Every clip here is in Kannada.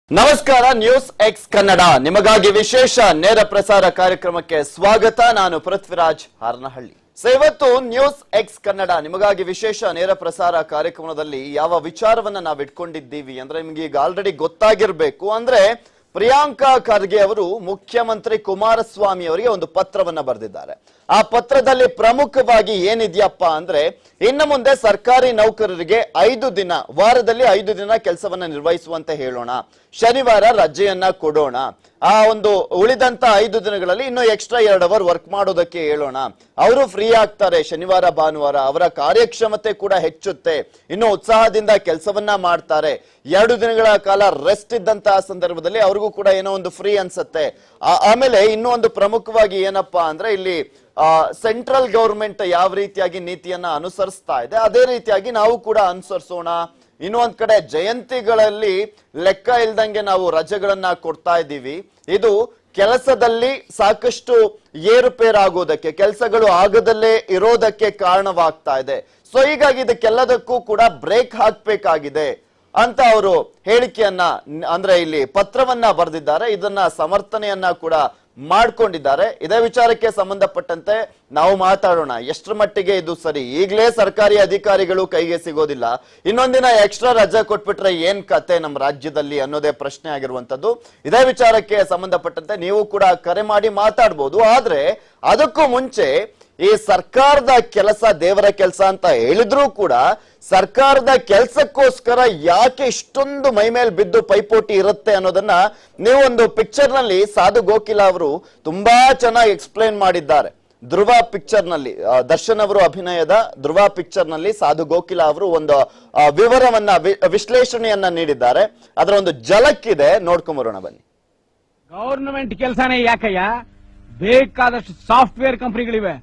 ನಮಸ್ಕಾರ ನ್ಯೂಸ್ ಎಕ್ಸ್ ಕನ್ನಡ ನಿಮಗಾಗಿ ವಿಶೇಷ ನೇರ ಪ್ರಸಾರ ಕಾರ್ಯಕ್ರಮಕ್ಕೆ ಸ್ವಾಗತ ನಾನು ಪೃಥ್ವಿರಾಜ್ ಹಾರನಹಳ್ಳಿ ಸೊ ಇವತ್ತು ನ್ಯೂಸ್ ಎಕ್ಸ್ ಕನ್ನಡ ನಿಮಗಾಗಿ ವಿಶೇಷ ನೇರ ಪ್ರಸಾರ ಕಾರ್ಯಕ್ರಮದಲ್ಲಿ ಯಾವ ವಿಚಾರವನ್ನ ನಾವು ಇಟ್ಕೊಂಡಿದ್ದೀವಿ ಅಂದ್ರೆ ನಿಮ್ಗೆ ಈಗ ಆಲ್ರೆಡಿ ಗೊತ್ತಾಗಿರ್ಬೇಕು ಅಂದ್ರೆ ಪ್ರಿಯಾಂಕಾ ಖರ್ಗೆ ಅವರು ಮುಖ್ಯಮಂತ್ರಿ ಕುಮಾರಸ್ವಾಮಿ ಅವರಿಗೆ ಒಂದು ಪತ್ರವನ್ನ ಬರೆದಿದ್ದಾರೆ ಆ ಪತ್ರದಲ್ಲಿ ಪ್ರಮುಖವಾಗಿ ಏನಿದೆಯಪ್ಪ ಅಂದ್ರೆ ಇನ್ನು ಮುಂದೆ ಸರ್ಕಾರಿ ನೌಕರರಿಗೆ ಐದು ದಿನ ವಾರದಲ್ಲಿ ಐದು ದಿನ ಕೆಲಸವನ್ನ ನಿರ್ವಹಿಸುವಂತೆ ಹೇಳೋಣ ಶನಿವಾರ ರಜೆಯನ್ನ ಕೊಡೋಣ ಆ ಒಂದು ಉಳಿದಂತ ಐದು ದಿನಗಳಲ್ಲಿ ಇನ್ನು ಎಕ್ಸ್ಟ್ರಾ ಎರಡು ಅವರ್ ವರ್ಕ್ ಮಾಡೋದಕ್ಕೆ ಹೇಳೋಣ ಅವರು ಫ್ರೀ ಆಗ್ತಾರೆ ಶನಿವಾರ ಭಾನುವಾರ ಅವರ ಕಾರ್ಯಕ್ಷಮತೆ ಕೂಡ ಹೆಚ್ಚುತ್ತೆ ಇನ್ನು ಉತ್ಸಾಹದಿಂದ ಕೆಲಸವನ್ನ ಮಾಡ್ತಾರೆ ಎರಡು ದಿನಗಳ ಕಾಲ ರೆಸ್ಟ್ ಇದ್ದಂತಹ ಸಂದರ್ಭದಲ್ಲಿ ಅವ್ರಿಗೂ ಕೂಡ ಏನೋ ಒಂದು ಫ್ರೀ ಅನ್ಸತ್ತೆ ಆ- ಆಮೇಲೆ ಇನ್ನೂ ಒಂದು ಪ್ರಮುಖವಾಗಿ ಏನಪ್ಪಾ ಅಂದ್ರೆ ಇಲ್ಲಿ ಸೆಂಟ್ರಲ್ ಗೌರ್ಮೆಂಟ್ ಯಾವ ರೀತಿಯಾಗಿ ನೀತಿಯನ್ನ ಅನುಸರಿಸ್ತಾ ಇದೆ ಅದೇ ರೀತಿಯಾಗಿ ನಾವು ಕೂಡ ಅನುಸರಿಸೋಣ ಇನ್ನು ಒಂದ್ ಕಡೆ ಜಯಂತಿಗಳಲ್ಲಿ ಲೆಕ್ಕ ಇಲ್ದಂಗೆ ನಾವು ರಜೆಗಳನ್ನ ಕೊಡ್ತಾ ಇದ್ದೀವಿ ಇದು ಕೆಲಸದಲ್ಲಿ ಸಾಕಷ್ಟು ಏರುಪೇರಾಗೋದಕ್ಕೆ ಕೆಲಸಗಳು ಆಗದಲ್ಲೇ ಇರೋದಕ್ಕೆ ಕಾರಣವಾಗ್ತಾ ಇದೆ ಸೊ ಹೀಗಾಗಿ ಇದಕ್ಕೆಲ್ಲದಕ್ಕೂ ಕೂಡ ಬ್ರೇಕ್ ಹಾಕ್ಬೇಕಾಗಿದೆ ಅಂತ ಅವರು ಹೇಳಿಕೆಯನ್ನ ನ್- ಅಂದ್ರೆ ಇಲ್ಲಿ ಪತ್ರವನ್ನ ಬರೆದಿದ್ದಾರೆ ಇದನ್ನ ಸಮರ್ಥನೆಯನ್ನ ಕೂಡ ಮಾಡ್ಕೊಂಡಿದ್ದಾರೆ ಇದೇ ವಿಚಾರಕ್ಕೆ ಸಂಬಂಧಪಟ್ಟಂತೆ ನಾವು ಮಾತಾಡೋಣ ಎಷ್ಟರ ಮಟ್ಟಿಗೆ ಇದು ಸರಿ ಈಗಲೇ ಸರ್ಕಾರಿ ಅಧಿಕಾರಿಗಳು ಕೈಗೆ ಸಿಗೋದಿಲ್ಲ ಇನ್ನೊಂದಿನ ಎಕ್ಸ್ಟ್ರಾ ರಜೆ ಕೊಟ್ಬಿಟ್ರೆ ಏನ್ ಕತೆ ನಮ್ಮ ರಾಜ್ಯದಲ್ಲಿ ಅನ್ನೋದೇ ಪ್ರಶ್ನೆ ಆಗಿರುವಂತದ್ದು ಇದೇ ವಿಚಾರಕ್ಕೆ ಸಂಬಂಧಪಟ್ಟಂತೆ ನೀವು ಕೂಡ ಕರೆ ಮಾಡಿ ಮಾತಾಡ್ಬೋದು ಆದ್ರೆ ಅದಕ್ಕೂ ಮುಂಚೆ ಈ ಸರ್ಕಾರದ ಕೆಲಸ ದೇವರ ಕೆಲಸ ಅಂತ ಹೇಳಿದ್ರೂ ಕೂಡ ಸರ್ಕಾರದ ಕೆಲಸಕ್ಕೋಸ್ಕರ ಯಾಕೆ ಇಷ್ಟೊಂದು ಮೈ ಮೇಲೆ ಬಿದ್ದು ಪೈಪೋಟಿ ಇರುತ್ತೆ ಅನ್ನೋದನ್ನ ನೀವು ಒಂದು ಪಿಕ್ಚರ್ ನಲ್ಲಿ ಸಾಧು ಗೋಕಿಲ ಅವರು ತುಂಬಾ ಚೆನ್ನಾಗಿ ಎಕ್ಸ್ಪ್ಲೈನ್ ಮಾಡಿದ್ದಾರೆ ಧ್ರುವ ಪಿಕ್ಚರ್ ನಲ್ಲಿ ಆ, ದರ್ಶನ್ ಅವರು ಅಭಿನಯದ ಧ್ರುವ ಪಿಕ್ಚರ್ ನಲ್ಲಿ ಸಾಧು ಗೋಕಿಲ ಅವರು ಒಂದು ಆ, ವಿವರವನ್ನ ವಿ- ವಿಶ್ಲೇಷಣೆಯನ್ನ ನೀಡಿದ್ದಾರೆ ಅದರ ಒಂದು ಜಲಕ್ಕಿದೆ ನೋಡ್ಕೊಂಬರೋಣ ಬನ್ನಿ ಗವರ್ನಮೆಂಟ್ ಕೆಲಸನೇ ಯಾಕಯ್ಯ ಬೇಕಾದಷ್ಟು ಸಾಫ್ಟ್ವೇರ್ ಕಂಪನಿಗಳಿವೆ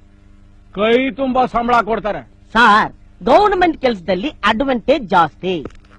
ಕೈ ತುಂಬಾ ಸಂಬಳ ಕೊಡ್ತಾರೆ ಸಾರ್ ಗವರ್ನಮೆಂಟ್ ಕೆಲಸದಲ್ಲಿ ಅಡ್ವಾಂಟೇಜ್ ಜಾಸ್ತಿ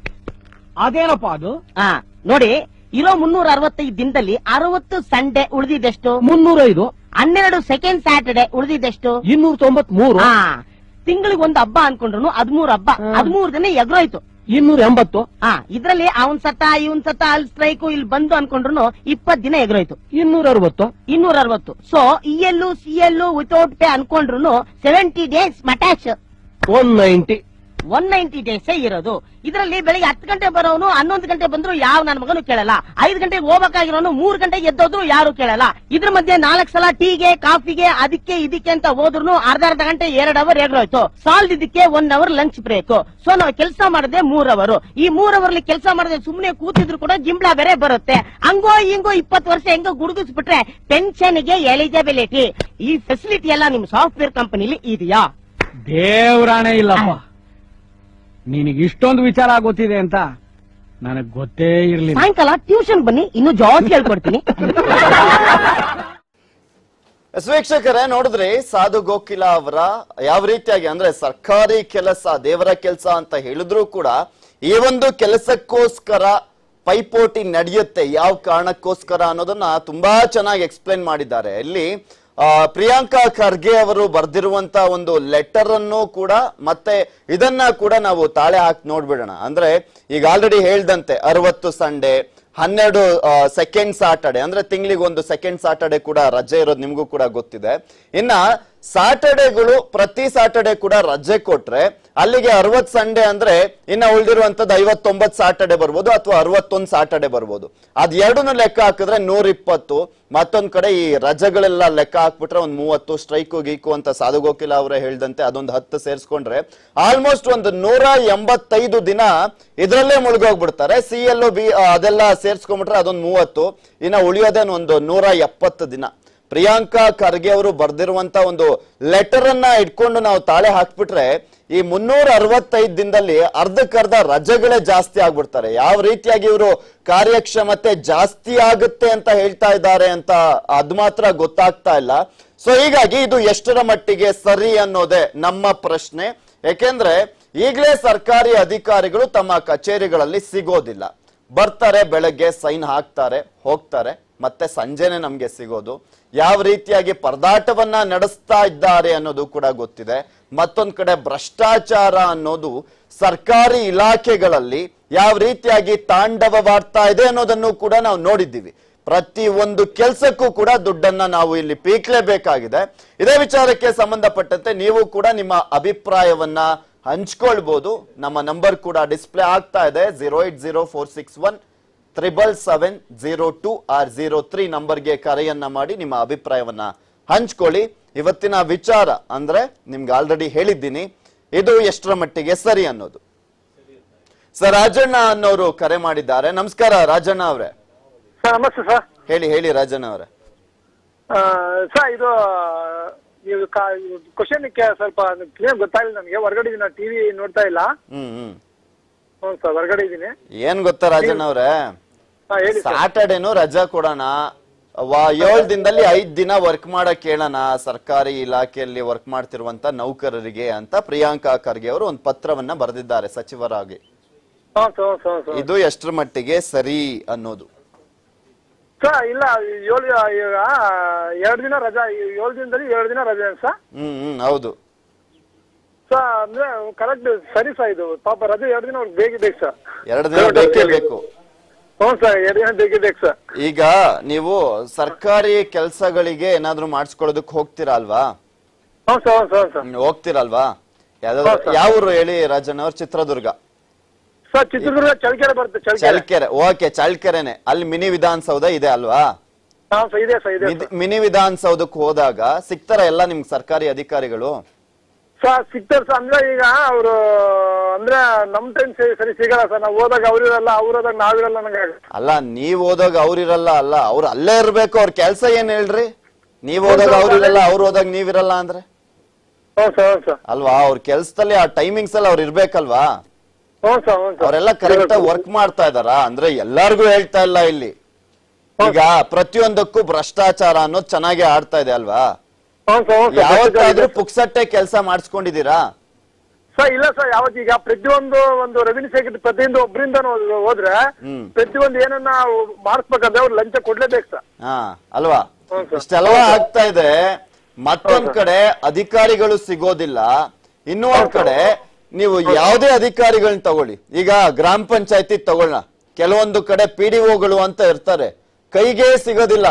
ಅದೇನಪ್ಪ ಅದು ಆ ನೋಡಿ ಇರೋ ಮುನ್ನೂರ ಅರವತ್ತೈದು ದಿನದಲ್ಲಿ ಅರವತ್ತು ಸಂಡೇ ಉಳಿದಿದ್ದೆಷ್ಟು ಮುನ್ನೂರೈದು ಹನ್ನೆರಡು ಸೆಕೆಂಡ್ ಸ್ಯಾಟರ್ಡೆ ಉಳಿದಿದ್ದೆಷ್ಟು ಇನ್ನೂರ ತೊಂಬತ್ ಮೂರು ಆ ತಿಂಗಳಿಗೆ ಒಂದು ಹಬ್ಬ ಅನ್ಕೊಂಡ್ರು ಹದ್ಮೂರ್ ಹಬ್ಬ ಹಾ. ಹದ್ಮೂರ್ ದಿನ ಎಗ್ರೋಯ್ತು ಇನ್ನೂರ ಎಂಬತ್ತು ಆ ಇದ್ರಲ್ಲಿ ಅವನ್ ಸತ ಇವನ್ ಸತ ಅಲ್ಲಿ ಸ್ಟ್ರೈಕು ಇಲ್ಲಿ ಬಂದು ಅನ್ಕೊಂಡ್ರು ಇಪ್ಪತ್ ದಿನ ಎಗ್ರೋಯ್ತು ಇನ್ನೂರ ಅರವತ್ತು ಇನ್ನೂರ ಅರವತ್ತು so E L C L without pay ಅನ್ಕೊಂಡ್ರು ಸೆವೆಂಟಿ ಡೇಸ್ ಮಟ್ಯಾಚ್ one ninety one ninety days ಇರೋದು ಇದರಲ್ಲಿ ಬೆಳಿಗ್ಗೆ ಹತ್ತು ಗಂಟೆ ಬರೋನು ಹನ್ನೊಂದು ಗಂಟೆ ಬಂದ್ರು ಯಾವ ನನ್ನ ಮಗನು ಕೇಳಲ್ಲ ಐದು ಗಂಟೆಗೆ ಹೋಗ್ಬೇಕಾಗಿರೋನು ಮೂರ್ ಗಂಟೆಗೆ ಎದ್ದೋದ್ರು ಯಾರು ಕೇಳಲ್ಲ ಇದ್ರ ಮಧ್ಯೆ ನಾಲ್ಕು ಸಲ ಟೀಗೆ ಕಾಫಿಗೆ ಅದಕ್ಕೆ ಇದಕ್ಕೆ ಅಂತ ಹೋದ್ರು ಅರ್ಧ ಅರ್ಧ ಗಂಟೆ ಎರಡ್ ಅವರ್ ಎಗ್ರೋಯ್ತು ಸಾಲ್ದಿದ್ದಕ್ಕೆ one hour lunch break so ನಾವು ಕೆಲಸ ಮಾಡದೆ ಮೂರ್ ಅವರ್ ಈ ಮೂರ್ ಅವರ್ಲಿ ಕೆಲಸ ಮಾಡದೆ ಸುಮ್ನೆ ಕೂತಿದ್ರು ಕೂಡ ಗಿಂಬ್ಳ ಬೇರೆ ಬರುತ್ತೆ ಹಂಗೋ ಹಿಂಗೋ ಇಪ್ಪತ್ತು ವರ್ಷ ಹೆಂಗೋ ಗುಡುಗಿಸ್ಬಿಟ್ರೆ ಪೆನ್ಷನ್ಗೆ ಎಲಿಜಿಬಿಲಿಟಿ ಈ ಫೆಸಿಲಿಟಿ ಎಲ್ಲ ನಿಮ್ ಸಾಫ್ಟ್ವೇರ್ ಕಂಪನಿಲಿ ಇದೆಯಾ ದೇವ್ರಾಣೆ ಇಲ್ಲಪ್ಪ ನಿನಗೆ ಇಷ್ಟೊಂದು ವಿಚಾರ ಗೊತ್ತಿದೆ ಅಂತ ನನಗ್ ಗೊತ್ತೇ ಇರ್ಲಿಲ್ಲ ಸಾಯಂಕಾಲ ಟ್ಯೂಷನ್ ಬನ್ನಿ ಇನ್ನು ಜಾಸ್ತಿ ಹೇಳ್ಕೊಡ್ತೀನಿ ಎಸ್ ವೀಕ್ಷಕರೇ ನೋಡಿದ್ರಿ ಸಾಧು ಗೋಕಿಲ ಅವರ ಯಾವ ರೀತಿಯಾಗಿ ಅಂದ್ರೆ ಸರ್ಕಾರಿ ಕೆಲಸ ದೇವರ ಕೆಲಸ ಅಂತ ಹೇಳಿದ್ರು ಕೂಡ ಈ ಒಂದು ಕೆಲಸಕ್ಕೋಸ್ಕರ ಪೈಪೋಟಿ ನಡೆಯುತ್ತೆ ಯಾವ ಕಾರಣಕ್ಕೋಸ್ಕರ ಅನ್ನೋದನ್ನ ತುಂಬಾ ಚೆನ್ನಾಗಿ ಎಕ್ಸ್ಪ್ಲೇನ್ ಮಾಡಿದ್ದಾರೆ ಇಲ್ಲಿ ಆ, ಪ್ರಿಯಾಂಕಾ ಖರ್ಗೆ ಅವರು ಬರ್ದಿರುವಂತ ಒಂದು ಲೆಟರ್ ಅನ್ನು ಕೂಡ ಮತ್ತೆ ಇದನ್ನ ಕೂಡ ನಾವು ತಾಳೆ ಹಾಕಿ ನೋಡ್ಬಿಡೋಣ ಅಂದ್ರೆ ಈಗ ಆಲ್ರೆಡಿ ಹೇಳ್ದಂತೆ ಅರವತ್ತು ಸಂಡೆ ಹನ್ನೆರಡು ಸೆಕೆಂಡ್ ಸಾಟರ್ಡೆ ಅಂದ್ರೆ ತಿಂಗಳಿಗೆ ಒಂದು ಸೆಕೆಂಡ್ ಸಾಟರ್ಡೆ ಕೂಡ ರಜೆ ಇರೋದು ನಿಮಗೂ ಕೂಡ ಗೊತ್ತಿದೆ ಇನ್ನ ಸಾಟರ್ಡೆಗಳು ಪ್ರತಿ ಸಾಟರ್ಡೆ ಕೂಡ ರಜೆ ಕೊಟ್ರೆ ಅಲ್ಲಿಗೆ ಅರವತ್ ಸಂಡೆ ಅಂದ್ರೆ ಇನ್ನ ಉಳಿದಿರುವಂತದ್ದು ಐವತ್ತೊಂಬತ್ ಸಾಟರ್ಡೆ ಬರ್ಬೋದು ಅಥವಾ ಅರವತ್ತೊಂದು ಸಾಟರ್ಡೆ ಬರ್ಬೋದು ಅದ್ ಎರಡನ್ನೂ ಲೆಕ್ಕ ಹಾಕಿದ್ರೆ ನೂರ ಇಪ್ಪತ್ತು ಮತ್ತೊಂದ್ ಕಡೆ ಈ ರಜೆಗಳೆಲ್ಲ ಲೆಕ್ಕ ಹಾಕ್ಬಿಟ್ರೆ ಒಂದ್ ಮೂವತ್ತು ಸ್ಟ್ರೈಕು ಗೀಕು ಅಂತ ಸಾಧು ಗೋಕಿಲ ಅವರೇ ಹೇಳ್ದಂತೆ ಅದೊಂದು ಹತ್ತು ಸೇರಿಸ್ಕೊಂಡ್ರೆ ಆಲ್ಮೋಸ್ಟ್ ಒಂದು ನೂರ ಎಂಬತ್ತೈದು ದಿನ ಇದ್ರಲ್ಲೇ ಮುಳುಗೋಗ್ಬಿಡ್ತಾರೆ ಸಿ ಎಲ್ ಬಿ ಅದೆಲ್ಲ ಸೇರ್ಸ್ಕೊಂಡ್ಬಿಟ್ರೆ ಅದೊಂದು ಮೂವತ್ತು ಇನ್ನ ಉಳಿಯೋದೇನು ಒಂದು ನೂರ ಎಪ್ಪತ್ತು ದಿನ ಪ್ರಿಯಾಂಕಾ ಖರ್ಗೆ ಅವರು ಬರ್ದಿರುವಂತ ಒಂದು ಲೆಟರ್ ಅನ್ನ ಇಟ್ಕೊಂಡು ನಾವು ತಾಳೆ ಹಾಕ್ಬಿಟ್ರೆ ಈ ಮುನ್ನೂರ ಅರವತ್ತೈದು ದಿನದಲ್ಲಿ ಅರ್ಧಕ್ಕರ್ಧ ರಜೆಗಳೇ ಜಾಸ್ತಿ ಆಗ್ಬಿಡ್ತಾರೆ ಯಾವ ರೀತಿಯಾಗಿ ಇವರು ಕಾರ್ಯಕ್ಷಮತೆ ಜಾಸ್ತಿ ಆಗುತ್ತೆ ಅಂತ ಹೇಳ್ತಾ ಇದ್ದಾರೆ ಅಂತ ಅದ್ ಮಾತ್ರ ಗೊತ್ತಾಗ್ತಾ ಇಲ್ಲ ಸೊ ಹೀಗಾಗಿ ಇದು ಎಷ್ಟರ ಮಟ್ಟಿಗೆ ಸರಿ ಅನ್ನೋದೇ ನಮ್ಮ ಪ್ರಶ್ನೆ ಯಾಕೆಂದ್ರೆ ಈಗಲೇ ಸರ್ಕಾರಿ ಅಧಿಕಾರಿಗಳು ತಮ್ಮ ಕಚೇರಿಗಳಲ್ಲಿ ಸಿಗೋದಿಲ್ಲ ಬರ್ತಾರೆ ಬೆಳಗ್ಗೆ ಸೈನ್ ಹಾಕ್ತಾರೆ ಹೋಗ್ತಾರೆ ಮತ್ತೆ ಸಂಜೆನೆ ನಮ್ಗೆ ಸಿಗೋದು ಯಾವ ರೀತಿಯಾಗಿ ಪರದಾಟವನ್ನ ನಡೆಸ್ತಾ ಇದ್ದಾರೆ ಅನ್ನೋದು ಕೂಡ ಗೊತ್ತಿದೆ ಮತ್ತೊಂದ್ ಕಡೆ ಭ್ರಷ್ಟಾಚಾರ ಅನ್ನೋದು ಸರ್ಕಾರಿ ಇಲಾಖೆಗಳಲ್ಲಿ ಯಾವ ರೀತಿಯಾಗಿ ತಾಂಡವವಾಡ್ತಾ ಇದೆ ಅನ್ನೋದನ್ನು ಕೂಡ ನಾವು ನೋಡಿದ್ದೀವಿ ಪ್ರತಿ ಒಂದು ಕೆಲಸಕ್ಕೂ ಕೂಡ ದುಡ್ಡನ್ನ ನಾವು ಇಲ್ಲಿ ಪೀಕ್ಲೇಬೇಕಾಗಿದೆ ಇದೇ ವಿಚಾರಕ್ಕೆ ಸಂಬಂಧಪಟ್ಟಂತೆ ನೀವು ಕೂಡ ನಿಮ್ಮ ಅಭಿಪ್ರಾಯವನ್ನ ಹಂಚ್ಕೊಳ್ಬಹುದು ನಮ್ಮ ನಂಬರ್ ಕೂಡ ಡಿಸ್ಪ್ಲೇ ಆಗ್ತಾ ಇದೆ zero eight zero four six one triple seven zero two ಆರ್ ಜೀರೋ ತ್ರೀ ನಂಬರ್ಗೆ ಕರೆಯನ್ನ ಮಾಡಿ ನಿಮ್ಮ ಅಭಿಪ್ರಾಯವನ್ನ ಹಂಚ್ಕೊಳ್ಳಿ ಇವತ್ತಿನ ವಿಚಾರ ಅಂದ್ರೆ ನಿಮ್ಗೆ ಆಲ್ರೆಡಿ ಹೇಳಿದ್ದೀನಿ ಇದು ಎಷ್ಟರ ಮಟ್ಟಿಗೆ ಸರಿ ಅನ್ನೋದು ಸರ್ ರಾಜಣ್ಣ ಅನ್ನೋರು ಕರೆ ಮಾಡಿದ್ದಾರೆ ನಮಸ್ಕಾರ ರಾಜಣ್ಣ ಅವರೇ ಸರ್ ನಮಸ್ತೆ ಸರ್ ಹೇಳಿ ಹೇಳಿ ರಾಜಣ್ಣ ಅವರೇ ಆ, ಸರ್ ಇದು ನೀವು ಕ್ವಶನ್ ಸ್ವಲ್ಪ ಕ್ಲಿಯರ್ ಗೊತ್ತಾಗಿಲ್ಲ ನನಗೆ ಹೊರಗಡೆ ಇದೀನಿ ಟಿವಿ ನೋಡ್ತಾ ಇಲ್ಲ ಹ್ಮ್ ಹ್ಮ್ ಹ್ಞೂ ಸರ್ ಹೊರಗಡೆ ಇದ್ದೀನಿ ಏನ್ ಗೊತ್ತಾ ರಾಜಣ್ಣ ಅವರೇ ಹಾ ಹೇಳಿ ಸರ್ ಸ್ಯಾಟರ್ಡೇನು ರಜಾ ಕೊಡೋಣ ವಾ ಏಳು ದಿನದಲ್ಲಿ ಐದ್ ದಿನ ವರ್ಕ್ ಮಾಡಕ್ ಹೇಳೋಣ ಸರ್ಕಾರಿ ಇಲಾಖೆಯಲ್ಲಿ ವರ್ಕ್ ಮಾಡ್ತಿರುವಂತ ನೌಕರರಿಗೆ ಅಂತ ಪ್ರಿಯಾಂಕಾ ಖರ್ಗೆ ಅವರು ಒಂದು ಪತ್ರವನ್ನ ಬರೆದಿದ್ದಾರೆ ಸಚಿವರಾಗಿ ಹಾಂ ಸರ್ ಸರ್ ಸರ್ ಇದು ಎಷ್ಟರ ಮಟ್ಟಿಗೆ ಸರಿ ಅನ್ನೋದು ಸರ್ ಇಲ್ಲ ಏಳು ಈಗ ಎರಡು ದಿನ ರಜಾ ಏಳು ದಿನದಲ್ಲಿ ಎರಡು ದಿನ ರಜೆ ಸರ್ ಹ್ಮ್ ಹ್ಮ್ ಹೌದು ಸರ್ ಅಂದ್ರೆ ಕರೆಕ್ಟ್ ಸರಿ ಸರ್ ಇದು ಪಾಪ ರಜೆ ಎರಡು ದಿನ ಅವ್ರಿಗೆ ಬೇಗ ಬೇಕು ಸರ್ ಎರಡು ದಿನ ಬೇಕೇ ಬೇಕು ಹ್ಞೂ ಸರ್ ಎರಡು ದಿನ ಬೇಕೇ ಬೇಕು ಸರ್ ಈಗ ನೀವು ಸರ್ಕಾರಿ ಕೆಲಸಗಳಿಗೆ ಏನಾದ್ರೂ ಮಾಡಿಸ್ಕೊಳ್ಳೋದಕ್ಕೆ ಹೋಗ್ತೀರಾ ಅಲ್ವಾ ಹ್ಞೂ ಸರ್ ಹ್ಞೂ ಸರ್ ಸರ್ ಹ್ಮ್, ಹೋಗ್ತೀರಲ್ವಾ ಯಾವ್ದಾದ್ರು ಹೌದ್ ಸರ್. ಯಾವ ಊರು ಹೇಳಿ ರಾಜಣ್ಣ ಅವ್ರು ಚಿತ್ರದುರ್ಗ ಸರ್ ಚಿತ್ರದುರ್ಗ ಚಳ್ಳಕೆರೆ ಬರುತ್ತೆ ಚಳ್ಳಕೆರೆ ಚಳ್ಕೆರೆ ಓಕೆ ಚಳ್ಕೆರೆನೆ ಅಲ್ಲಿ ಮಿನಿ ವಿಧಾನಸೌಧ ಇದೆ ಅಲ್ವಾ ಹಾಂ ಸರ್ ಇದೆ ಸರ್ ಇದೆ ಮಿದ್- ಸರ್ ಮಿನಿ ವಿಧಾನಸೌಧಕ್ಕೆ ಹೋದಾಗ ಸಿಗ್ತಾರ ಎಲ್ಲ ನಿಮ್ಗೆ ಸರ್ಕಾರಿ ಅಧಿಕಾರಿಗಳು ಸರ್ ಸಿಗ್ತಾರೆ ಸರ್ ಅಂದ್ರೆ ಈಗ ಅವರು ಅಂದ್ರೆ ನಮ್ ಟೈಮ್ ಸರಿ ಸಿಗಲ್ಲ ಸರ್ ನಾವು ಹೋದಾಗ ಅವ್ರಿರಲ್ಲ ಅವ್ರು ಹೋದಾಗ ನಾವಿರಲ್ಲ ನಂಗೆ ಅಲ್ಲ ನೀವ್ ಹೋದಾಗ ಅವ್ರಿರಲ್ಲ ಅಲ್ಲ ಅವ್ರು ಅಲ್ಲೇ ಇರ್ಬೇಕು ಅವ್ರ ಕೆಲ್ಸ ಏನ್ ಹೇಳ್ರಿ ನೀವ್ ಹೋದಾಗ ಅವ್ರಿರಲ್ಲ ಅವ್ರು ಹೋದಾಗ ನೀವಿರಲ್ಲ ಅಂದ್ರೆ ಹ್ಞೂ ಸರ್ ಹ್ಞೂ ಸರ್ ಅಲ್ವಾ ಅವ್ರ ಕೆಲ್ಸದಲ್ಲಿ ಆ ಟೈಮಿಂಗ್ಸ್ ಅಲ್ಲಿ ಅವ್ರು ಇರ್ಬೇಕಲ್ವಾ ಹ್ಞೂ ಸರ್ ಹ್ಞೂ ಸರ್ ಅವರೆಲ್ಲ ಕರೆಕ್ಟ್ ಆಗಿ ವರ್ಕ್ ಮಾಡ್ತಾ ಇದಾರ ಅಂದ್ರೆ ಎಲ್ಲಾರ್ಗು ಹೇಳ್ತಾ ಇಲ್ಲ ಇಲ್ಲಿ ಈಗ ಪ್ರತಿಯೊಂದಕ್ಕೂ ಭ್ರಷ್ಟಾಚಾರ ಅನ್ನೋದು ಚೆನ್ನಾಗಿ ಆಡ್ತಾ ಇದೆ ಅಲ್ವಾ ಹ್ಞೂ ಸರ್ ಹ್ಞೂ ಸರ್ ಯಾವತ್ತಾದ್ರೂ ಪುಕ್ಸಟ್ಟೆ ಕೆಲಸ ಮಾಡಿಸ್ಕೊಂಡಿದೀರಾ ಸರ್ ಇಲ್ಲ ಸರ್ ಯಾವತ್ತು ಈಗ ಪ್ರತಿಯೊಂದು ಒಂದು ರೆವಿನ್ಯೂ ಸೆಕ್ರೆಟರಿ ಪ್ರತಿಯೊಂದು ಒಬ್ಬರಿಂದ ಹೋದ್ರೆ ಹ್ಮ್. ಪ್ರತಿಯೊಂದು ಏನನ್ನ ಮಾಡಿಸ್ಬೇಕಂದ್ರೆ ಅವ್ರು ಲಂಚ ಕೊಡ್ಲೇಬೇಕು ಸರ್ ಹಾ ಅಲ್ವಾ ಹ್ಮ್ ಸರ್. ಇಷ್ಟೆಲ್ಲ ಆಗ್ತಾ ಇದೆ ಮತ್ತೊಂದ್ ಕಡೆ ಅಧಿಕಾರಿಗಳು ಸಿಗೋದಿಲ್ಲ ಇನ್ನೂ ಒಂದ್ ಕಡೆ ನೀವು ಯಾವುದೇ ಅಧಿಕಾರಿಗಳನ್ನ ತಗೊಳ್ಳಿ ಈಗ ಗ್ರಾಮ ಪಂಚಾಯತಿ ತಗೊಳ್ಳೋಣ ಕೆಲವೊಂದು ಕಡೆ ಪಿ ಡಿ ಒಗಳು ಅಂತ ಇರ್ತಾರೆ ಕೈಗೆ ಸಿಗೋದಿಲ್ಲ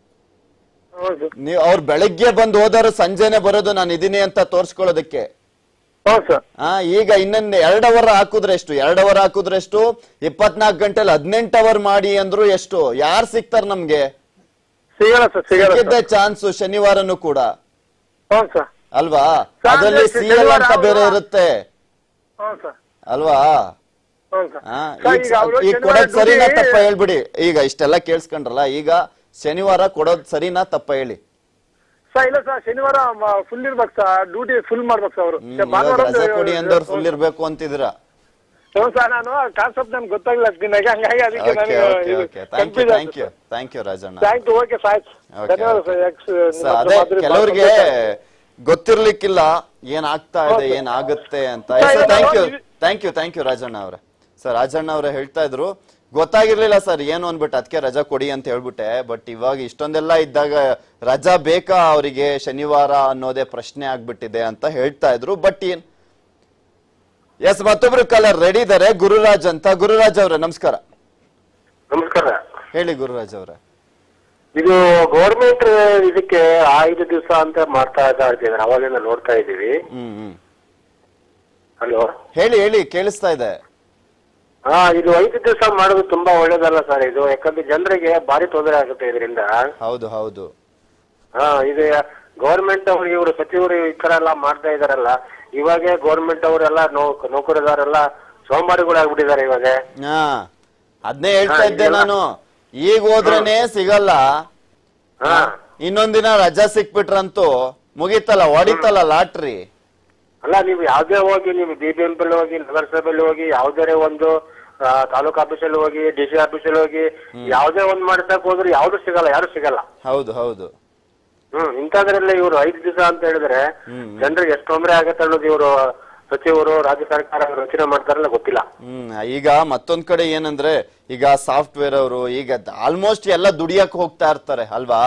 ಹ್ಞೂ ಸರ್ ನೀವು ಅವ್ರು ಬೆಳಗ್ಗೆ ಬಂದು ಹೋದಾರು ಸಂಜೆನೆ ಬರೋದು ನಾನು ಇದೀನಿ ಅಂತ ತೋರ್ಸ್ಕೊಳ್ಳೋದಕ್ಕೆ ಹ್ಞೂ ಸರ್ ಆ ಈಗ ಇನ್ನೊಂದು ಎರಡ್ ಅವರ್ ಹಾಕುದ್ರೆ ಎಷ್ಟು ಎರಡ್ ಅವರ್ ಹಾಕುದ್ರೆ ಎಷ್ಟು ಇಪ್ಪತ್ನಾಲ್ಕು ಗಂಟೆಲಿ ಹದಿನೆಂಟು ಅವರ್ ಮಾಡಿ ಅಂದ್ರು ಎಷ್ಟು ಯಾರು ಸಿಗ್ತಾರ ನಮ್ಗೆ ಸಿಗಲ್ಲ ಸರ್ ಸಿಗಲ್ಲ ಸಿಕ್ಕಿದ್ದೆ ಸರ್ ಚಾನ್ಸ್ ಶನಿವಾರನು ಕೂಡ ಹ್ಞೂ ಸರ್ ಅಲ್ವಾ ಸರ್, ಅದರಲ್ಲಿ ಅಂದ್ರೆ ಸಿ ಎಲ್ ಅಂತ ಶನಿವಾರ ಬೇರೆ ಅವ್ರು- ಇರುತ್ತೆ ಹ್ಞೂ ಸರ್ ಅಲ್ವಾ ಹ್ಞೂ ಸರ್ ಆ, ಸರ್, ಈಗ ಈಗ ಅವ್ರು ಈಗ ಶನಿವಾರ ಕೊಡೋದ್ ಸರಿನಾ duty- ತಪ್ಪ ಹೇಳ್ಬಿಡಿ ಈಗ ಇಷ್ಟೆಲ್ಲ ಕೇಳಿಸ್ಕೊಂಡ್ರಲ್ಲ ಈಗ ಶನಿವಾರ ಕೊಡೋದ್ ಸರಿನಾ ತಪ್ಪ ಹೇಳಿ ಸರ್ ಇಲ್ಲ ಸರ್ ಶನಿವಾರ ಫುಲ್ ಇರ್ಬೇಕು ಸರ್ ಡ್ಯೂಟಿ ಫುಲ್ ಮಾಡ್ಬೇಕು ಸರ್ ಅವರು ಹ್ಮ್, ಇವಾಗ ರಜೆ ಕೊಡಿ ಅಂದವ್ರು ಫುಲ್ ಇರ್ಬೇಕು ಅಂತಿದ್ದೀರಾ ಹ್ಞೂ ಸರ್ ನಾನು ಕಾನ್ಸೆಪ್ಟ್ ನನ್ಗೆ ಗೊತ್ತಾಗಿಲ್ಲ ನನಗೆ ಹಂಗಾಗಿ ಅದಕ್ಕೆ ಓಕೆ ನನಗೆ okay okay thank you thank you thank you Rajanna thank you okay ಸಾಯ್ತು Okay, ಧನ್ಯವಾದ okay. ಸರ್ ಎಕ್ಸ್ ಸೊ ಅದೇ ಕೆಲವ್ರಿಗೆ ಗೊತ್ತಿರ್ಲಿಕ್ಕಿಲ್ಲ ಏನ್ ಆಗ್ತಾ ಇದೆ ಹೌದು. ಏನ್ ಆಗುತ್ತೆ ಅಂತ ಸರ್, ಇದು ಥ್ಯಾಂಕ್ ಯು ಇದು- thank you thank you Rajanna ಅವ್ರೆ ಸರ್ ರಾಜಣ್ಣ ಅವ್ರೆ ಹೇಳ್ತಾ ಇದ್ರು ಗೊತ್ತಾಗಿರ್ಲಿಲ್ಲ ಸರ್ ಏನು ಅನ್ಬಿಟ್ಟು ಅದಕ್ಕೆ ರಜಾ ಕೊಡಿ ಅಂತ ಹೇಳ್ಬಿಟ್ಟೆ ಬಟ್ ಇವಾಗ ಇಷ್ಟೊಂದೆಲ್ಲ ಇದ್ದಾಗ ರಜಾ ಬೇಕಾ ಅವರಿಗೆ ಶನಿವಾರ ಅನ್ನೋದೇ ಪ್ರಶ್ನೆ ಆಗ್ಬಿಟ್ಟಿದೆ ಅಂತ ಹೇಳ್ತಾ ಇದ್ರು ಬಟ್ ಏನ್ ಎಸ್ ಮತ್ತೊಬ್ರು ಕಲರ್ ರೆಡಿ ಇದಾರೆ ಗುರುರಾಜ್ ಅಂತ ಗುರುರಾಜ್ ಅವ್ರೆ ನಮಸ್ಕಾರ ನಮಸ್ಕಾರ ಹೇಳಿ ಗುರುರಾಜ್ ಅವ್ರೆ ಇದು ಗೌರ್ಮೆಂಟ್ ಇದಕ್ಕೆ ಐದು ದಿವಸ ಅಂತ ಮಾಡ್ತಾ ಇದ್ದಾರೆ ಅವಾಗಿಂದ ನೋಡ್ತಾ ಇದೀವಿ ಹ್ಮ್ ಹ್ಮ್ ಹಲೋ ಹೇಳಿ ಹೇಳಿ ಕೇಳಿಸ್ತಾ ಇದೆ ಹಾ ಇದು ಐದು ದಿವಸ ಮಾಡೋದು ತುಂಬಾ ಒಳ್ಳೇದಲ್ಲ ಸರ್ ಇದು ಯಾಕಂದ್ರೆ ಜನರಿಗೆ ಭಾರಿ ತೊಂದರೆ ಆಗುತ್ತೆ ಇದರಿಂದ ಹೌದು ಹೌದು ಹಾ ಇದು ಗೌರ್ಮೆಂಟ್ ಅವರು ಇವರು ಸಚಿವರು ಈ ತರ ಎಲ್ಲ ಮಾಡ್ತಾ ಇದಾರಲ್ಲ ಇವಾಗೆ ಗೌರ್ಮೆಂಟ್ ಅವರೆಲ್ಲ ನೌ- ನೌಕರದಾರೆಲ್ಲ ಸೋಮಾರಿಗಳಾಗ್ಬಿಟ್ಟಿದ್ದಾರೆ ಇವಾಗ ಹಾ ಅದ್ನೇ ಹೇಳ್ತಾ ಹಾ, ಇದ್ದೆ ಇದೆಲ್ಲ- ನಾನು ಈಗ ಹೋದ್ರೇನೆ ಸಿಗಲ್ಲ ಹಾ ಇನ್ನೊಂದಿನ ರಜಾ ಸಿಕ್ಬಿಟ್ರಂತೂ ಮುಗೀತಲ್ಲ ಹೊಡಿತಲ್ಲ ಲಾಟ್ರಿ ಅಲ್ಲ ನೀವು ಯಾವ್ದೇ ಹೋಗಿ ನೀವು ಬಿ ಬಿ ಎಂ ಪಿ ಹೋಗಿ ನಗರಸಭೆಯಲ್ಲಿ ಹೋಗಿ ಯಾವ್ದಾರೆ ಒಂದು ಆ, ತಾಲೂಕು ಆಫೀಸಲ್ಲಿ ಹೋಗಿ ಡಿ ಸಿ ಆಫೀಸಲ್ಲಿ ಹೋಗಿ ಯಾವ್ದೇ ಒಂದ್ ಮಾಡ್ಸಕ್ ಹೋದ್ರೆ ಯಾವ್ದು ಸಿಗಲ್ಲ ಯಾರು ಸಿಗಲ್ಲ ಹೌದು ಹೌದು ಹ್ಮ್ ಇಂಥದ್ರಲ್ಲಿ ಇವರು ಐದು ದಿವಸ ಅಂತ ಹೇಳಿದ್ರೆ ಹ್ಮ್. ಜನರಿಗೆ ಎಷ್ಟು ತೊಂದರೆ ಆಗತ್ತೆ ಅನ್ನೋದು ಇವರು ಸಚಿವರು ರಾಜ್ಯ ಸರ್ಕಾರ ರಚನೆ ಮಾಡ್ತಾರಲ್ಲ ಗೊತ್ತಿಲ್ಲ ಹ್ಮ್ ಈಗ ಮತ್ತೊಂದ್ ಕಡೆ ಏನಂದ್ರೆ ಈಗ ಸಾಫ್ಟ್ವೇರ್ ಅವರು ಈಗ ಆಲ್ಮೋಸ್ಟ್ ಎಲ್ಲ ದುಡಿಯಕ್ ಹೋಗ್ತಾ ಇರ್ತಾರೆ ಅಲ್ವಾ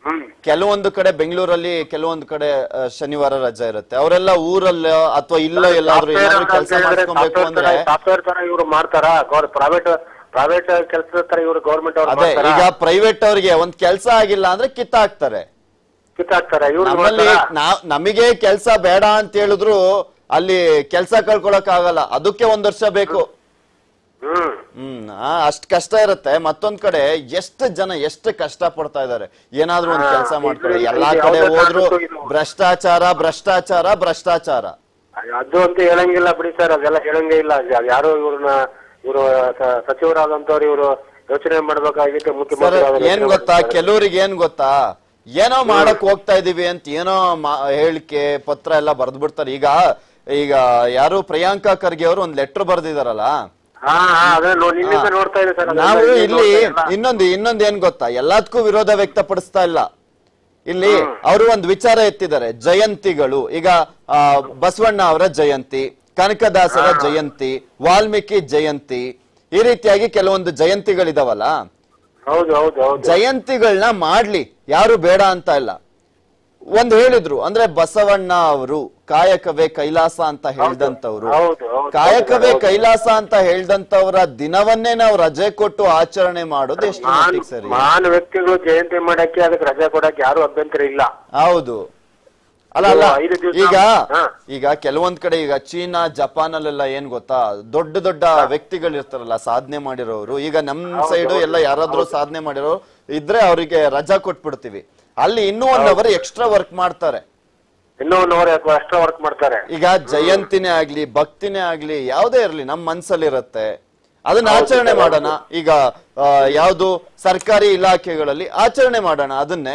ಹ್ಮ್ ಕೆಲವೊಂದು ಕಡೆ ಬೆಂಗಳೂರಲ್ಲಿ ಕೆಲವೊಂದು ಕಡೆ ಆ, ಶನಿವಾರ ರಜೆ ಇರುತ್ತೆ ಅವರೆಲ್ಲ ಊರಲ್ಲ ಅಥವಾ ಇಲ್ಲೋ ಎಲ್ಲಾದ್ರೂ ಏನಾದ್ರೂ ಕೆಲಸ ಮಾಡಿಸ್ಕೊಬೇಕು ಅಂದ್ರೆ ಸಾಫ್ಟ್ವೇರ್ ತರ ಇವ್ರು ಮಾಡ್ತಾರ ಪ್ರೈವೇಟ್ ಪ್ರೈವೇಟ್ ಕೆಲಸದ ತರ ಇವ್ರು ಗೌರ್ಮೆಂಟ್ ಅವ್ರು ಅದೇ ಮಾಡ್ತಾರ ಈಗ ಪ್ರೈವೇಟ್ ಅವ್ರಿಗೆ ಒಂದ್ ಕೆಲಸ ಆಗಿಲ್ಲ ಅಂದ್ರೆ ಕಿತ್ತಾಕ್ತಾರೆ ಕಿತ್ತಾಕ್ತಾರ ಇವ್ರು ನಮ್ಮಲ್ಲಿ ಮಾಡ್ತಾರಾ? ನಾವ್ ನಮಗೆ ಕೆಲಸ ಬೇಡ ಅಂತ ಹೇಳಿದ್ರು ಅಲ್ಲಿ ಕೆಲಸ ಕಳ್ಕೊಳಕ್ ಆಗಲ್ಲ ಅದಕ್ಕೆ ಒಂದ್ ವರ್ಷ ಬೇಕು ಹ್ಮ್ ಹ್ಮ್ ಆ, ಅಷ್ಟ್ ಕಷ್ಟ ಇರುತ್ತೆ ಮತ್ತೊಂದ್ ಕಡೆ ಎಷ್ಟು ಜನ ಎಷ್ಟು ಕಷ್ಟ ಪಡ್ತಾ ಇದಾರೆ ಏನಾದ್ರೂ ಒಂದ್ ಹಾ, ಕೆಲಸ ಮಾಡ್ಕೊಳ್ಳಿ ಇದು- ಎಲ್ಲಾ ಇದು ಕಡೆ ಯಾವ್ದೇ ಹೋದ್ರು ಕಾರಣಕ್ಕೂ ಇದು- ಭ್ರಷ್ಟಾಚಾರ ಭ್ರಷ್ಟಾಚಾರ ಭ್ರಷ್ಟಾಚಾರ ಅದು ಅಂತ ಹೇಳಂಗಿಲ್ಲ ಬಿಡಿ ಸರ್ ಅದೆಲ್ಲ ಹೇಳಂಗೇ ಇಲ್ಲ ಅದ್ ಯಾರು ಇವ್ರನ್ನ ಇವರು ಸಚಿವರಾದಂತವ್ರು ಇವರು ಯೋಚನೆ ಮಾಡ್ಬೇಕಾಗಿತ್ತು ಸರ್ ಮುಖ್ಯಮಂತ್ರಿ ಆದವ್ರು ಏನ್ ಯೋಚ್ನೆ ಗೊತ್ತಾ ಮಾಡ್ತಾರೆ. ಕೆಲವ್ರಿಗೆ ಏನ್ ಗೊತ್ತಾ ಏನೋ ಮಾಡಕ್ ಹೋಗ್ತಾ ಇದೀವಿ ಅಂತ ಏನೋ ಮಾ- ಹೇಳಿಕೆ ಪತ್ರ ಎಲ್ಲ ಬರ್ದ್ ಬಿಡ್ತಾರೆ ಈಗ ಈಗ ಯಾರು ಪ್ರಿಯಾಂಕಾ ಖರ್ಗೆ ಅವರು ಒಂದ್ ಲೆಟರ್ ಬರ್ದಿದಾರಲ್ಲ ಹಾ ಹಾ ಅದೇ ನೋ- ನಿನ್ನಿಂದ ನೋಡ್ತಾ ಇದೆ ಸರ್ ಅದೆಲ್ಲ ನಾವು ಇಲ್ಲಿ ಇಲ್ಲಿ ನೋಡ್ತಾ ಇಲ್ಲ. ಇನ್ನೊಂದು ಇನ್ನೊಂದು ಏನ್ ಗೊತ್ತಾ ಎಲ್ಲದಕ್ಕೂ ವಿರೋಧ ವ್ಯಕ್ತಪಡಿಸ್ತಾ ಇಲ್ಲ ಇಲ್ಲಿ ಅವರು ಒಂದು ವಿಚಾರ ಎತ್ತಿದ್ದಾರೆ ಜಯಂತಿಗಳು ಈಗ ಆ, ಬಸವಣ್ಣ ಅವರ ಜಯಂತಿ ಕನಕದಾಸರ ಜಯಂತಿ ವಾಲ್ಮೀಕಿ ಜಯಂತಿ ಈ ರೀತಿಯಾಗಿ ಕೆಲವೊಂದು ಜಯಂತಿಗಳಿದಾವಲ್ಲ ಹೌದು ಹೌದು ಹೌದು ಜಯಂತಿಗಳನ್ನ ಮಾಡ್ಲಿ ಯಾರು ಬೇಡ ಅಂತ ಇಲ್ಲ ಒಂದ್ ಹೇಳಿದ್ರು ಅಂದ್ರೆ ಬಸವಣ್ಣ ಅವರು ಕಾಯಕವೇ ಕೈಲಾಸ ಅಂತ ಹೇಳ್ದಂತವ್ರು ಹೌದು, ಹೌದು, ಕಾಯಕವೇ ಹೌದು. ಕೈಲಾಸ ಅಂತ ಹೇಳ್ದಂತವ್ರ ದಿನವನ್ನೇ ನಾವು ರಜೆ ಕೊಟ್ಟು ಆಚರಣೆ ಮಾಡೋದು ಎಷ್ಟು ಮಹಾನ್ ಮಟ್ಟಿಗೆ ಸರಿ ಮಹಾನ್ ವ್ಯಕ್ತಿಗಳು ಜಯಂತಿ ಮಾಡಕ್ಕೆ ಅದಕ್ಕೆ ರಜೆ ಕೊಡಕ್ಕೆ ಯಾರು ಅಭ್ಯಂತರ ಇಲ್ಲ ಹೌದು ಅಲ್ಲ ಅಲ್ಲ ಇದು ಐದು ದಿವ್ಸ- ಈಗ ಹಾ. ಈಗ ಕೆಲವೊಂದ್ ಕಡೆ ಈಗ ಚೀನಾ ಜಪಾನ್ ಅಲ್ಲೆಲ್ಲ ಏನ್ ಗೊತ್ತಾ ದೊಡ್ಡ ದೊಡ್ಡ ವ್ಯಕ್ತಿಗಳು ಇರ್ತಾರಲ್ಲ ಸಾಧನೆ ಮಾಡಿರೋರು ಈಗ ನಮ್ ಸೈಡು ಎಲ್ಲ ಯಾರಾದ್ರೂ ಸಾಧನೆ ಮಾಡಿರೋ ಇದ್ರೆ ಅವರಿಗೆ ರಜಾ ಕೊಟ್ಬಿಡ್ತೀವಿ ಅಲ್ಲಿ ಇನ್ನೂ ಒಂದ್ ಅವರ್ ಎಕ್ಸ್ಟ್ರಾ ವರ್ಕ್ ಮಾಡ್ತಾರೆ ಇನ್ನೂ ಒಂದು ಅವರ್ ಎಕ್ಸ್ಟ್ರಾ ವರ್ಕ್ ಮಾಡ್ತಾರೆ ಈಗ ಜಯಂತಿನೇ ಆಗ್ಲಿ ಭಕ್ತಿನೇ ಆಗ್ಲಿ ಯಾವ್ದೇ ಇರ್ಲಿ ನಮ್ ಮನ್ಸಲ್ಲಿರತ್ತೆ ಅದನ್ನ ಆಚರಣೆ ಮಾಡೋಣ ಈಗ ಆ, ಯಾವ್ದು ಸರ್ಕಾರಿ ಇಲಾಖೆಗಳಲ್ಲಿ ಆಚರಣೆ ಮಾಡೋಣ ಅದನ್ನೇ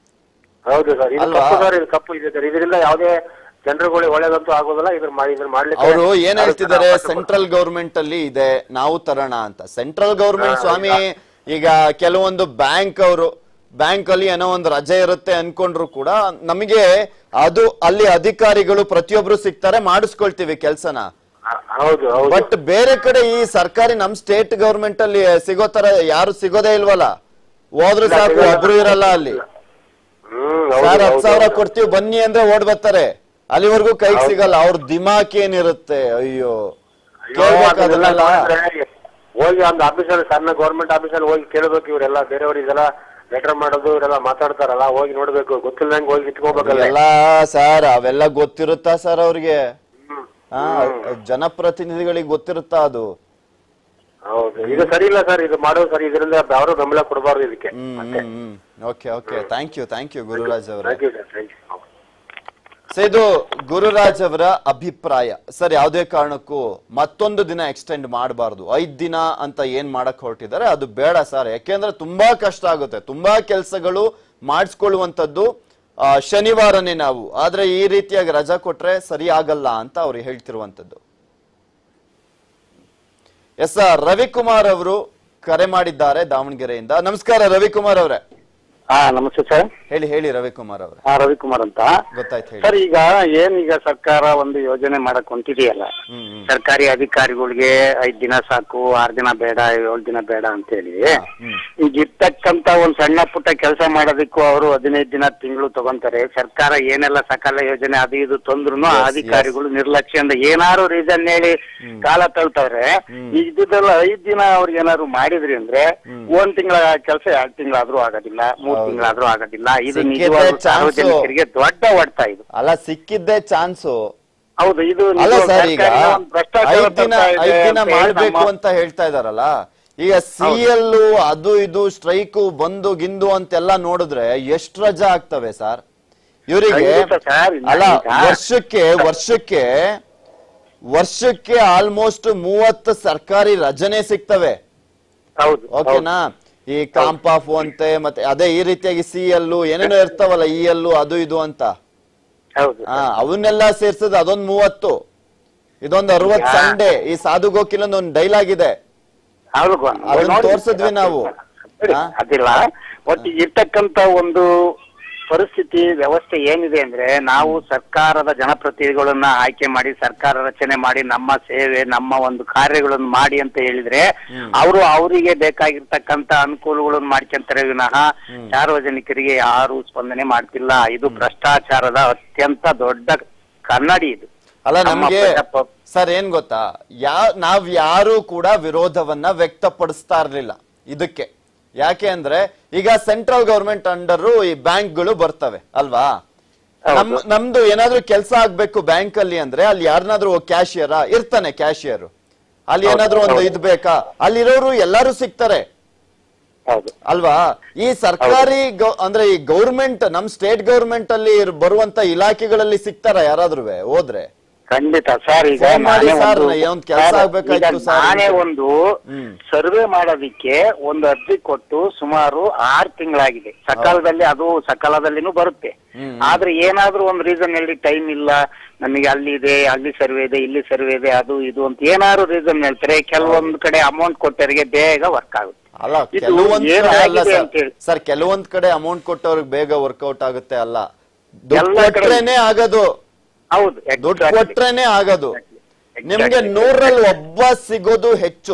ಹೌದು ಸರ್ ಇದು ಅಲ್ವಾ? ತಪ್ಪು ಸರ್ ಇದು ತಪ್ಪು ಇದೆ ಸರ್ ಇದರಿಂದ ಯಾವುದೇ ಜನರುಗಳಿಗೆ ಒಳ್ಳೇದಂತೂ ಆಗೋದಿಲ್ಲ ಇದ್ರ ಮಾಡಿ ಇದ್ರ ಮಾಡ್ಲಿಕ್ಕೆ ಅವರು ಏನ್ ಯಾರು ಹೇಳ್ತಿದ್ದಾರೆ ಅವಕಾಶ ಕೊಡ್ತಾರೆ. ಸೆಂಟ್ರಲ್ ಗವರ್ಮೆಂಟ್ ಅಲ್ಲಿ ಇದೆ ನಾವು ತರೋಣ ಅಂತ ಸೆಂಟ್ರಲ್ ಗವರ್ಮೆಂಟ್ ಸ್ವಾಮಿ ಈಗ ಕೆಲವೊಂದು ಬ್ಯಾಂಕ್ ಅವರು ಬ್ಯಾಂಕ್ ಅಲ್ಲಿ ಏನೋ ಒಂದು ರಜೆ ಇರುತ್ತೆ ಅನ್ಕೊಂಡ್ರು ಕೂಡ ನಮಗೆ ಅದು ಅಲ್ಲಿ ಅಧಿಕಾರಿಗಳು ಪ್ರತಿಯೊಬ್ರು ಸಿಗ್ತಾರೆ ಮಾಡಿಸ್ಕೊಳ್ತೀವಿ ಕೆಲ್ಸನ ಹ- ಹೌದು ಹೌದು ಬಟ್ ಬೇರೆ ಕಡೆ ಈ ಸರ್ಕಾರಿ ನಮ್ ಸ್ಟೇಟ್ ಗವರ್ಮೆಂಟ್ ಅಲ್ಲಿ ಸಿಗೋ ತರ ಯಾರು ಸಿಗೋದೇ ಇಲ್ವಲ್ಲ ಹೋದ್ರು ಸಾಕು ಒಬ್ರು ಇರಲ್ಲ ಅಲ್ಲಿ ಹ್ಮ್ ಸರ್ ಹೌದು ಹತ್ತು ಸಾವಿರ ಹೌದು ಕೊಡ್ತೀವಿ ಬನ್ನಿ ಅಂದ್ರೆ ಓಡ್ ಬರ್ತಾರೆ ಅಲ್ಲಿವರೆಗೂ ಕೈಗೆ ಸಿಗಲ್ಲ ಅವ್ರ ದಿಮಾಕ್ ಏನಿರುತ್ತೆ ಅಯ್ಯೋ ಅಯ್ಯೋ, ಕೇಳ್ಬೇಕು ಅದನ್ನೆಲ್ಲ ಅದನ್ನೆಲ್ಲ ನೋಡಿದ್ರೆ ಹೋಗಿ ಒಂದು ಆಫೀಸಲ್ಲಿ ಸಣ್ಣ ಗೌರ್ಮೆಂಟ್ ಆಫೀಸಲ್ಲಿ ಹೋಗಿ ಕೇಳಬೇಕು ಇವರೆಲ್ಲ ಬೇರೆಯವ್ರು ಇದೆಲ್ಲ ಲೆಟರ್ ಮಾಡೋದು ಇವರೆಲ್ಲ ಮಾತಾಡ್ತಾರಲ್ಲ ಹೋಗಿ ನೋಡ್ಬೇಕು ಗೊತ್ತಿಲ್ಲದಂಗೆ ಹೋಗಿ ಇಟ್ಕೋಬೇಕಲ್ಲ ಎಲ್ಲ ಸರ್ ಅವೆಲ್ಲ ಗೊತ್ತಿರುತ್ತಾ ಸರ್ ಅವ್ರಿಗೆ ಹ್ಮ್. ಹಾ ಜನಪ್ರತಿನಿಧಿಗಳಿಗೆ ಗೊತ್ತಿರುತ್ತಾ ಅದು ಹೌದು ಇದು ಸರಿ ಇಲ್ಲ ಸರ್ ಇದು ಮಾಡೋದು ಸರಿ ಇದರಿಂದ ಯಾರು ಬೆಂಬಲ ಕೊಡಬಾರ್ದು ಇದಕ್ಕೆ ಹ್ಮ್ ಹ್ಮ್ ಹ್ಮ್ okay okay thank you thank you Gururaj ಅವರೇ thank you sir thank you so ಇದು ಗುರುರಾಜ್ ಅವರ ಅಭಿಪ್ರಾಯ ಸರ್ ಯಾವುದೇ ಕಾರಣಕ್ಕೂ ಮತ್ತೊಂದು ದಿನ ಎಕ್ಸ್ಟೆಂಡ್ ಮಾಡಬಾರ್ದು ಐದ್ ದಿನ ಅಂತ ಏನ್ ಮಾಡಕ್ ಹೊರಟಿದ್ದಾರೆ ಅದು ಬೇಡ ಸರ್ ಯಾಕೆಂದ್ರೆ ತುಂಬಾ ಕಷ್ಟ ಆಗುತ್ತೆ ತುಂಬಾ ಕೆಲಸಗಳು ಮಾಡಿಸ್ಕೊಳ್ಳುವಂಥದ್ದು ಆ, ಶನಿವಾರನೇ ನಾವು ಆದ್ರೆ ಈ ರೀತಿಯಾಗಿ ರಜಾ ಕೊಟ್ರೆ ಸರಿ ಆಗಲ್ಲ ಅಂತ ಅವ್ರು ಹೇಳ್ತಿರುವಂತದ್ದು ಎಸ್ ಸರ್ ರವಿಕುಮಾರ್ ಅವರು ಕರೆ ಮಾಡಿದ್ದಾರೆ ದಾವಣಗೆರೆಯಿಂದ ನಮಸ್ಕಾರ ರವಿಕುಮಾರ್ ಅವರೇ ಹಾ ನಮಸ್ತೆ ಸರ್ ಹೇಳಿ ಹೇಳಿ ರವಿಕುಮಾರ್ ಅವರೇ ಹಾ ರವಿಕುಮಾರ್ ಅಂತ ಗೊತ್ತಾಯ್ತು ಹೇಳಿ ಸರ್ ಈಗ ಏನ್ ಈಗ ಸರ್ಕಾರ ಒಂದು ಯೋಜನೆ ಮಾಡಕ್ ಹೊಂಟಿದೆಯಲ್ಲ ಹ್ಮ್ ಹ್ಮ್ ಸರ್ಕಾರಿ ಅಧಿಕಾರಿಗಳಿಗೆ ಐದ್ ದಿನ ಸಾಕು ಆರ್ ದಿನ ಬೇಡ ಏಳ್ ದಿನ ಬೇಡ ಅಂತ ಹೇಳಿ ಹ್ಮ್ ಈಗ ಇರ್ತಕ್ಕಂತ ಒಂದ್ ಸಣ್ಣ ಪುಟ್ಟ ಕೆಲಸ ಮಾಡೋದಕ್ಕೂ ಅವರು ಹದಿನೈದು ದಿನ ತಿಂಗಳು ತಗೊಂತಾರೆ ಸರ್ಕಾರ ಏನೆಲ್ಲ ಸಕಾಲ ಯೋಜನೆ ಅದು ಇದು ತಂದ್ರು ಆ Yes, ಅಧಿಕಾರಿಗಳು ನಿರ್ಲಕ್ಷ್ಯದಿಂದ ಏನಾರು ರೀಸನ್ ಹೇಳಿ ಕಾಲ ತಳ್ತಾರೆ ಇದ್ದಿದ್ದೆಲ್ಲ ಐದ್ ದಿನ ಅವ್ರಿಗೆ ಏನಾದ್ರು ಮಾಡಿದ್ರಿ ಅಂದ್ರೆ ಒಂದ್ ತಿಂಗಳ ಕೆಲಸ ಎರಡ್ ತಿಂಗಳಾದ್ರೂ ಆಗೋದಿಲ್ಲ ಮೂರ್ ಹೌದು. ತಿಂಗಳಾದ್ರೂ ಆಗೋದಿಲ್ಲ ಇದು ಸಿಕ್ಕಿದ್ರೆ ನಿಜವಾದ chance. ಸಾರ್ವಜನಿಕರಿಗೆ ದೊಡ್ಡ ಹೊಡ್ತಾ ಇದು ಅಲ್ಲ ಸಿಕ್ಕಿದ್ದೇ ಚಾನ್ಸು ಹೌದು ಇದು ಅಲ್ಲ ನಿಜವಾದ ಸರ್ ಈಗ ಸರ್ಕಾರದ ಒಂದು ಭ್ರಷ್ಟಾಚಾರ ಐದ್ ದಿನ ತರ್ತಾ ಇದೆ ಐದ್ ದಿನ ಅಂತ ಹೇಳಿ ಮಾಡ್ಬೇಕು ನಮ್ಮ- ಅಂತ ಹೇಳ್ತಾ ಇದಾರಲ್ಲ ಈಗ ಸಿ ಎಲ್ ಅದು ಇದು ಸ್ಟ್ರೈಕು ಬಂದು ಗಿಂದು ಅಂತೆಲ್ಲ ನೋಡಿದ್ರೆ ಎಷ್ಟು ರಜಾ ಆಗ್ತವೆ ಸರ್ ಇವರಿಗೆ ಖಂಡಿತ ಸರ್, ಇಲ್ಲ ಅಲ್ಲ ಈಗ- ವರ್ಷಕ್ಕೆ ವರ್ಷಕ್ಕೆ ವರ್ಷಕ್ಕೆ ಆಲ್ಮೋಸ್ಟ್ ಮೂವತ್ತು ಸರ್ಕಾರಿ ರಜನೆ ಸಿಗ್ತವೆ ಹೌದು ಹೌದು. ಓಕೆನಾ ಈ ಕಾಂಪಾಫು ಅಂತೆ ಮತ್ತೆ ಅದೇ ಈ ರೀತಿಯಾಗಿ ಸಿ ಎಲ್ಲು ಏನೇನೋ ಇರ್ತಾವಲ್ಲ ಇ ಎಲ್ಲು ಅದು ಇದು ಅಂತ ಹೌದು ಹಾ ಅವನ್ನೆಲ್ಲ ಸೇರ್ಸದ್ ಅದೊಂದ್ ಮೂವತ್ತು ಇದೊಂದ್ ಅರವತ್ ಯಾ. ಸಂಡೆ ಈ ಸಾಧು ಗೋಕಿಲಂದ್ ಒಂದ್ ಡೈಲಾಗ್ ಇದೆ ಹೌದು ಗೊ- ಅದನ್ನ ನೋಡಿ. ತೋರ್ಸಿದ್ವಿ ನಾವು. ಬಿಡಿ, ಹಾ? ಅದಿಲ್ಲ ಒಟ್ಟು ಇರ್ತಕ್ಕಂತ ಒಂದು ಪರಿಸ್ಥಿತಿ ವ್ಯವಸ್ಥೆ ಏನಿದೆ ಅಂದ್ರೆ ನಾವು ಸರ್ಕಾರದ ಜನಪ್ರತಿನಿಧಿಗಳನ್ನ ಆಯ್ಕೆ ಮಾಡಿ ಸರ್ಕಾರ ರಚನೆ ಮಾಡಿ ನಮ್ಮ ಸೇವೆ ನಮ್ಮ ಒಂದು ಕಾರ್ಯಗಳನ್ನು ಮಾಡಿ ಅಂತ ಹೇಳಿದ್ರೆ ಅವರು ಅವರಿಗೆ ಬೇಕಾಗಿರ್ತಕ್ಕಂತ ಅನುಕೂಲಗಳನ್ನು ಮಾಡ್ಕೊಂತಾರೆ ವಿನಃ ಸಾರ್ವಜನಿಕರಿಗೆ ಯಾರು ಸ್ಪಂದನೆ ಮಾಡ್ತಿಲ್ಲ ಇದು ಭ್ರಷ್ಟಾಚಾರದ ಅತ್ಯಂತ ದೊಡ್ಡ ಕನ್ನಡಿ ಇದು ಅಲ್ಲ ನಮ್ಮ ನಮ್ಗೆ ಪ್ರಜಾಪ್ರಭು- ಸರ್ ಏನ್ ಗೊತ್ತಾ ಯಾ ನಾವ್ ಯಾರು ಕೂಡ ವಿರೋಧವನ್ನ ವ್ಯಕ್ತಪಡಿಸ್ತಾ ಇರ್ಲಿಲ್ಲ ಇದಕ್ಕೆ ಯಾಕೆ ಅಂದ್ರೆ ಈಗ ಸೆಂಟ್ರಲ್ ಗವರ್ಮೆಂಟ್ ಅಂಡರ್ ಈ ಬ್ಯಾಂಕ್ಗಳು ಬರ್ತವೆ ಅಲ್ವಾ ನಮ್ ನಮ್ದು ಏನಾದ್ರೂ ಕೆಲಸ ಆಗ್ಬೇಕು ಬ್ಯಾಂಕ್ ಅಲ್ಲಿ ಅಂದ್ರೆ ಅಲ್ಲಿ ಯಾರನ್ನಾದ್ರೂ ಕ್ಯಾಶಿಯರ ಇರ್ತಾನೆ ಕ್ಯಾಶಿಯರ್ ಅಲ್ಲಿ ಏನಾದ್ರೂ ಒಂದು ಇದ್ ಬೇಕಾ ಅಲ್ಲಿರೋರು ಎಲ್ಲಾರು ಸಿಗ್ತಾರೆ ಹೌದು ಅಲ್ವಾ ಈ ಸರ್ಕಾರಿ ಗೌ- ಅಂದ್ರೆ ಈ ಗೌರ್ಮೆಂಟ್ ನಮ್ ಸ್ಟೇಟ್ ಗೌರ್ಮೆಂಟ್ ಅಲ್ಲಿ ಇರ್- ಬರುವಂತ ಇಲಾಖೆಗಳಲ್ಲಿ ಸಿಗ್ತಾರ ಯಾರಾದ್ರೂ ಹೋದ್ರೆ ಖಂಡಿತ ಸರ್ ಈಗ ಫೋನ್ ಮಾಡಿ ನಾನೇ ಸರ್, ಒಂದು- ಒಂದ್ ಕೆಲ್ಸ ಸರ್, ಆಗ್ಬೇಕಾಯ್ತು ಈಗ ಸರ್. ನಾನೇ ಒಂದು ಹ್ಮ್. ಸರ್ವೆ ಮಾಡೋದಿಕ್ಕೆ ಒಂದು ಅರ್ಜಿ ಕೊಟ್ಟು ಸುಮಾರು ಆರು ತಿಂಗಳಾಗಿದೆ ಸಕಾಲದಲ್ಲಿ ಅದು ಸಕಾಲದಲ್ಲಿನೂ ಬರುತ್ತೆ ಹ್ಮ್. ಆದ್ರೆ ಏನಾದ್ರೂ ಒಂದು ರೀಸನ್ ಹೇಳಿ ಟೈಮ್ ಇಲ್ಲ ನಮಗೆ ಅಲ್ಲಿ ಇದೆ ಅಲ್ಲಿ ಸರ್ವೆ ಇದೆ ಇಲ್ಲಿ ಸರ್ವೆ ಇದೆ ಅದು ಇದು ಅಂತ ಏನಾದ್ರು ರೀಸನ್ ಹೇಳ್ತಾರೆ ಕೆಲವೊಂದು ಕಡೆ ಅಮೌಂಟ್ ಕೊಟ್ಟವರಿಗೆ ಬೇಗ ವರ್ಕ್ ಆಗುತ್ತೆ ಅಲ್ಲ ಇದು ಕೆಲವೊಂದ್ ಏನ್ ಕಡೆ ಅಲ್ಲ ಆಗಿದೆ ಸರ್ ಅಂತೇಳಿ. ಸರ್ ಕೆಲವೊಂದ್ ಕಡೆ ಅಮೌಂಟ್ ಕೊಟ್ಟವ್ರಿಗೆ ಬೇಗ ವರ್ಕೌಟ್ ಆಗುತ್ತೆ ಅಲ್ಲ ದುಡ್ಡು ಎಲ್ಲ ಕಡೆ- ಕೊಟ್ರೇನೆ ಆಗೋದು ಹೌದು ದುಡ್ಡು exactly. ಕೊಟ್ರೇನೆ ಆಗೋದು Exactly. ನಿಮ್ಗೆ ನೂರಲ್ಲಿ ಒಬ್ಬ ಸಿಗೋದು ಹೆಚ್ಚು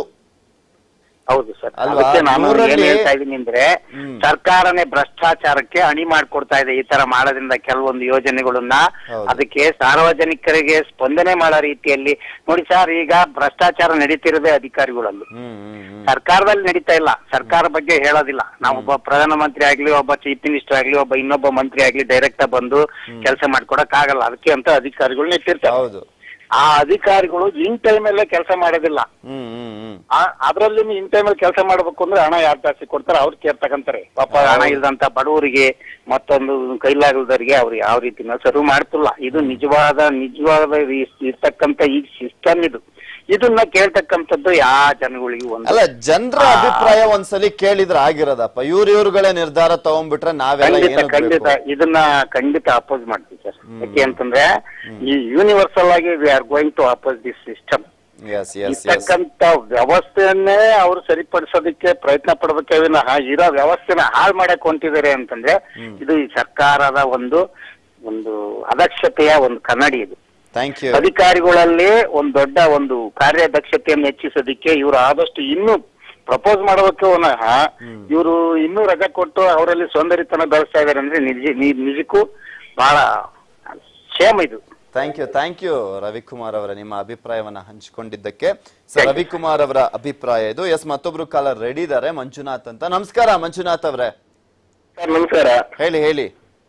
ಹೌದು ಸರ್ ಅಲ್ವಾ? ಅದಕ್ಕೆ ನಾನು ಏನ್ ನೂರಲ್ಲಿ- ಹೇಳ್ತಾ ಇದ್ದೀನಿ ಅಂದ್ರೆ ಹ್ಮ್. ಸರ್ಕಾರನೇ ಭ್ರಷ್ಟಾಚಾರಕ್ಕೆ ಅಣಿ ಮಾಡ್ಕೊಡ್ತಾ ಇದೆ ಈ ತರ ಮಾಡೋದ್ರಿಂದ ಕೆಲವೊಂದು ಯೋಜನೆಗಳನ್ನ ಹೌದು. ಅದಕ್ಕೆ ಸಾರ್ವಜನಿಕರಿಗೆ ಸ್ಪಂದನೆ ಮಾಡೋ ರೀತಿಯಲ್ಲಿ ನೋಡಿ ಸರ್ ಈಗ ಭ್ರಷ್ಟಾಚಾರ ನಡೀತಿರೋದೇ ಅಧಿಕಾರಿಗಳಲ್ಲಿ ಹ್ಮ್ ಹ್ಮ್ ಹ್ಮ್ ಸರ್ಕಾರದಲ್ಲಿ ನಡೀತಾ ಇಲ್ಲ ಸರ್ಕಾರ ಬಗ್ಗೆ ಹೇಳೋದಿಲ್ಲ ನಾವು ಒಬ್ಬ ಪ್ರಧಾನಮಂತ್ರಿ ಆಗ್ಲಿ ಒಬ್ಬ ಚೀಫ್ ಮಿನಿಸ್ಟರ್ ಆಗ್ಲಿ ಒಬ್ಬ ಇನ್ನೊಬ್ಬ ಮಂತ್ರಿ ಆಗ್ಲಿ ಡೈರೆಕ್ಟ್ ಬಂದು ಕೆಲಸ ಮಾಡ್ಕೊಡಕ್ ಆಗಲ್ಲ ಅದಕ್ಕೆ ಅಂತ ಅಧಿಕಾರಿಗಳು ನಿಂತಿರ್ತಾರೆ ಹೌದು ಆ ಅಧಿಕಾರಿಗಳು ಇನ್ ಟೈಮಲ್ಲೇ ಕೆಲಸ ಮಾಡೋದಿಲ್ಲ ಹ್ಮ್ ಹ್ಮ್ ಹ್ಮ್ ಅದ್ರಲ್ಲಿ ಇನ್ ಟೈಮಲ್ಲಿ ಕೆಲಸ ಮಾಡ್ಬೇಕು ಅಂದ್ರೆ ಹಣ ಯಾರು ಜಾಸ್ತಿ ಕೊಡ್ತಾರೆ ಅವ್ರು ಕೇರ್ ತಗೊಂತಾರೆ ಪಾಪ ಹಣ ಇಲ್ದಂತ ಬಡವರಿಗೆ ಮತ್ತೊಂದು ಕೈಲಾಗದವರಿಗೆ ಅವ್ರು ಯಾವ ರೀತಿನ ಸರ್ವ್ ಮಾಡ್ತಿಲ್ಲ ಇದು ನಿಜವಾದ ನಿಜವಾದ ಈ- ಇರ್ತಕ್ಕಂತ ಈ ಸಿಸ್ಟಮ್ ಇದು ಇದನ್ನ ಕೇಳ್ತಕ್ಕಂಥದ್ದು ಯಾವ ಜನಗಳಿಗೂ ಒಂದು ಅಲ್ಲ ಜನರ ಅಭಿಪ್ರಾಯ ಒಂದ್ಸಲಿ ಕೇಳಿದ್ರೆ ಆಗಿರೋದಪ್ಪ ಇವ್ರ ಇವ್ರುಗಳೇ ನಿರ್ಧಾರ ತಗೊಂಡ್ಬಿಟ್ರೆ ನಾವೆಲ್ಲ ಖಂಡಿತ ಏನು ಖಂಡಿತ ಇದನ್ನ ಖಂಡಿತ ಅಪೋಸ್ ಮಾಡ್ತೀವಿ ಸರ್ ಯಾಕೆ ಅಂತಂದ್ರೆ ಈ ಯೂನಿವರ್ಸಲ್ ಆಗಿ we are going to oppose this system S S S ಇರ್ತಕ್ಕಂತ ವ್ಯವಸ್ಥೆಯನ್ನೇ ಅವರು ಸರಿಪಡಿಸೋದಕ್ಕೆ ಪ್ರಯತ್ನ ಪಡ್ಬೇಕೇ ವಿನಃ ಇರೋ ವ್ಯವಸ್ಥೆನ ಹಾಳು ಮಾಡಕ್ ಹೊಂಟಿದ್ದಾರೆ ಅಂತಂದ್ರೆ ಇದು ಈ ಸರ್ಕಾರದ ಒಂದು ಒಂದು ಅದಕ್ಷತೆಯ ಒಂದು ಕನ್ನಡಿ ಇದು ಥ್ಯಾಂಕ್ ಯು ಅಧಿಕಾರಿಗಳಲ್ಲಿ ಒಂದು ದೊಡ್ಡ ಒಂದು ಕಾರ್ಯದಕ್ಷತೆಯನ್ನು ಹೆಚ್ಚಿಸೋದಿಕ್ಕೆ ಇವರು ಆದಷ್ಟು ಇನ್ನೂ ಪ್ರಪೋಸ್ ಮಾಡೋದಕ್ಕೆ ವಿನಃ ಇವರು ಇನ್ನೂ ರಜೆ ಕೊಟ್ಟು ಅವರಲ್ಲಿ ಸೌಂದರ್ಯತನ ಬೆಳೆಸ್ತಾ ಇದಾರೆ ಅಂದ್ರೆ ನಿಜ ನಿ- ನಿಜಕ್ಕೂ ಬಹಳ ಕ್ಷೇಮ ಇದು thank you thank you Ravikumar ಅವರ ನಿಮ್ಮ ಅಭಿಪ್ರಾಯವನ್ನ ಹಂಚಿಕೊಂಡಿದ್ದಕ್ಕೆ ಸರ್ ರವಿಕುಮಾರ್ ಅವರ ಅಭಿಪ್ರಾಯ ಇದು ಎಸ್ ಮತ್ತೊಬ್ರು ಕಾಲರ್ ರೆಡಿ ಇದ್ದಾರೆ ಮಂಜುನಾಥ್ ಅಂತ ನಮಸ್ಕಾರ ಮಂಜುನಾಥ್ ಅವರೇ ಸರ್ ನಮಸ್ಕಾರ ಹೇಳಿ ಹೇಳಿ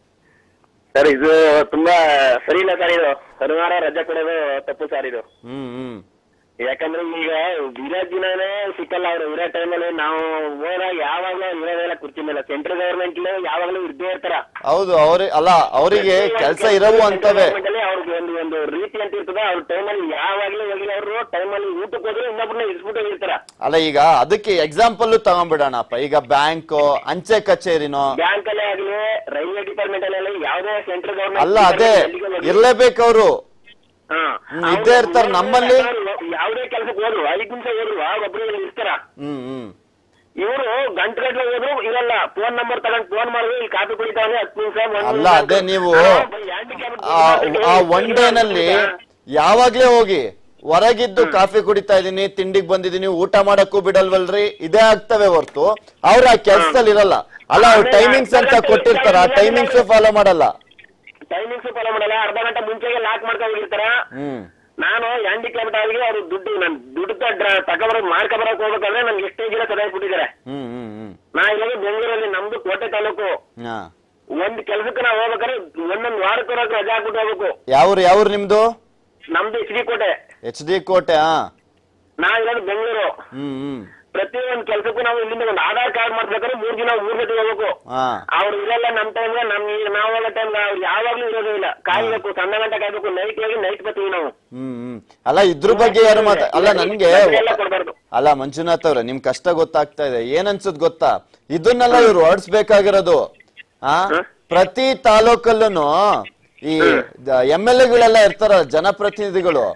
ಸರ್ ಇದು ತುಂಬಾ ಸರಿ ಇಲ್ಲ ಸರ್ ಇದು ಶನಿವಾರ ರಜೆ ಕೊಡೋದು ತಪ್ಪು ಸರ್ ಇದು ಹ್ಮ್ ಹ್ಮ್ ಯಾಕಂದ್ರೆ ಈಗ ಇರೋ ದಿನನೇ ಸಿಕ್ಕಲ್ಲ ಅವ್ರು ಇರೋ ಟೈಮಲ್ಲಿ ನಾವು ಹೋದಾಗ ಯಾವಾಗ್ಲೂ ಇರೋದೆಲ್ಲ ಕುರ್ಚಿ ಮೇಲೆ ಸೆಂಟ್ರಲ್ ಗವರ್ಮೆಂಟ್ ಯಾವಾಗ್ಲೂ ಇದ್ದೇ ಇರ್ತಾರ ಹೌದು ಅವ್ರಿ ಅಲ್ಲ ಅವರಿಗೆ ಕೆಲಸ ಇರವು ಅಂತವೆ ಅವ್ರಿಗೆ ಒಂದು ಒಂದು ರೀತಿ ಅಂತ ಇರ್ತದೆ ಅವ್ರ ಟೈಮಲ್ಲಿ ಯಾವಾಗ್ಲೂ ಹೋಗಿಲ್ಲ ಅವರು ಟೈಮಲ್ಲಿ ಊಟಕ್ಕೆ ಹೋದ್ರೆ ಇನ್ನೊಬ್ಬರನ್ನ ಇಸ್ಬಿಟ್ಟು ಹೋಗಿರ್ತಾರ ಅಲ್ಲ ಈಗ ಅದಕ್ಕೆ ಎಕ್ಸಾಂಪಲ್ ತಗೊಂಡ್ಬಿಡೋಣಪ್ಪ ಈಗ ಬ್ಯಾಂಕ್ ಅಂಚೆ ಕಚೇರಿನೋ ಬ್ಯಾಂಕ್ ಅಲ್ಲೇ ಆಗ್ಲಿ ರೈಲ್ವೆ ಡಿಪಾರ್ಟ್ಮೆಂಟ್ ಅಲ್ಲೇ ಯಾವುದೇ ಸೆಂಟ್ರಲ್ ಗವರ್ಮೆಂಟ್ ಅಲ್ಲ ಅದೇ ಇರ್ಲೇಬೇಕು ಅವರು ಹಾ. ಹ್ಮ್, ಇದ್ದೇ ಇರ್ತಾರೆ. ನಮ್ಮಲ್ಲಿ- ಯಾವುದೇ ಕೆಲಸಕ್ಕೆ ಹೋದ್ರು ಐದ್ ನಿಮಿಷ ಹೋದ್ರು ಒಬ್ರು ಇರ್ತಾರ ಹ್ಮ್ ಹ್ಮ್ ಇವರು ಗಂಟೆ ಗಂಟೆ ಹೋದ್ರು ಇರಲ್ಲ ಫೋನ್ ನಂಬರ್ ತಗೊಂಡ್ ಫೋನ್ ಮಾಡಿದ್ರು ಇಲ್ಲಿ ಕಾಫಿ ಕುಡಿತಾನೆ ಹತ್ತು ನಿಮಿಷ ಒಂದ್ ಅಲ್ಲ ನಿಮಿಷ ಅದೇ ಅಂತ. ನೀವು ಆ, ಬೈ handicap ಆ ಆ ಒನ್ ಡೇನಲ್ಲಿ ಯಾವಾಗ್ಲೇ ಹೋಗಿ ಹೊರಗಿದ್ದು ಕಾಫಿ ಕುಡಿತಾ ಇದೀನಿ ತಿಂಡಿಗ್ ಬಂದಿದೀನಿ ಊಟ ಮಾಡಕ್ಕೂ ಬಿಡಲ್ವಲ್ರಿ ಇದೇ ಆಗ್ತವೆ ಹೊರ್ತು ಅವ್ರ ಆ ಕೆಲ್ಸದಲ್ಲಿ ಇರಲ್ಲ ಅಲ್ಲ ಅವ್ರ ಟೈಮಿಂಗ್ಸ್ ಅಂತ ಕೊಟ್ಟಿರ್ತಾರ ಆ ಟೈಮಿಂಗ್ಸ್ ಫಾಲೋ ಮಾಡಲ್ಲ ಟೈಮಿಂಗ್ಸ್ ಫಾಲೋ ಮಾಡಲ್ಲ ಅರ್ಧ ಗಂಟೆ ಮುಂಚೆಗೆ ಲಾಕ್ ಮಾಡ್ಕೊಂಡು ಹೋಗಿರ್ತಾರ ಹ್ಮ್ ನಾನು ಹ್ಯಾಂಡಿಕ್ಯಾಪ್ಟ್ ಆಗಿ ಅವ್ರು ದುಡ್ಡು ನನ್ ದುಡ್ಡು ತಗೊಬರೋದು ಮಾಡ್ಕೊಬರಕ್ ಹೋಗ್ಬೇಕಂದ್ರೆ ನನ್ಗೆ ಎಷ್ಟೇ ಗಿಡ ಸದಾಯಿಸ್ಬಿಟ್ಟಿದ್ದಾರೆ ಹ್ಮ್ ಹ್ಮ್ ಹ್ಮ್ ನಾ ಇರೋದು ಬೆಂಗಳೂರಲ್ಲಿ ನಮ್ದು ಕೋಟೆ ತಾಲೂಕು ಹಾ ಒಂದ್ ಕೆಲ್ಸಕ್ಕೆ ನಾವು ಹೋಗ್ಬೇಕಾದ್ರೆ ಒಂದೊಂದ್ ವಾರಕ್ಕೆ ಬರೋಕೆ ರಜಾ ಹಾಕ್ಬಿಟ್ಟು ಹೋಗ್ಬೇಕು ಯಾವ್ರು ಯಾವ್ರು ನಿಮ್ದು ನಮ್ದು H D Kote H D Kote ಹಾ ನಾ ಇರೋದು ಬೆಂಗಳೂರು ಹ್ಮ್ ಹ್ಮ್ ಪ್ರತಿ ಒಂದ್ ಕೆಲ್ಸಕ್ಕೂ ನಾವು ಇಲ್ಲಿಂದ ಒಂದು ಆಧಾರ್ ಕಾರ್ಡ್ ಮಾಡ್ಬೇಕಾದ್ರೆ ಮೂರ್ ದಿನ ಮೂರ್ ಜೊತೆ ಹೋಗ್ಬೇಕು ಹಾ ಅವ್ರು ಇರಲ್ಲ ನಮ್ ಟೈಮ್ ನಮ್ ನಾವು ಹೋಗೋ ಟೈಮ್ ಅವ್ರು ಯಾವಾಗ್ಲೂ ಇರೋದೇ ಇಲ್ಲ ಕಾಯ್ಬೇಕು ಸಣ್ಣ ಗಂಟೆ ಕಾಯ್ಬೇಕು ನೈಟ್ ಹೋಗಿ ನೈಟ್ ಬರ್ತೀವಿ ನಾವು ಹ್ಮ್ ಹ್ಮ್ ಅಲ್ಲ ಇದ್ರ ಬಗ್ಗೆ ಯಾರು ಮಾತಾ ಅಲ್ಲ ನನ್ಗೆ ಎಲ್ಲ ಕೊಡ್ಬಾರ್ದು ಅಲ್ಲ ಮಂಜುನಾಥ್ ಅವ್ರೆ ನಿಮ್ ಕಷ್ಟ ಗೊತ್ತಾಗ್ತಾ ಇದೆ ಏನ್ ಅನ್ಸುದ್ ಗೊತ್ತಾ ಇದನ್ನೆಲ್ಲ ಇವ್ರು ಹೊರಡ್ಸ್ಬೇಕಾಗಿರೋದು ಆ ಪ್ರತಿ ತಾಲೂಕಲ್ಲೂ ಈ ಎಂ ಎಲ್ ಎಗಳೆಲ್ಲ ಇರ್ತಾರ ಜನಪ್ರತಿನಿಧಿಗಳು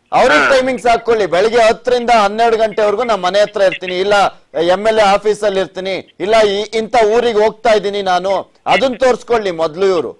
ಅವ್ರಿಗೆ ಟೈಮಿಂಗ್ಸ್ ಹಾಕೊಳ್ಳಿ ಬೆಳಿಗ್ಗೆ ಹತ್ತರಿಂದ ಹನ್ನೆರಡು ಗಂಟೆವರೆಗೂ ನಾ ಮನೆ ಹತ್ರ ಇರ್ತೀನಿ ಇಲ್ಲ ಎಂ ಎಲ್ ಎ ಆಫೀಸ್ ಅಲ್ಲಿ ಇರ್ತೀನಿ ಇಲ್ಲ ಈ- ಇಂಥ ಊರಿಗೆ ಹೋಗ್ತಾ ಇದ್ದೀನಿ ನಾನು ಅದನ್ನ ತೋರ್ಸ್ಕೊಳ್ಳಿ ಮೊದ್ಲು ಇವರು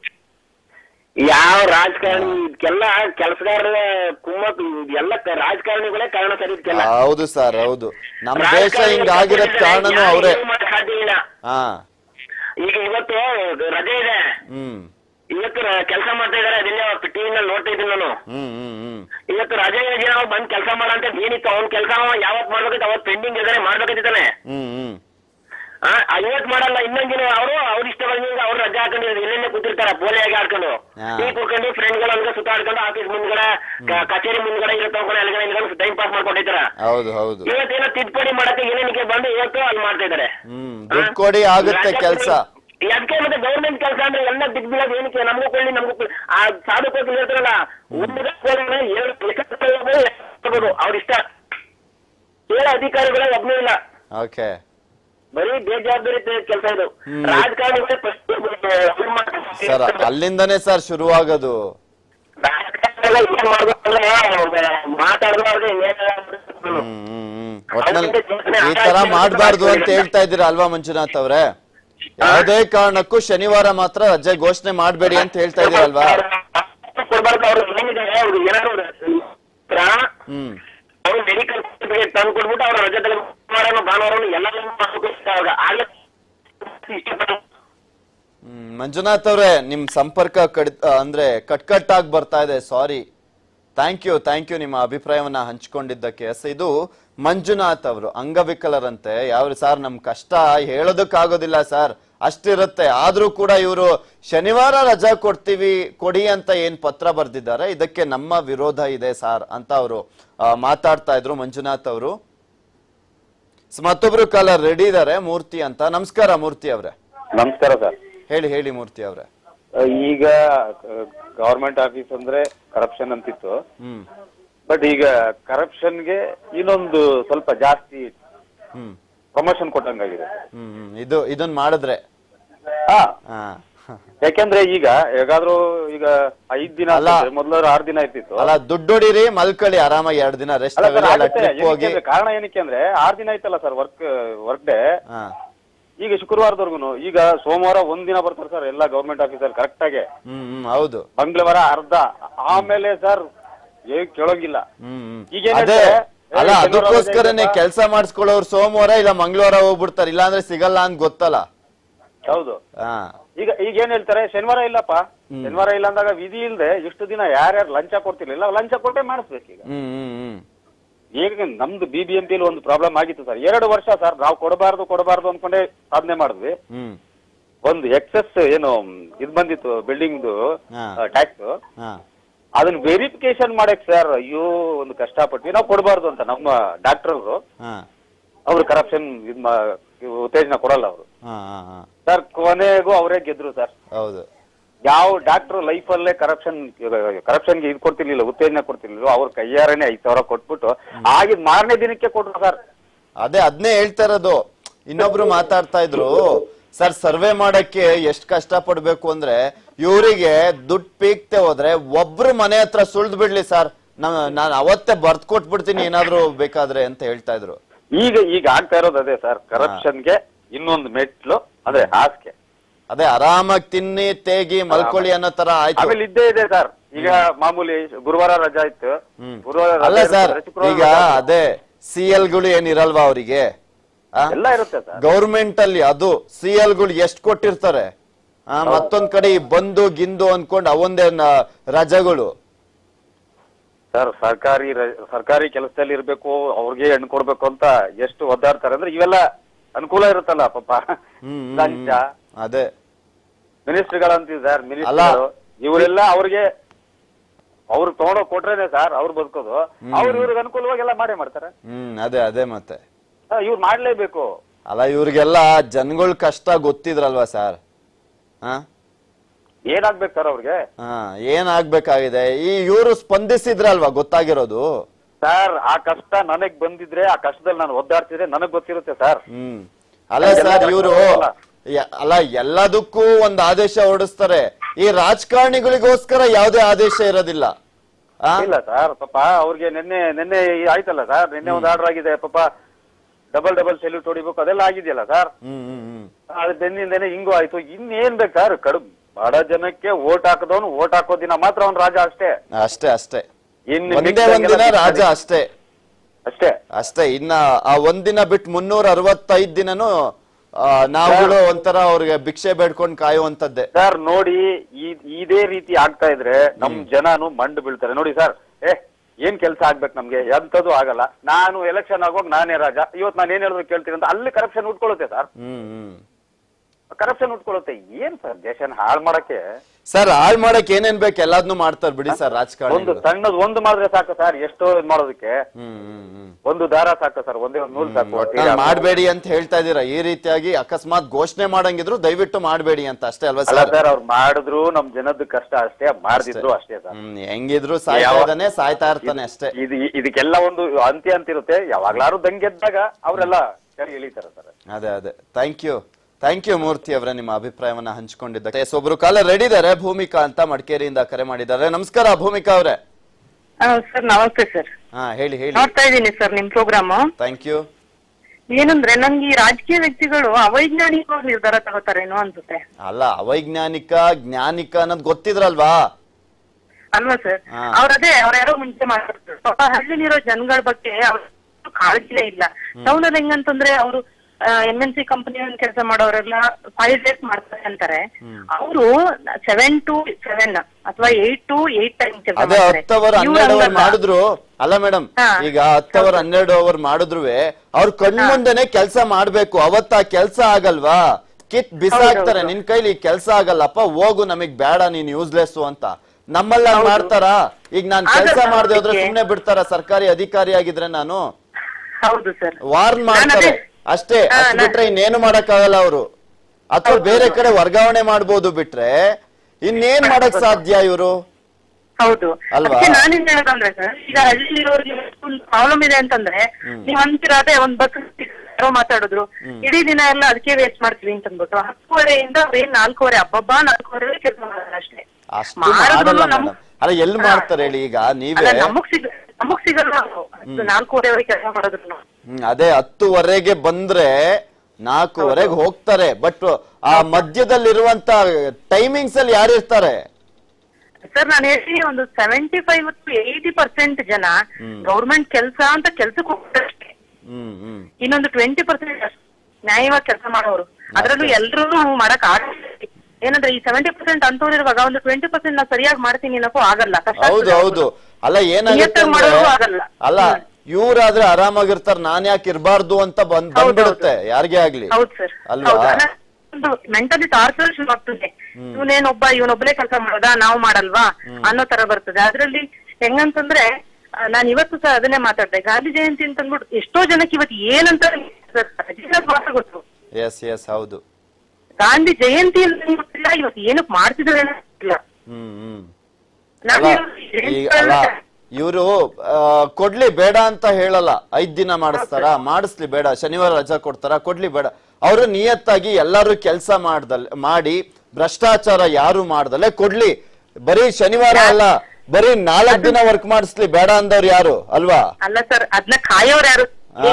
ಯಾವ ರಾಜಕಾರಣಿ ಇದಕ್ಕೆಲ್ಲ ಕೆಲಸಗಾರರ ಕುಮ್ಮಕ್ ಎಲ್ಲ ಕ- ರಾಜಕಾರಣಿಗಳೇ ಕಾರಣ ಸರ್ ಇದಕ್ಕೆಲ್ಲ ಹೌದು ಸರ್ ಹೌದು ನಮ್ ದೇಶ ಹಿಂಗ್ ಆಗಿರೋದ್ ಕಾರಣನೂ ಅವರೇ ಏನು ಮಾಡಕ್ ಸಾಧ್ಯ ಇಲ್ಲ ಹಾ ಈಗ ಇವತ್ತು ರಜೆ ಇದೆ ಹ್ಮ್ ಇವತ್ತು ಕೆಲಸ ಮಾಡ್ತಾ ಇದಾರೆ ಅದನ್ನೇ ಟಿವಿನಲ್ಲಿ ನೋಡ್ತಾ ಇದ್ದೀನಿ ನಾನು ಹ್ಮ್ ಹ್ಮ್ ಹ್ಮ್ ಇವತ್ತು ರಜೆ ದಿನ ಅವ್ನು ಬಂದ್ ಕೆಲಸ ಮಾಡ ಅಂತ ಏನಿತ್ತು ಅವ್ನ ಕೆಲಸ ಯಾವತ್ ಮಾಡ್ಬೇಕಿತ್ತು ಅವತ್ ಪೆಂಡಿಂಗ್ ಇದಾರೆ ಮಾಡ್ಬೇಕಿದ್ದಾನೆ ಹ್ಮ್ ಹ್ಮ್ ಆ ಇವತ್ ಮಾಡಲ್ಲ ಇನ್ನೊಂದ್ ದಿನ ಅವರು ಅವ್ರ ಇಷ್ಟ ಬಂದಂಗೆ ಅವ್ರು ರಜೆ ಹಾಕೊಂಡಿದ್ರು ಎಲ್ಲೆಲ್ಲೇ ಕೂತಿರ್ತಾರ ಪೋಲಿಯಾಗಿ ಆಡ್ಕೊಂಡು ಹಾ. ಟೀ ಕುಡ್ಕೊಂಡು ಫ್ರೆಂಡ್ಗಳು ಹಂಗ ಸುತ್ತಾಡ್ಕೊಂಡು ಆಫೀಸ್ ಮುಂದ್ಗಡೆ ಕ- ಕಚೇರಿ ಮುಂದ್ಗಡೆ ಇರೋ ತಗೊಂಡು ಅಲ್ಲಿಗೆ ಇಲ್ಲಿಗೆ ಟೈಮ್ ಪಾಸ್ ಮಾಡ್ಕೊಂಡಿರ್ತಾರ ಹೌದು ಹೌದು ಇವತ್ತೇನೋ ತಿದ್ದುಪಡಿ ಮಾಡಕ್ಕೆ ಏನೇನಿಕೆ ಬಂದು ಇವತ್ತು ಅಲ್ಲಿ ಮಾಡ್ತಾ ಇದಾರೆ ಹ್ಮ್ ದುಡ್ಡು ಕೊಡಿ ಆಗುತ್ತೆ ಕೆಲ್ಸ ಅದಕ್ಕೆ ಮತ್ತೆ ಗೌರ್ಮೆಂಟ್ ಕೆಲಸ ಅಂದ್ರೆ ಎಲ್ಲ ಬಿದ್ದು ಬೀಳೋದು ಏನಕ್ಕೆ ನಮಗೂ ಕೊಳ್ಳಿ ನಮಗೂ ಕೊಳ್ಳಿ ಆ ಸಾಧು ಕೋಟಿ ಹೇಳ್ತಾರಲ್ಲ ಒಂದು ಎರಡು ತಗೋದು ಅವ್ರ ಇಷ್ಟ ಹೇಳ ಅಧಿಕಾರಿಗಳೇ ಒಬ್ನೇ ಇಲ್ಲ ಓಕೆ ಬರೀ ಬೇಜವಾಬ್ದಾರಿ ಕೆಲಸ ಇದು ರಾಜಕಾರಣಿಗಳೇ first ಅವ್ರು ಮಾಡ್ತಾರೆ. ಸರ್ ಅಲ್ಲಿಂದನೇ ಸರ್ ಶುರುವಾಗೋದು ರಾಜಕಾರಣಿಗಳ ಏನ್ ಮಾಡ್ಬೇಕಂದ್ರೆ ಮಾತಾಡಿದವ್ರಿಗೆ ಹ್ಮ್ ಹ್ಮ್ ಹ್ಮ್ ಒಟ್ನಲ್ಲಿ ಈ ತರ ಮಾಡ್ಬಾರ್ದು ಅಂತ ಹೇಳ್ತಾ ಇದ್ದೀರಾ ಅಲ್ವಾ ಮಂಜುನಾಥ್ ಅವ್ರೆ ಯಾವುದೇ ಕಾರಣಕ್ಕೂ ಶನಿವಾರ ಮಾತ್ರ ರಜೆ ಘೋಷಣೆ ಮಾಡ್ಬೇಡಿ ಅಂತ ಹೇಳ್ತಾ ಇದೀರಲ್ವಾ ಕೊಡ್ಬಾರ್ದು ಅವ್ರು ಏನಿದೆ ಅವ್ರು ಏನಾದ್ರು ಹ್ಮ್ ಅವ್ರು ಮೆಡಿಕಲ್ ಸರ್ಟಿಫಿಕೇಟ್ ತಂದು ಕೊಟ್ಬಿಟ್ಟು ಅವ್ರ ರಜೆ ತೆಗೆದು ಮಾಡೋಣ ಭಾನುವಾರ ಎಲ್ಲರೂ ಮಾಡ್ಬೇಕು ಅವಾಗ ಆಗ್ಲೇ ಇಷ್ಟಪಟ್ಟು ಹ್ಮ್, ಮಂಜುನಾಥ್ ಅವ್ರೆ ನಿಮ್ ಸಂಪರ್ಕ ಕಡಿ ಅಂದ್ರೆ ಕಟ್ ಕಟ್ ಆಗಿ ಬರ್ತಾ ಇದೆ sorry thank you thank you ನಿಮ್ಮ ಅಭಿಪ್ರಾಯವನ್ನ ಹಂಚ್ಕೊಂಡಿದ್ದಕ್ಕೆ ಎಸ್ ಇದು ಮಂಜುನಾಥ್ ಅವರು ಅಂಗವಿಕಲರಂತೆ ಯಾವ ಸರ್ ನಮ್ ಕಷ್ಟ ಹೇಳೋದಕ್ಕಾಗೋದಿಲ್ಲ ಸರ್ ಅಷ್ಟಿರುತ್ತೆ ಆದ್ರೂ ಕೂಡ ಇವರು ಶನಿವಾರ ರಜಾ ಕೊಡ್ತೀವಿ ಕೊಡಿ ಅಂತ ಏನ್ ಪತ್ರ ಬರ್ದಿದ್ದಾರೆ ಇದಕ್ಕೆ ನಮ್ಮ ವಿರೋಧ ಇದೆ ಸರ್ ಅಂತ ಅವರು ಮಾತಾಡ್ತಾ ಇದ್ರು ಮಂಜುನಾಥ್ ಅವರು ಸ್- ಮತ್ತೊಬ್ರು ಕಾಲ ರೆಡಿ ಇದ್ದಾರೆ ಮೂರ್ತಿ ಅಂತ ನಮಸ್ಕಾರ ಮೂರ್ತಿ ಅವ್ರೆ ನಮಸ್ಕಾರ ಸರ್ ಹೇಳಿ ಹೇಳಿ ಮೂರ್ತಿ ಅವ್ರೆ ಈಗ ಗವರ್ಮೆಂಟ್ ಆಫೀಸ್ ಅಂದ್ರೆ ಕರಪ್ಷನ್ ಅಂತಿತ್ತು ಹ್ಮ್ ಬಟ್ ಈಗ ಕರಪ್ಷನ್ಗೆ ಇನ್ನೊಂದು ಸ್ವಲ್ಪ ಜಾಸ್ತಿ ಹ್ಮ್ ಪ್ರಮೋಷನ್ ಕೊಟ್ಟಂಗಾಗಿದೆ ಹ್ಮ್ ಹ್ಮ್. ಇದು ಇದನ್ ಮಾಡಿದ್ರೆ ಹಾ ಹಾ ಯಾಕೆಂದ್ರೆ ಈಗ ಹೇಗಾದ್ರೂ ಈಗ ಐದ್ ದಿನ ಅಲ್ಲ. ಮೊದ್ಲಾದ್ರು ಆರ್ ದಿನ ಇರ್ತಿತ್ತು ಅಲ್ಲ ದುಡ್ಡು ಹೊಡೀರಿ ಮಲ್ಕೊಳ್ಳಿ ಆರಾಮಾಗಿ ಎರಡ್ ದಿನ ರೆಸ್ಟ್ ಅಲ್ಲ ಸರ್ ಅಲ್ಲ ಆಗುತ್ತೆ. ಟ್ರಿಪ್ ಹೋಗಿ ಏನಕ್ಕೆ ಅಂದ್ರೆ ಕಾರಣ ಏನಕ್ಕೆ ಅಂದ್ರೆ ಆರ್ ದಿನ ಆಯ್ತಲ್ಲ ಸರ್ ವರ್ಕ್ ವರ್ಕ್ ಡೇ ಹಾ ಈಗ ಶುಕ್ರವಾರದವರೆಗೂ ಈಗ ಸೋಮವಾರ ಒಂದ್ ದಿನ ಬರ್ತಾರೆ ಸರ್ ಎಲ್ಲ ಗವರ್ಮೆಂಟ್ ಆಫೀಸಲ್ಲಿ ಕರೆಕ್ಟ್ ಆಗಿ ಹ್ಮ್ ಹ್ಮ್ ಹೌದು ಮಂಗಳವಾರ ಅರ್ಧ ಆಮೇಲೆ ಸರ್ ಏನ್ ಕೇಳೋಂಗಿಲ್ಲ ಹ್ಮ್ ಹ್ಮ್ ಈಗೇನ್ ಅದೇ ಹೇಳ್ತಾರೆ? ಅಲ್ಲ ಏ, ಶನಿವಾರ ಅದಕ್ಕೋಸ್ಕರನೇ ರಜೆ ಕೆಲಸ ಮಾಡಿಸ್ಕೊಳ್ಳೋರು ಸೋಮವಾರ ಇಲ್ಲ ಮಂಗಳವಾರ ಹೋಗ್ಬಿಡ್ತಾರೆ ಇಲ್ಲಾಂದ್ರೆ ಸಿಗಲ್ಲ ಅಂತ ಗೊತ್ತಲ್ಲ ಹೌದು ಹಾ ಈಗ ಈಗ ಏನ್ ಹೇಳ್ತಾರೆ ಶನಿವಾರ ಇಲ್ಲಪ್ಪ ಶನಿವಾರ ಇಲ್ಲ ಅಂದಾಗ ವಿಧಿ ಇಲ್ಲದೆ ಇಷ್ಟು ದಿನ ಯಾರ್ಯಾರು ಲಂಚ ಕೊಡ್ತಿರ್ಲಿಲ್ಲ ಲಂಚ ಕೊಟ್ಟೆ ಮಾಡಿಸ್ಬೇಕು ಈಗ ಹ್ಮ್ ಹ್ಮ್ ಹ್ಮ್ ಈಗ ನಮ್ದು ಬಿ ಬಿ ಎಂ ಪಿಲಿ ಒಂದು ಪ್ರಾಬ್ಲಮ್ ಆಗಿತ್ತು ಸರ್ ಎರಡು ವರ್ಷ ಸರ್ ನಾವು ಕೊಡಬಾರ್ದು ಕೊಡಬಾರ್ದು ಅನ್ಕೊಂಡೆ ಸಾಧನೆ ಮಾಡಿದ್ವಿ ಹ್ಮ್ ಒಂದು ಎಕ್ಸೆಸ್ ಏನು ಇದು ಬಂದಿತ್ತು ಬಿಲ್ಡಿಂಗ್ದು ಹಾ. ಟ್ಯಾಕ್ಸ್ ಹಾ ಅದನ್ನ ವೆರಿಫಿಕೇಶನ್ ಮಾಡಕ್ ಸರ್ ಅಯ್ಯೋ ಒಂದು ಕಷ್ಟಪಟ್ವಿ ನಾವು ಕೊಡಬಾರ್ದು ಅಂತ ನಮ್ಮ ಡಾಕ್ಟರ್ಗಳು ಹಾ ಅವ್ರು ಕರಪ್ಷನ್ ಇದ್ ಮಾ- ಉತ್ತೇಜನ ಕೊಡಲ್ಲ ಅವರು ಹಾ ಹಾ ಹಾ ಸರ್ ಕೊನೆಗೂ ಅವರೇ ಗೆದ್ರು ಸರ್ ಹೌದು ಯಾವ ಡಾಕ್ಟರ್ ಲೈಫಲ್ಲೇ ಕರಪ್ಷನ್ ಕರಪ್ಷನ್ಗೆ ಇದು ಕೊಡ್ತಿರ್ಲಿಲ್ಲ ಉತ್ತೇಜನ ಕೊಡ್ತಿರ್ಲಿಲ್ಲ ಅವ್ರ ಕೈಯಾರನೆ ಐದ್ ಸಾವಿರ ಕೊಟ್ಬಿಟ್ಟು ಆಗಿದ್ ಮಾರನೇ ದಿನಕ್ಕೆ ಕೊಟ್ರು ಸರ್ ಅದೇ ಅದನ್ನೇ ಹೇಳ್ತಾ ಇರೋದು ಇನ್ನೊಬ್ರು ಮಾತಾಡ್ತಾ ಇದ್ರು ಸರ್ ಸರ್ವೆ ಮಾಡಕ್ಕೆ ಎಷ್ಟ್ ಕಷ್ಟ ಪಡ್ಬೇಕು ಅಂದ್ರೆ ಇವರಿಗೆ ದುಡ್ಡು ಪೀಕ್ತೆ ಹೋದ್ರೆ ಒಬ್ರು ಮನೆ ಹತ್ರ ಸುಳ್ದ್ ಬಿಡ್ಲಿ ಸರ್ ನಾನು ಅವತ್ತೇ ಬರ್ದ್ ಕೊಟ್ಬಿಡ್ತೀನಿ ಏನಾದ್ರು ಬೇಕಾದ್ರೆ ಅಂತ ಹೇಳ್ತಾ ಇದ್ರು ಈಗ ಈಗ ಆಗ್ತಾ ಇರೋದು ಅದೇ ಸರ್ ಕರಪ್ಷನ್ಗೆ ಇನ್ನೊಂದು ಮೆಟ್ಲು ಅಂದ್ರೆ ಹಾಸಿಗೆ ಅದೇ ಆರಾಮಾಗಿ ತಿನ್ನಿ ತೇಗಿ ಮಲ್ಕೊಳ್ಳಿ ಅನ್ನೋ ತರ ಆಯ್ತು ಆಮೇಲೆ ಇದ್ದೇ ಇದೆ ಸರ್ ಈಗ ಮಾಮೂಲಿ ಗುರುವಾರ ರಜಾ ಇತ್ತು ಹ್ಮ್. ಗುರುವಾರ ರಜಾ ಅಲ್ಲ ಸರ್ ಇರುತ್ತೆ, ಶುಕ್ರವಾರ ಈಗ ರಜಾ ಇರುತ್ತೆ. ಅದೇ ಸಿ ಎಲ್ ಗಳು ಏನಿರಲ್ವಾ ಅವರಿಗೆ ಎಲ್ಲ ಇರುತ್ತೆ ಸರ್ ಗೌರ್ಮೆಂಟ್ ಅಲ್ಲಿ ಅದು ಸಿ ಎಲ್ ಗಳು ಎಷ್ಟ್ ಕೊಟ್ಟಿರ್ತಾರೆ ಆ, ಮತ್ತೊಂದ್ ಕಡೆ ಈ ಬಂದು ಗಿಂದು ಅನ್ಕೊಂಡ್ ಅವೊಂದೇ ನ- ರಜೆಗಳು ಸರ್ ಸರ್ಕಾರಿ ರ- ಸರ್ಕಾರಿ ಕೆಲಸದಲ್ಲಿ ಇರ್ಬೇಕು ಅವ್ರಿಗೆ ಹೆಣ್ಣು ಕೊಡ್ಬೇಕು ಅಂತ ಎಷ್ಟು ಒದ್ದಾಡ್ತಾರೆ ಅಂದ್ರೆ ಇವೆಲ್ಲ ಅನುಕೂಲ ಇರುತ್ತಲ್ಲ ಪಾಪ ಹ್ಮ್, ಹ್ಮ್, ಲಂಚ ಅದೇ ಮಿನಿಸ್ಟ್ರಿಗಳಂತಿದೆ ಸರ್ ಮಿನಿಸ್ಟ್ರಿಗಳು ಇವರೆಲ್ಲ ಅವ್ರಿಗೆ ಅವ್ರು ತಗೊಂಡೋಗ್ ಕೊಟ್ರೇನೆ ಸರ್ ಅವ್ರು ಬದುಕೋದು ಅವ್ರು ಇವ್ರಿಗೆ ಅನುಕೂಲವಾಗಿ ಎಲ್ಲ ಮಾಡೇ ಮಾಡ್ತಾರೆ ಹ್ಮ್ ಅದೇ ಅದೇ ಮತ್ತೆ ಇವ್ರು ಮಾಡ್ಲೇಬೇಕು ಅಲ್ಲ ಇವ್ರಿಗೆಲ್ಲ ಜನಗಳ ಕಷ್ಟ ಗೊತ್ತಿದ್ರಲ್ವಾ ಸರ್ ಹಾ ಏನಾಗ್ಬೇಕು ಸರ್ ಅವ್ರಿಗೆ ಹಾ ಏನ್ ಆಗ್ಬೇಕಾಗಿದೆ ಈ ಇವರು ಸ್ಪಂದಿಸಿದ್ರಲ್ವಾ ಗೊತ್ತಾಗಿರೋದು ಸರ್ ಆ ಕಷ್ಟ ನನಗ್ ಬಂದಿದ್ರೆ ಆ ಕಷ್ಟದಲ್ಲಿ ನಾನು ಒದ್ದಾಡ್ತಿದ್ರೆ ನನಗ್ ಗೊತ್ತಿರುತ್ತೆ ಸರ್ ಹ್ಮ್ ಅಲ್ಲ ಸರ್ ಇವರು ಅಲ್ಲ ಎಲ್ಲದಕ್ಕೂ ಒಂದ್ ಆದೇಶ ಹೊರಡಿಸ್ತಾರೆ ಈ ರಾಜಕಾರಣಿಗಳಿಗೋಸ್ಕರ ಯಾವುದೇ ಆದೇಶ ಇರೋದಿಲ್ಲ ಆ? ಇಲ್ಲ ಸರ್ ಪಾಪ ಅವ್ರಿಗೆ ನಿನ್ನೆ ನಿನ್ನೆ ಈ ಆಯ್ತಲ್ಲ ಸರ್ ನಿನ್ನೆ ಒಂದು ಆರ್ಡರ್ ಆಗಿದೆ ಪಾಪ ಡಬಲ್ ಡಬಲ್ ಸೆಲ್ಯೂಟ್ ಹೊಡಿಬೇಕು ಅದೆಲ್ಲ ಆಗಿದೆಯಲ್ಲ ಸರ್ ಹ್ಮ್ ಹ್ಮ್ ಹ್ಮ್ ಅದು ಬೆನ್ನಿಂದೇನೆ ಹಿಂಗೂ ಆಯ್ತು ಇನ್ನೇನ್ ಬೇಕು ಸರ್ ಕಡು ಬಡ ಜನಕ್ಕೆ ಓಟ್ ಹಾಕದವನು ಓಟ್ ಹಾಕೋ ದಿನ ಮಾತ್ರ ಅವ್ನು ರಾಜ ಅಷ್ಟೇ ಅಷ್ಟೇ ಅಷ್ಟೇ ಇನ್ನು ಒಂದೇ ಮಿಕ್ಕಿದಂಗೆಲ್ಲ ಒಂದಿನ ರಾಜ ಬಿಟ್ಬಿಡಿ. ಅಷ್ಟೇ ಅಷ್ಟೇ ಅಷ್ಟೇ ಇನ್ನ ಆ ಒಂದಿನ ಬಿಟ್ಟು ಮುನ್ನೂರ ಅರವತ್ತೈದ್ ದಿನನು ಆ, ನಾವುಗಳು ಒಂಥರ ಅವ್ರಿಗೆ ಭಿಕ್ಷೆ ಬೇಡ್ಕೊಂಡ್ ಕಾಯುವಂತದ್ದೇ ಸರ್ ನೋಡಿ ಈ ಇದೇ ರೀತಿ ಆಗ್ತಾ ಇದ್ರೆ ನಮ್ ಜನನು ಮಂಡು ಬೀಳ್ತಾರೆ ನೋಡಿ ಸರ್ ಏ ಏನ್ ಕೆಲಸ ಆಗ್ಬೇಕು ನಮ್ಗೆ ಎಂತದು ಆಗಲ್ಲ ನಾನು ಎಲೆಕ್ಷನ್ ಆಗೋಗ್ ನಾನೇ ರಾಜ ಇವತ್ತು ನಾನು ಏನ್ ಹೇಳಿದ್ರು ಕೇಳ್ತೀನಿ ಅಂತ ಅಲ್ಲಿ ಕರಪ್ಷನ್ ಉಟ್ಕೊಳ್ಳುತ್ತೆ ಸರ್ ಹ್ಮ್ ಹ್ಮ್ ಕರಪ್ಷನ್ ಉಟ್ಕೊಳ್ಳುತ್ತೆ ಏನ್ ಸರ್ ದೇಶನ ಹಾಳು ಮಾಡಕ್ಕೆ ಸರ್ ಹಾಳ್ ಮಾಡಕ್ ಏನೇನ್ ಬೇಕು ಎಲ್ಲಾದ್ನೂ ಮಾಡ್ತಾರ ಬಿಡಿ ಸರ್ ಒಂದು ರಾಜಕಾರಣಿಗಳು ಸಣ್ಣದ್ ಒಂದು ಮಾಡಿದ್ರೆ ಸಾಕು ಸರ್ ಎಷ್ಟೋ ಇದ್ ಮಾಡೋದಕ್ಕೆ ಹ್ಮ್ ಹ್ಮ್ ಹ್ಮ್ ಒಂದು ದಾರ ಸಾಕು ಸರ್ ಒಂದೇ ಒಂದು ನೂಲ್ ಸಾಕು ಒಟ್ನಲ್ಲಿ ಮಾಡ್ಬೇಡಿ ಅಂತ ಹೇಳ್ತಾ ಇದೀರಾ ಈ ರೀತಿಯಾಗಿ ಅಕಸ್ಮಾತ್ ಘೋಷಣೆ ಮಾಡಂಗಿದ್ರು ದಯವಿಟ್ಟು ಮಾಡಬೇಡಿ ಅಂತ ಅಷ್ಟೇ ಅಲ್ವಾ ಅಲ್ಲ ಸರ್ ಸರ್ ಅವ್ರು ಮಾಡಿದ್ರು ನಮ್ ಜನದ ಕಷ್ಟ ಅಷ್ಟೇ ಮಾಡ್ದಿದ್ರು ಅಷ್ಟೇ ಸರ್ ಹ್ಮ್ ಹೆಂಗಿದ್ರು ಸಾಯ್ತಾ ಯಾವ- ಇದ್ದಾನೆ ಸಾಯ್ತಾ ಇರ್ತಾನೆ ಅಷ್ಟೇ ಇದು ಇದಕ್ಕೆಲ್ಲ ಒಂದು ಅಂತ್ಯ ಅಂತ ಇರುತ್ತೆ ಯಾವಾಗ್ಲಾರು ದಂಗೆದ್ದಾಗ ಅವರೆಲ್ಲ ಸರಿ ಇಳಿತಾರೆ ಸರ್ ಅದೇ ಅದೇ thank you thank you Murthy ಅವರೇ ನಿಮ್ಮ ಅಭಿಪ್ರಾಯವನ್ನ ಹಂಚಿಕೊಂಡಿದ್ದಕ್ಕೆ ಎಸ್ ಒಬ್ರು ಕಾಲ ರೆಡಿ ಇದಾರೆ ಭೂಮಿಕಾ ಅಂತ ಮಡಿಕೇರಿಯಿಂದ ಕರೆ ಮಾಡಿದ್ದಾರೆ ನಮಸ್ಕಾರ ಭೂಮಿಕಾ ಅವರೇ ಸರ್ ನಮಸ್ತೆ ಸರ್ ಹಾ ಹೇಳಿ ಹೇಳಿ ನೋಡ್ತಾ ಇದ್ದೀನಿ ಸರ್ ನಿಮ್ ಪ್ರೋಗ್ರಾಮ್ ಥ್ಯಾಂಕ್ ಯು ಏನಂದ್ರೆ ನಂಗೆ ಈ ರಾಜಕೀಯ ವ್ಯಕ್ತಿಗಳು ಅವೈಜ್ಞಾನಿಕವಾಗಿ ನಿರ್ಧಾರ ತಗೋತಾರೇನೋ ಅನ್ಸುತ್ತೆ ಅಲ್ಲ ಅವೈಜ್ಞಾನಿಕ ಜ್ಞಾನಿಕ ಅನ್ನೋದು ಗೊತ್ತಿದ್ರಲ್ವಾ ಅಲ್ವಾ ಸರ್ ಹಾ. ಅವ್ರ ಅದೇ ಅವ್ರ ಯಾರೋ ಮುಂಚೆ ಮಾತಾಡ್ತಾರೆ ಪಾಪ ಹಳ್ಳಿಲಿರೋ ಜನಗಳ ಬಗ್ಗೆ ಅವ್ರ ಕಾಳಜಿನೇ ಇಲ್ಲ ಟೌನ್ ಅಲ್ಲಿ ಹೆಂಗಂತಂದ್ರೆ ಅವರು ಎಂ ಎನ್ ಸಿ ಕಂಪನಿ ಕೆಲಸ ಮಾಡೋರೆಲ್ಲ ಫೈವ್ ಡೇಸ್ ಮಾಡ್ತಾರೆ ಅಂತಾರೆ ಅವರು ಸೆವೆನ್ ಟು ಸೆವೆನ್ ಅಥವಾ ಏಟ್ ಟು ಏಟ್ ಟೈಮ್ ಕೆಲಸ ಅದೇ ಹತ್ತು ಅವರ್ ಹನ್ನೆರಡು ಅವರ್ ಮಾಡಿದ್ರು ಅಲ್ಲ ಮೇಡಮ್ ಹಾ. ಈಗ ಹತ್ತು ಅವರ್ ಹನ್ನೆರಡು ಅವರ್ ಮಾಡಿದ್ರು ಅವ್ರ ಕಣ್ಮುಂದೆನೆ ಕೆಲ್ಸ ಮಾಡ್ಬೇಕು ಅವತ್ತ ಆ ಕೆಲ್ಸ ಆಗಲ್ವಾ ಕಿತ್ ಬಿಸಾಕ್ತಾರೆ ನಿನ್ ಕೈಲಿ ಈ ಕೆಲ್ಸ ಆಗಲ್ಲಪ್ಪ ಹೋಗು ನಮಗ್ ಬೇಡ ನೀನ್ ಯೂಸ್ಲೆಸ್ ಅಂತ ನಮ್ಮಲ್ಲ ಹಂಗ್ ಮಾಡ್ತಾರಾ ಈಗ ನಾನ್ ಕೆಲ್ಸ ಆಗಲ್ಲ ಮಾಡದೆ ಹೋದ್ರೆ ಅದಕ್ಕೆ. ಸುಮ್ನೆ ಬಿಡ್ತಾರ ಸರ್ಕಾರಿ ಅಧಿಕಾರಿ ಆಗಿದ್ರೆ ನಾನು ಹೌದು ಸರ್ ವಾರ್ನ್ ನಾನು ಮಾಡ್ತಾರೆ ಅದೇ- ಅಷ್ಟೇ ಹಾ, ಅಷ್ಟ್ ನಾ- ಬಿಟ್ರೆ ಇನ್ನೇನು ಮಾಡಕ್ಕಾಗಲ್ಲ ಅವರು ಅಥವಾ ಹೌದು, ಬೇರೆ ಹೌದು. ಕಡೆ ವರ್ಗಾವಣೆ ಮಾಡ್ಬೋದು ಬಿಟ್ರೆ ಇನ್ನೇನ್ ಮಾಡಕ್ ಸಾಧ್ಯ ಇವರು ಹೌದು ಅಲ್ವಾ? ಅದಕ್ಕೆ ನಾನೇನ್ ಹೇಳೋದಂದ್ರೆ ಸರ್ ಈಗ ಹಳ್ಳಿಲಿರೋರಿಗೆ ಒಂದು ಪ್ರಾಬ್ಲಮ್ ಇದೆ ಅಂತಂದ್ರೆ ನೀವ್ ಅಂತೀರ ಅದೇ ಒಂದ್ ಬಸ್ ಯಾರೋ ಮಾತಾಡಿದ್ರು ಇಡೀ ದಿನ ಎಲ್ಲ ಅದಕ್ಕೆ ವೇಸ್ಟ್ ಮಾಡ್ತೀವಿ ಅಂತ ಅಂದ್ಬಿಟ್ಟು ಹತ್ತುವರೆಯಿಂದ ಅವ್ರೇನ್ ನಾಲ್ಕೂವರೆ ಹಬ್ಬಬ್ಬ ನಾಲ್ಕೂವರೆ ಕೆಲಸ ಮಾಡೋದು ಅಷ್ಟೇ ಅಷ್ಟು ಮಾಡಿದ್ರು ಮಾಡಲ್ಲ ನಮ್- ಮೇಡಮ್ ಅಲ್ಲ ಎಲ್ಲಿ ಮಾಡ್ತಾರೆ ಹೇಳಿ ಈಗ ಅಲ್ಲ ನೀವೇ ನಮಗ್ ಸಿಗ ನಮಗ್ ಸಿಗಲ್ಲ ಅವ್ರು. ಹತ್ತು ನಾಲ್ಕೂವರೆವರೆಗೆ ಕೆಲಸ ಮಾಡಿದ್ರು ಹ್ಮ್, ಅದೇ ಹತ್ತುವರೆಗೆ ಬಂದ್ರೆ ನಾಲ್ಕುವರೆಗೆ ಹೋಗ್ತಾರೆ ಬಟ್ ಆ ಮಧ್ಯದಲ್ಲಿರುವಂತ ಟೈಮಿಂಗ್ಸ್ ಅಲ್ಲಿ ಯಾರು ಇರ್ತಾರೆ ಸರ್ ನಾನು ಹೇಳ್ತೀನಿ ಒಂದು seventy five to eighty percent ಜನ ಗೌರ್ಮೆಂಟ್ ಕೆಲಸ ಅಂತ ಕೆಲ್ಸಕ್ಕೆ ಹೋಗ್ತಾರೆ ಅಷ್ಟೇ. ಹ್ಮ್ ಹ್ಮ್ ಇನ್ನೊಂದು ಟ್ವೆಂಟಿ ಪರ್ಸೆಂಟ್ ನ್ಯಾಯವಾಗಿ ಕೆಲಸ ಮಾಡೋರು ಅದ್ರಲ್ಲೂ ಎಲ್ರೂ ಮಾಡಕ್ ಆಗಲ್ಲ ಏನಂದ್ರೆ ಈ ಸೆವೆಂಟಿ ಪರ್ಸೆಂಟ್ ಅಂತವ್ರಿರುವಾಗ ಒಂದು ಟ್ವೆಂಟಿ ಪರ್ಸೆಂಟ್ ನಾವು ಸರಿಯಾಗಿ ಮಾಡ್ತೀನಿ ಅನ್ನೋಕ್ಕೂ ಆಗಲ್ಲ ಕಷ್ಟ ಹೌದು ಆಗ್ತದೆ ಹೌದು ಅಲ್ಲ ಏನಾಗುತ್ತೆ ನಿಯತ್ತಾಗಿ ಅಂದ್ರೆ ಮಾಡೋದು ಆಗಲ್ಲ. ಅಲ್ಲ ಇವ್ರಾದ್ರೆ ಆರಾಮಾಗಿರ್ತಾರ ನಾನ್ ಯಾಕೆ ಇರ್ಬಾರ್ದು ಅಂತ ಬಂದ್ ಹೌದು, ಬಂದ್ಬಿಡುತ್ತೆ ಯಾರಿಗೇ ಆಗ್ಲಿ ಹೌದು ಸರ್ ಅಲ್ವಾ ಒಂದು ಮೆಂಟಲಿ ಟಾರ್ಚರ್ ಶುರು ಆಗ್ತದೆ ಇವನೇನೊಬ್ಬ ಇವನೊಬ್ಬನೇ ಕೆಲಸ ಮಾಡೋದಾ ನಾವು ಮಾಡಲ್ವಾ ಅನ್ನೋ ತರ ಬರ್ತದೆ ಅದ್ರಲ್ಲಿ ಹೆಂಗಂತಂದ್ರೆ ಆ, ನಾನ್ ಇವತ್ತು ಸಹ ಅದನ್ನೇ ಮಾತಾಡ್ದೆ ಗಾಂಧಿ ಜಯಂತಿ ಅಂತ ಅಂದ್ಬಿಟ್ಟು ಎಷ್ಟೋ ಜನಕ್ಕೆ ಇವತ್ತು ಏನಂತ ಜೀವನದ ಮಾತ್ರ ಗೊತ್ತು ಎಸ್ ಎಸ್ ಹೌದು ಗಾಂಧಿ ಜಯಂತಿ ಅಂತ ಏನ್ ಗೊತ್ತಿಲ್ಲ ಇವತ್ತು ಏನಕ್ಕೆ ಮಾಡ್ತಿದ್ದಾರೆ ಅನ್ನೋದು ಗೊತ್ತಿಲ್ಲ ಹ್ಮ್ ಹ್ಮ್ ನಾನು ಅಲ್ಲ ಹೇಳೋದು ಈಗ ಅಲ್ಲ ಜಯಂತಿ ಇವರು ಕೊಡ್ಲಿ ಬೇಡ ಅಂತ ಹೇಳಲ್ಲ ಐದ್ ದಿನ ಮಾಡಿಸ್ತಾರ ಮಾಡಿಸ್ಲಿ ಬೇಡ ಶನಿವಾರ ರಜಾ ಕೊಡ್ತಾರ ಕೊಡ್ಲಿ ಬೇಡ ಅವರು ನಿಯತ್ತಾಗಿ ಎಲ್ಲರೂ ಕೆಲಸ ಮಾಡ್ದಲ್ ಮಾಡಿ ಭ್ರಷ್ಟಾಚಾರ ಯಾರು ಮಾಡ್ದಲೆ ಕೊಡ್ಲಿ ಬರೀ ಶನಿವಾರ ಅಲ್ಲ ಬರೀ ನಾಲ್ಕ್ ದಿನ ವರ್ಕ್ ಮಾಡಿಸ್ಲಿ ಬೇಡ ಅಂದವ್ರು ಯಾರು ಅಲ್ವಾ ಅಲ್ಲ ಸರ್ ಅದನ್ನ ಕಾಯೋರು ಯಾರು ಹಾ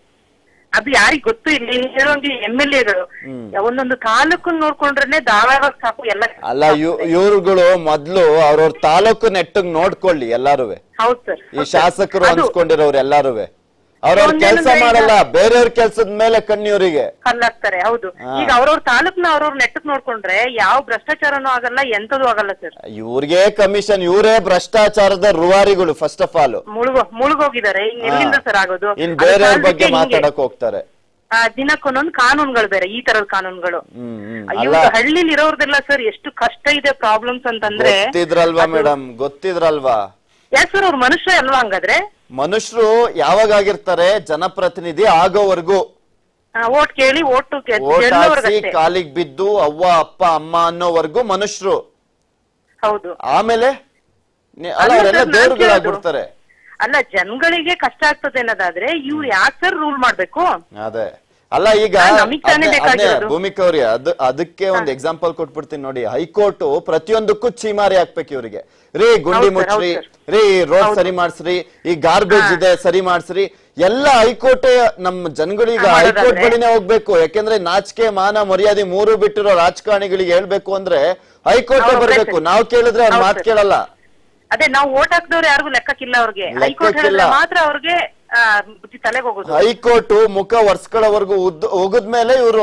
ಅದು ಯಾರಿಗ್ ಗೊತ್ತು ಇಲ್ಲ ನೀವ್ ಹೇಳೋಂಗೆ ಎಂ ಎಲ್ ಎಗಳು ಒಂದೊಂದು ತಾಲೂಕನ್ನ ನೋಡ್ಕೊಂಡ್ರೆ ಧಾರಾವಾಹ ಸಾಕು ಎಲ್ಲ ಅಲ್ಲ ಇವ್ ಇವ್ರುಗಳು ಮೊದ್ಲು ಅವ್ರವ್ರ ತಾಲೂಕು ನೆಟ್ಟಗ್ ನೋಡ್ಕೊಳ್ಳಿ ಎಲ್ಲಾರುವೆ ಹೌದು ಸರ್ ಈ ಶಾಸಕರು ಅದು ಅನ್ಸ್ಕೊಂಡಿರೋರು ಎಲ್ಲಾರುವೆ ಅವ್ರವ್ರ ಒಂದೇನಂದ್ರೆ ಕೆಲಸ ಈಗ- ಮಾಡಲ್ಲ ಬೇರೆಯವ್ರ ಕೆಲ್ಸದ ಮೇಲೆ ಕಣ್ಣಿವ್ರಿಗೆ ಕಲ್ಲಾಗ್ತಾರೆ ಹೌದು ಹಾ. ಈಗ ಅವ್ರವ್ರ ತಾಲೂಕ್ನ ಅವ್ರವ್ರ ನೆಟ್ಟಕ್ ನೋಡ್ಕೊಂಡ್ರೆ ಯಾವ ಭ್ರಷ್ಟಾಚಾರನೂ ಆಗಲ್ಲ ಎಂತದೂ ಆಗಲ್ಲ ಸರ್ ಇವ್ರಿಗೆ ಕಮಿಷನ್ ಇವರೇ ಭ್ರಷ್ಟಾಚಾರದ ರುವಾರಿಗಳು ಫಸ್ಟ್ ಆಫ್ ಆಲ್ ಮುಳುಗೋ ಮುಳುಗೋಗಿದ್ದಾರೆ ಇನ್ ಎಲ್ಲಿಂದ ಸರ್ ಆಗೋದು ಇನ್ ಅದು ಬೇರೆಯವ್ರ ಕಾರಣಕ್ಕೆ ಬಗ್ಗೆ ಹಿಂಗೆ. ಮಾತಾಡಕ್ ಹೋಗ್ತಾರೆ ಆ, ದಿನಕ್ಕೊಂದೊಂದು ಕಾನೂನುಗಳು ಬೇರೆ ಈ ತರದ ಕಾನೂನುಗಳು ಹ್ಮ್ ಹ್ಮ್ ಅಯ್ಯೋ ಅಲ್ಲ ಹಳ್ಳಿಲಿ ಇರೋರ್ದೆಲ್ಲ ಸರ್ ಎಷ್ಟು ಕಷ್ಟ ಇದೆ ಪ್ರಾಬ್ಲಮ್ಸ್ ಅಂತಂದ್ರೆ ಗೊತ್ತಿದ್ರಲ್ವಾ ಮೇಡಮ್ ಗೊತ್ತಿದ್ರಲ್ವಾ ಯಾಕೆ ಸರ್ ಅವ್ರ ಮನುಷ್ಯ ಅಲ್ವಾ ಹಂಗಾದ್ರೆ ಮನುಷ್ಯರು ಯಾವಾಗ ಆಗಿರ್ತಾರೆ ಜನಪ್ರತಿನಿಧಿ ಆಗೋವರೆಗೂ ಓಟ್ ಕೇಳಿ ಓಟ್ ಓಟ್ ಹಾಕ್ಸಿ ಗೆಲ್ಲೋರ್ಗಷ್ಟೇ ಕಾಲಿಗ್ ಬಿದ್ದು ಅವ್ವ ಅಪ್ಪ ಅಮ್ಮ ಅನ್ನೋವರೆಗೂ ಮನುಷ್ಯರು ಹೌದು ಆಮೇಲೆ ನಿ- ಅಲ್ಲ ಅಲ್ಲ ಅವರೆಲ್ಲ ಸರ್, ನಾನ್ ದೇವ್ರುಗಳಾಗ್ಬಿಡ್ತಾರೆ ಅಲ್ಲ ಜನಗಳಿಗೆ ಕಷ್ಟ ಆಗ್ತದೆ ಅನ್ನೋದಾದ್ರೆ ಇವ್ರು ಯಾಕೆ ಸರ್ ರೂಲ್ ಮಾಡ್ಬೇಕು ಅದೇ ಅಲ್ಲ ಈಗ ಹಾ, ನಮಿಗ್ ತಾನೇ ಅದ್ನೇ- ಅದ್ನೇ ಬೇಕಾಗಿರೋದು. ಭೂಮಿಕಾ ಅವ್ರಿ ಅದ್ ಅದಕ್ಕೆ ಒಂದು ಎಕ್ಸಾಂಪಲ್ ಕೊಟ್ಬಿಡ್ತೀನಿ ನೋಡಿ ಹೈಕೋರ್ಟ್ ಪ್ರತಿಯೊಂದಕ್ಕೂ ಚೀಮಾರಿ ಹಾಕ್ಬೇಕು ಇವ್ರಿಗೆ ರೀ ಗುಂಡಿ ಹೌದ್ ಸರ್, ಮುಚ್ಚ್ರಿ ಹೌದ್ ರೀ ರೋಡ್ ಸರಿ ಮಾಡ್ಸ್ರಿ ಈ ಗಾರ್ಬೇಜ್ ಇದೆ ಸರಿ ಮಾಡ್ಸ್ರಿ ಎಲ್ಲ ಹೈಕೋರ್ಟ್ ನಮ್ಮ ಜನಗಳಿಗೆ ಹಾ, ಹೈಕೋರ್ಟ್ ಮಾಡೋದಾದ್ರೆ? ಬಳಿನೇ ಹೋಗ್ಬೇಕು ಯಾಕೆಂದ್ರೆ ನಾಚಿಕೆ ಮಾನ ಮರ್ಯಾದೆ ಮೂರು ಬಿಟ್ಟಿರೋ ರಾಜಕಾರಣಿಗಳಿಗೆ ಹೇಳ್ಬೇಕು ಅಂದ್ರೆ ಹೈಕೋರ್ಟ್ ಹೌದು, ಬರ್ಬೇಕು ಸರ್. ನಾವು ಕೇಳಿದ್ರೆ ಅವ್ರ ಹೌದು ಮಾತು ಸರ್. ಕೇಳಲ್ಲ ಅದೇ ನಾವು ಓಟ್ ಹಾಕ್ದವ್ರು ಯಾರಿಗೂ ಲೆಕ್ಕಕ್ಕಿಲ್ಲ ಅವ್ರಿಗೆ ಹೈಕೋರ್ಟ್ ಲೆಕ್ಕಕ್ಕಿಲ್ಲ. ಹೇಳಿದ್ರೆ ಮಾತ್ರ ಅವ್ರಿಗೆ ಆ, ಬುದ್ಧಿ ತಲೆಗೆ ಹೋಗೋದು ಹೈಕೋರ್ಟ್ ಮುಖ ಒರ್ಸ್ಕೊಳ್ಳೋವರೆಗೂ ಉದ್ದ ಹೋಗದ್ಮೇಲೆ ಇವರು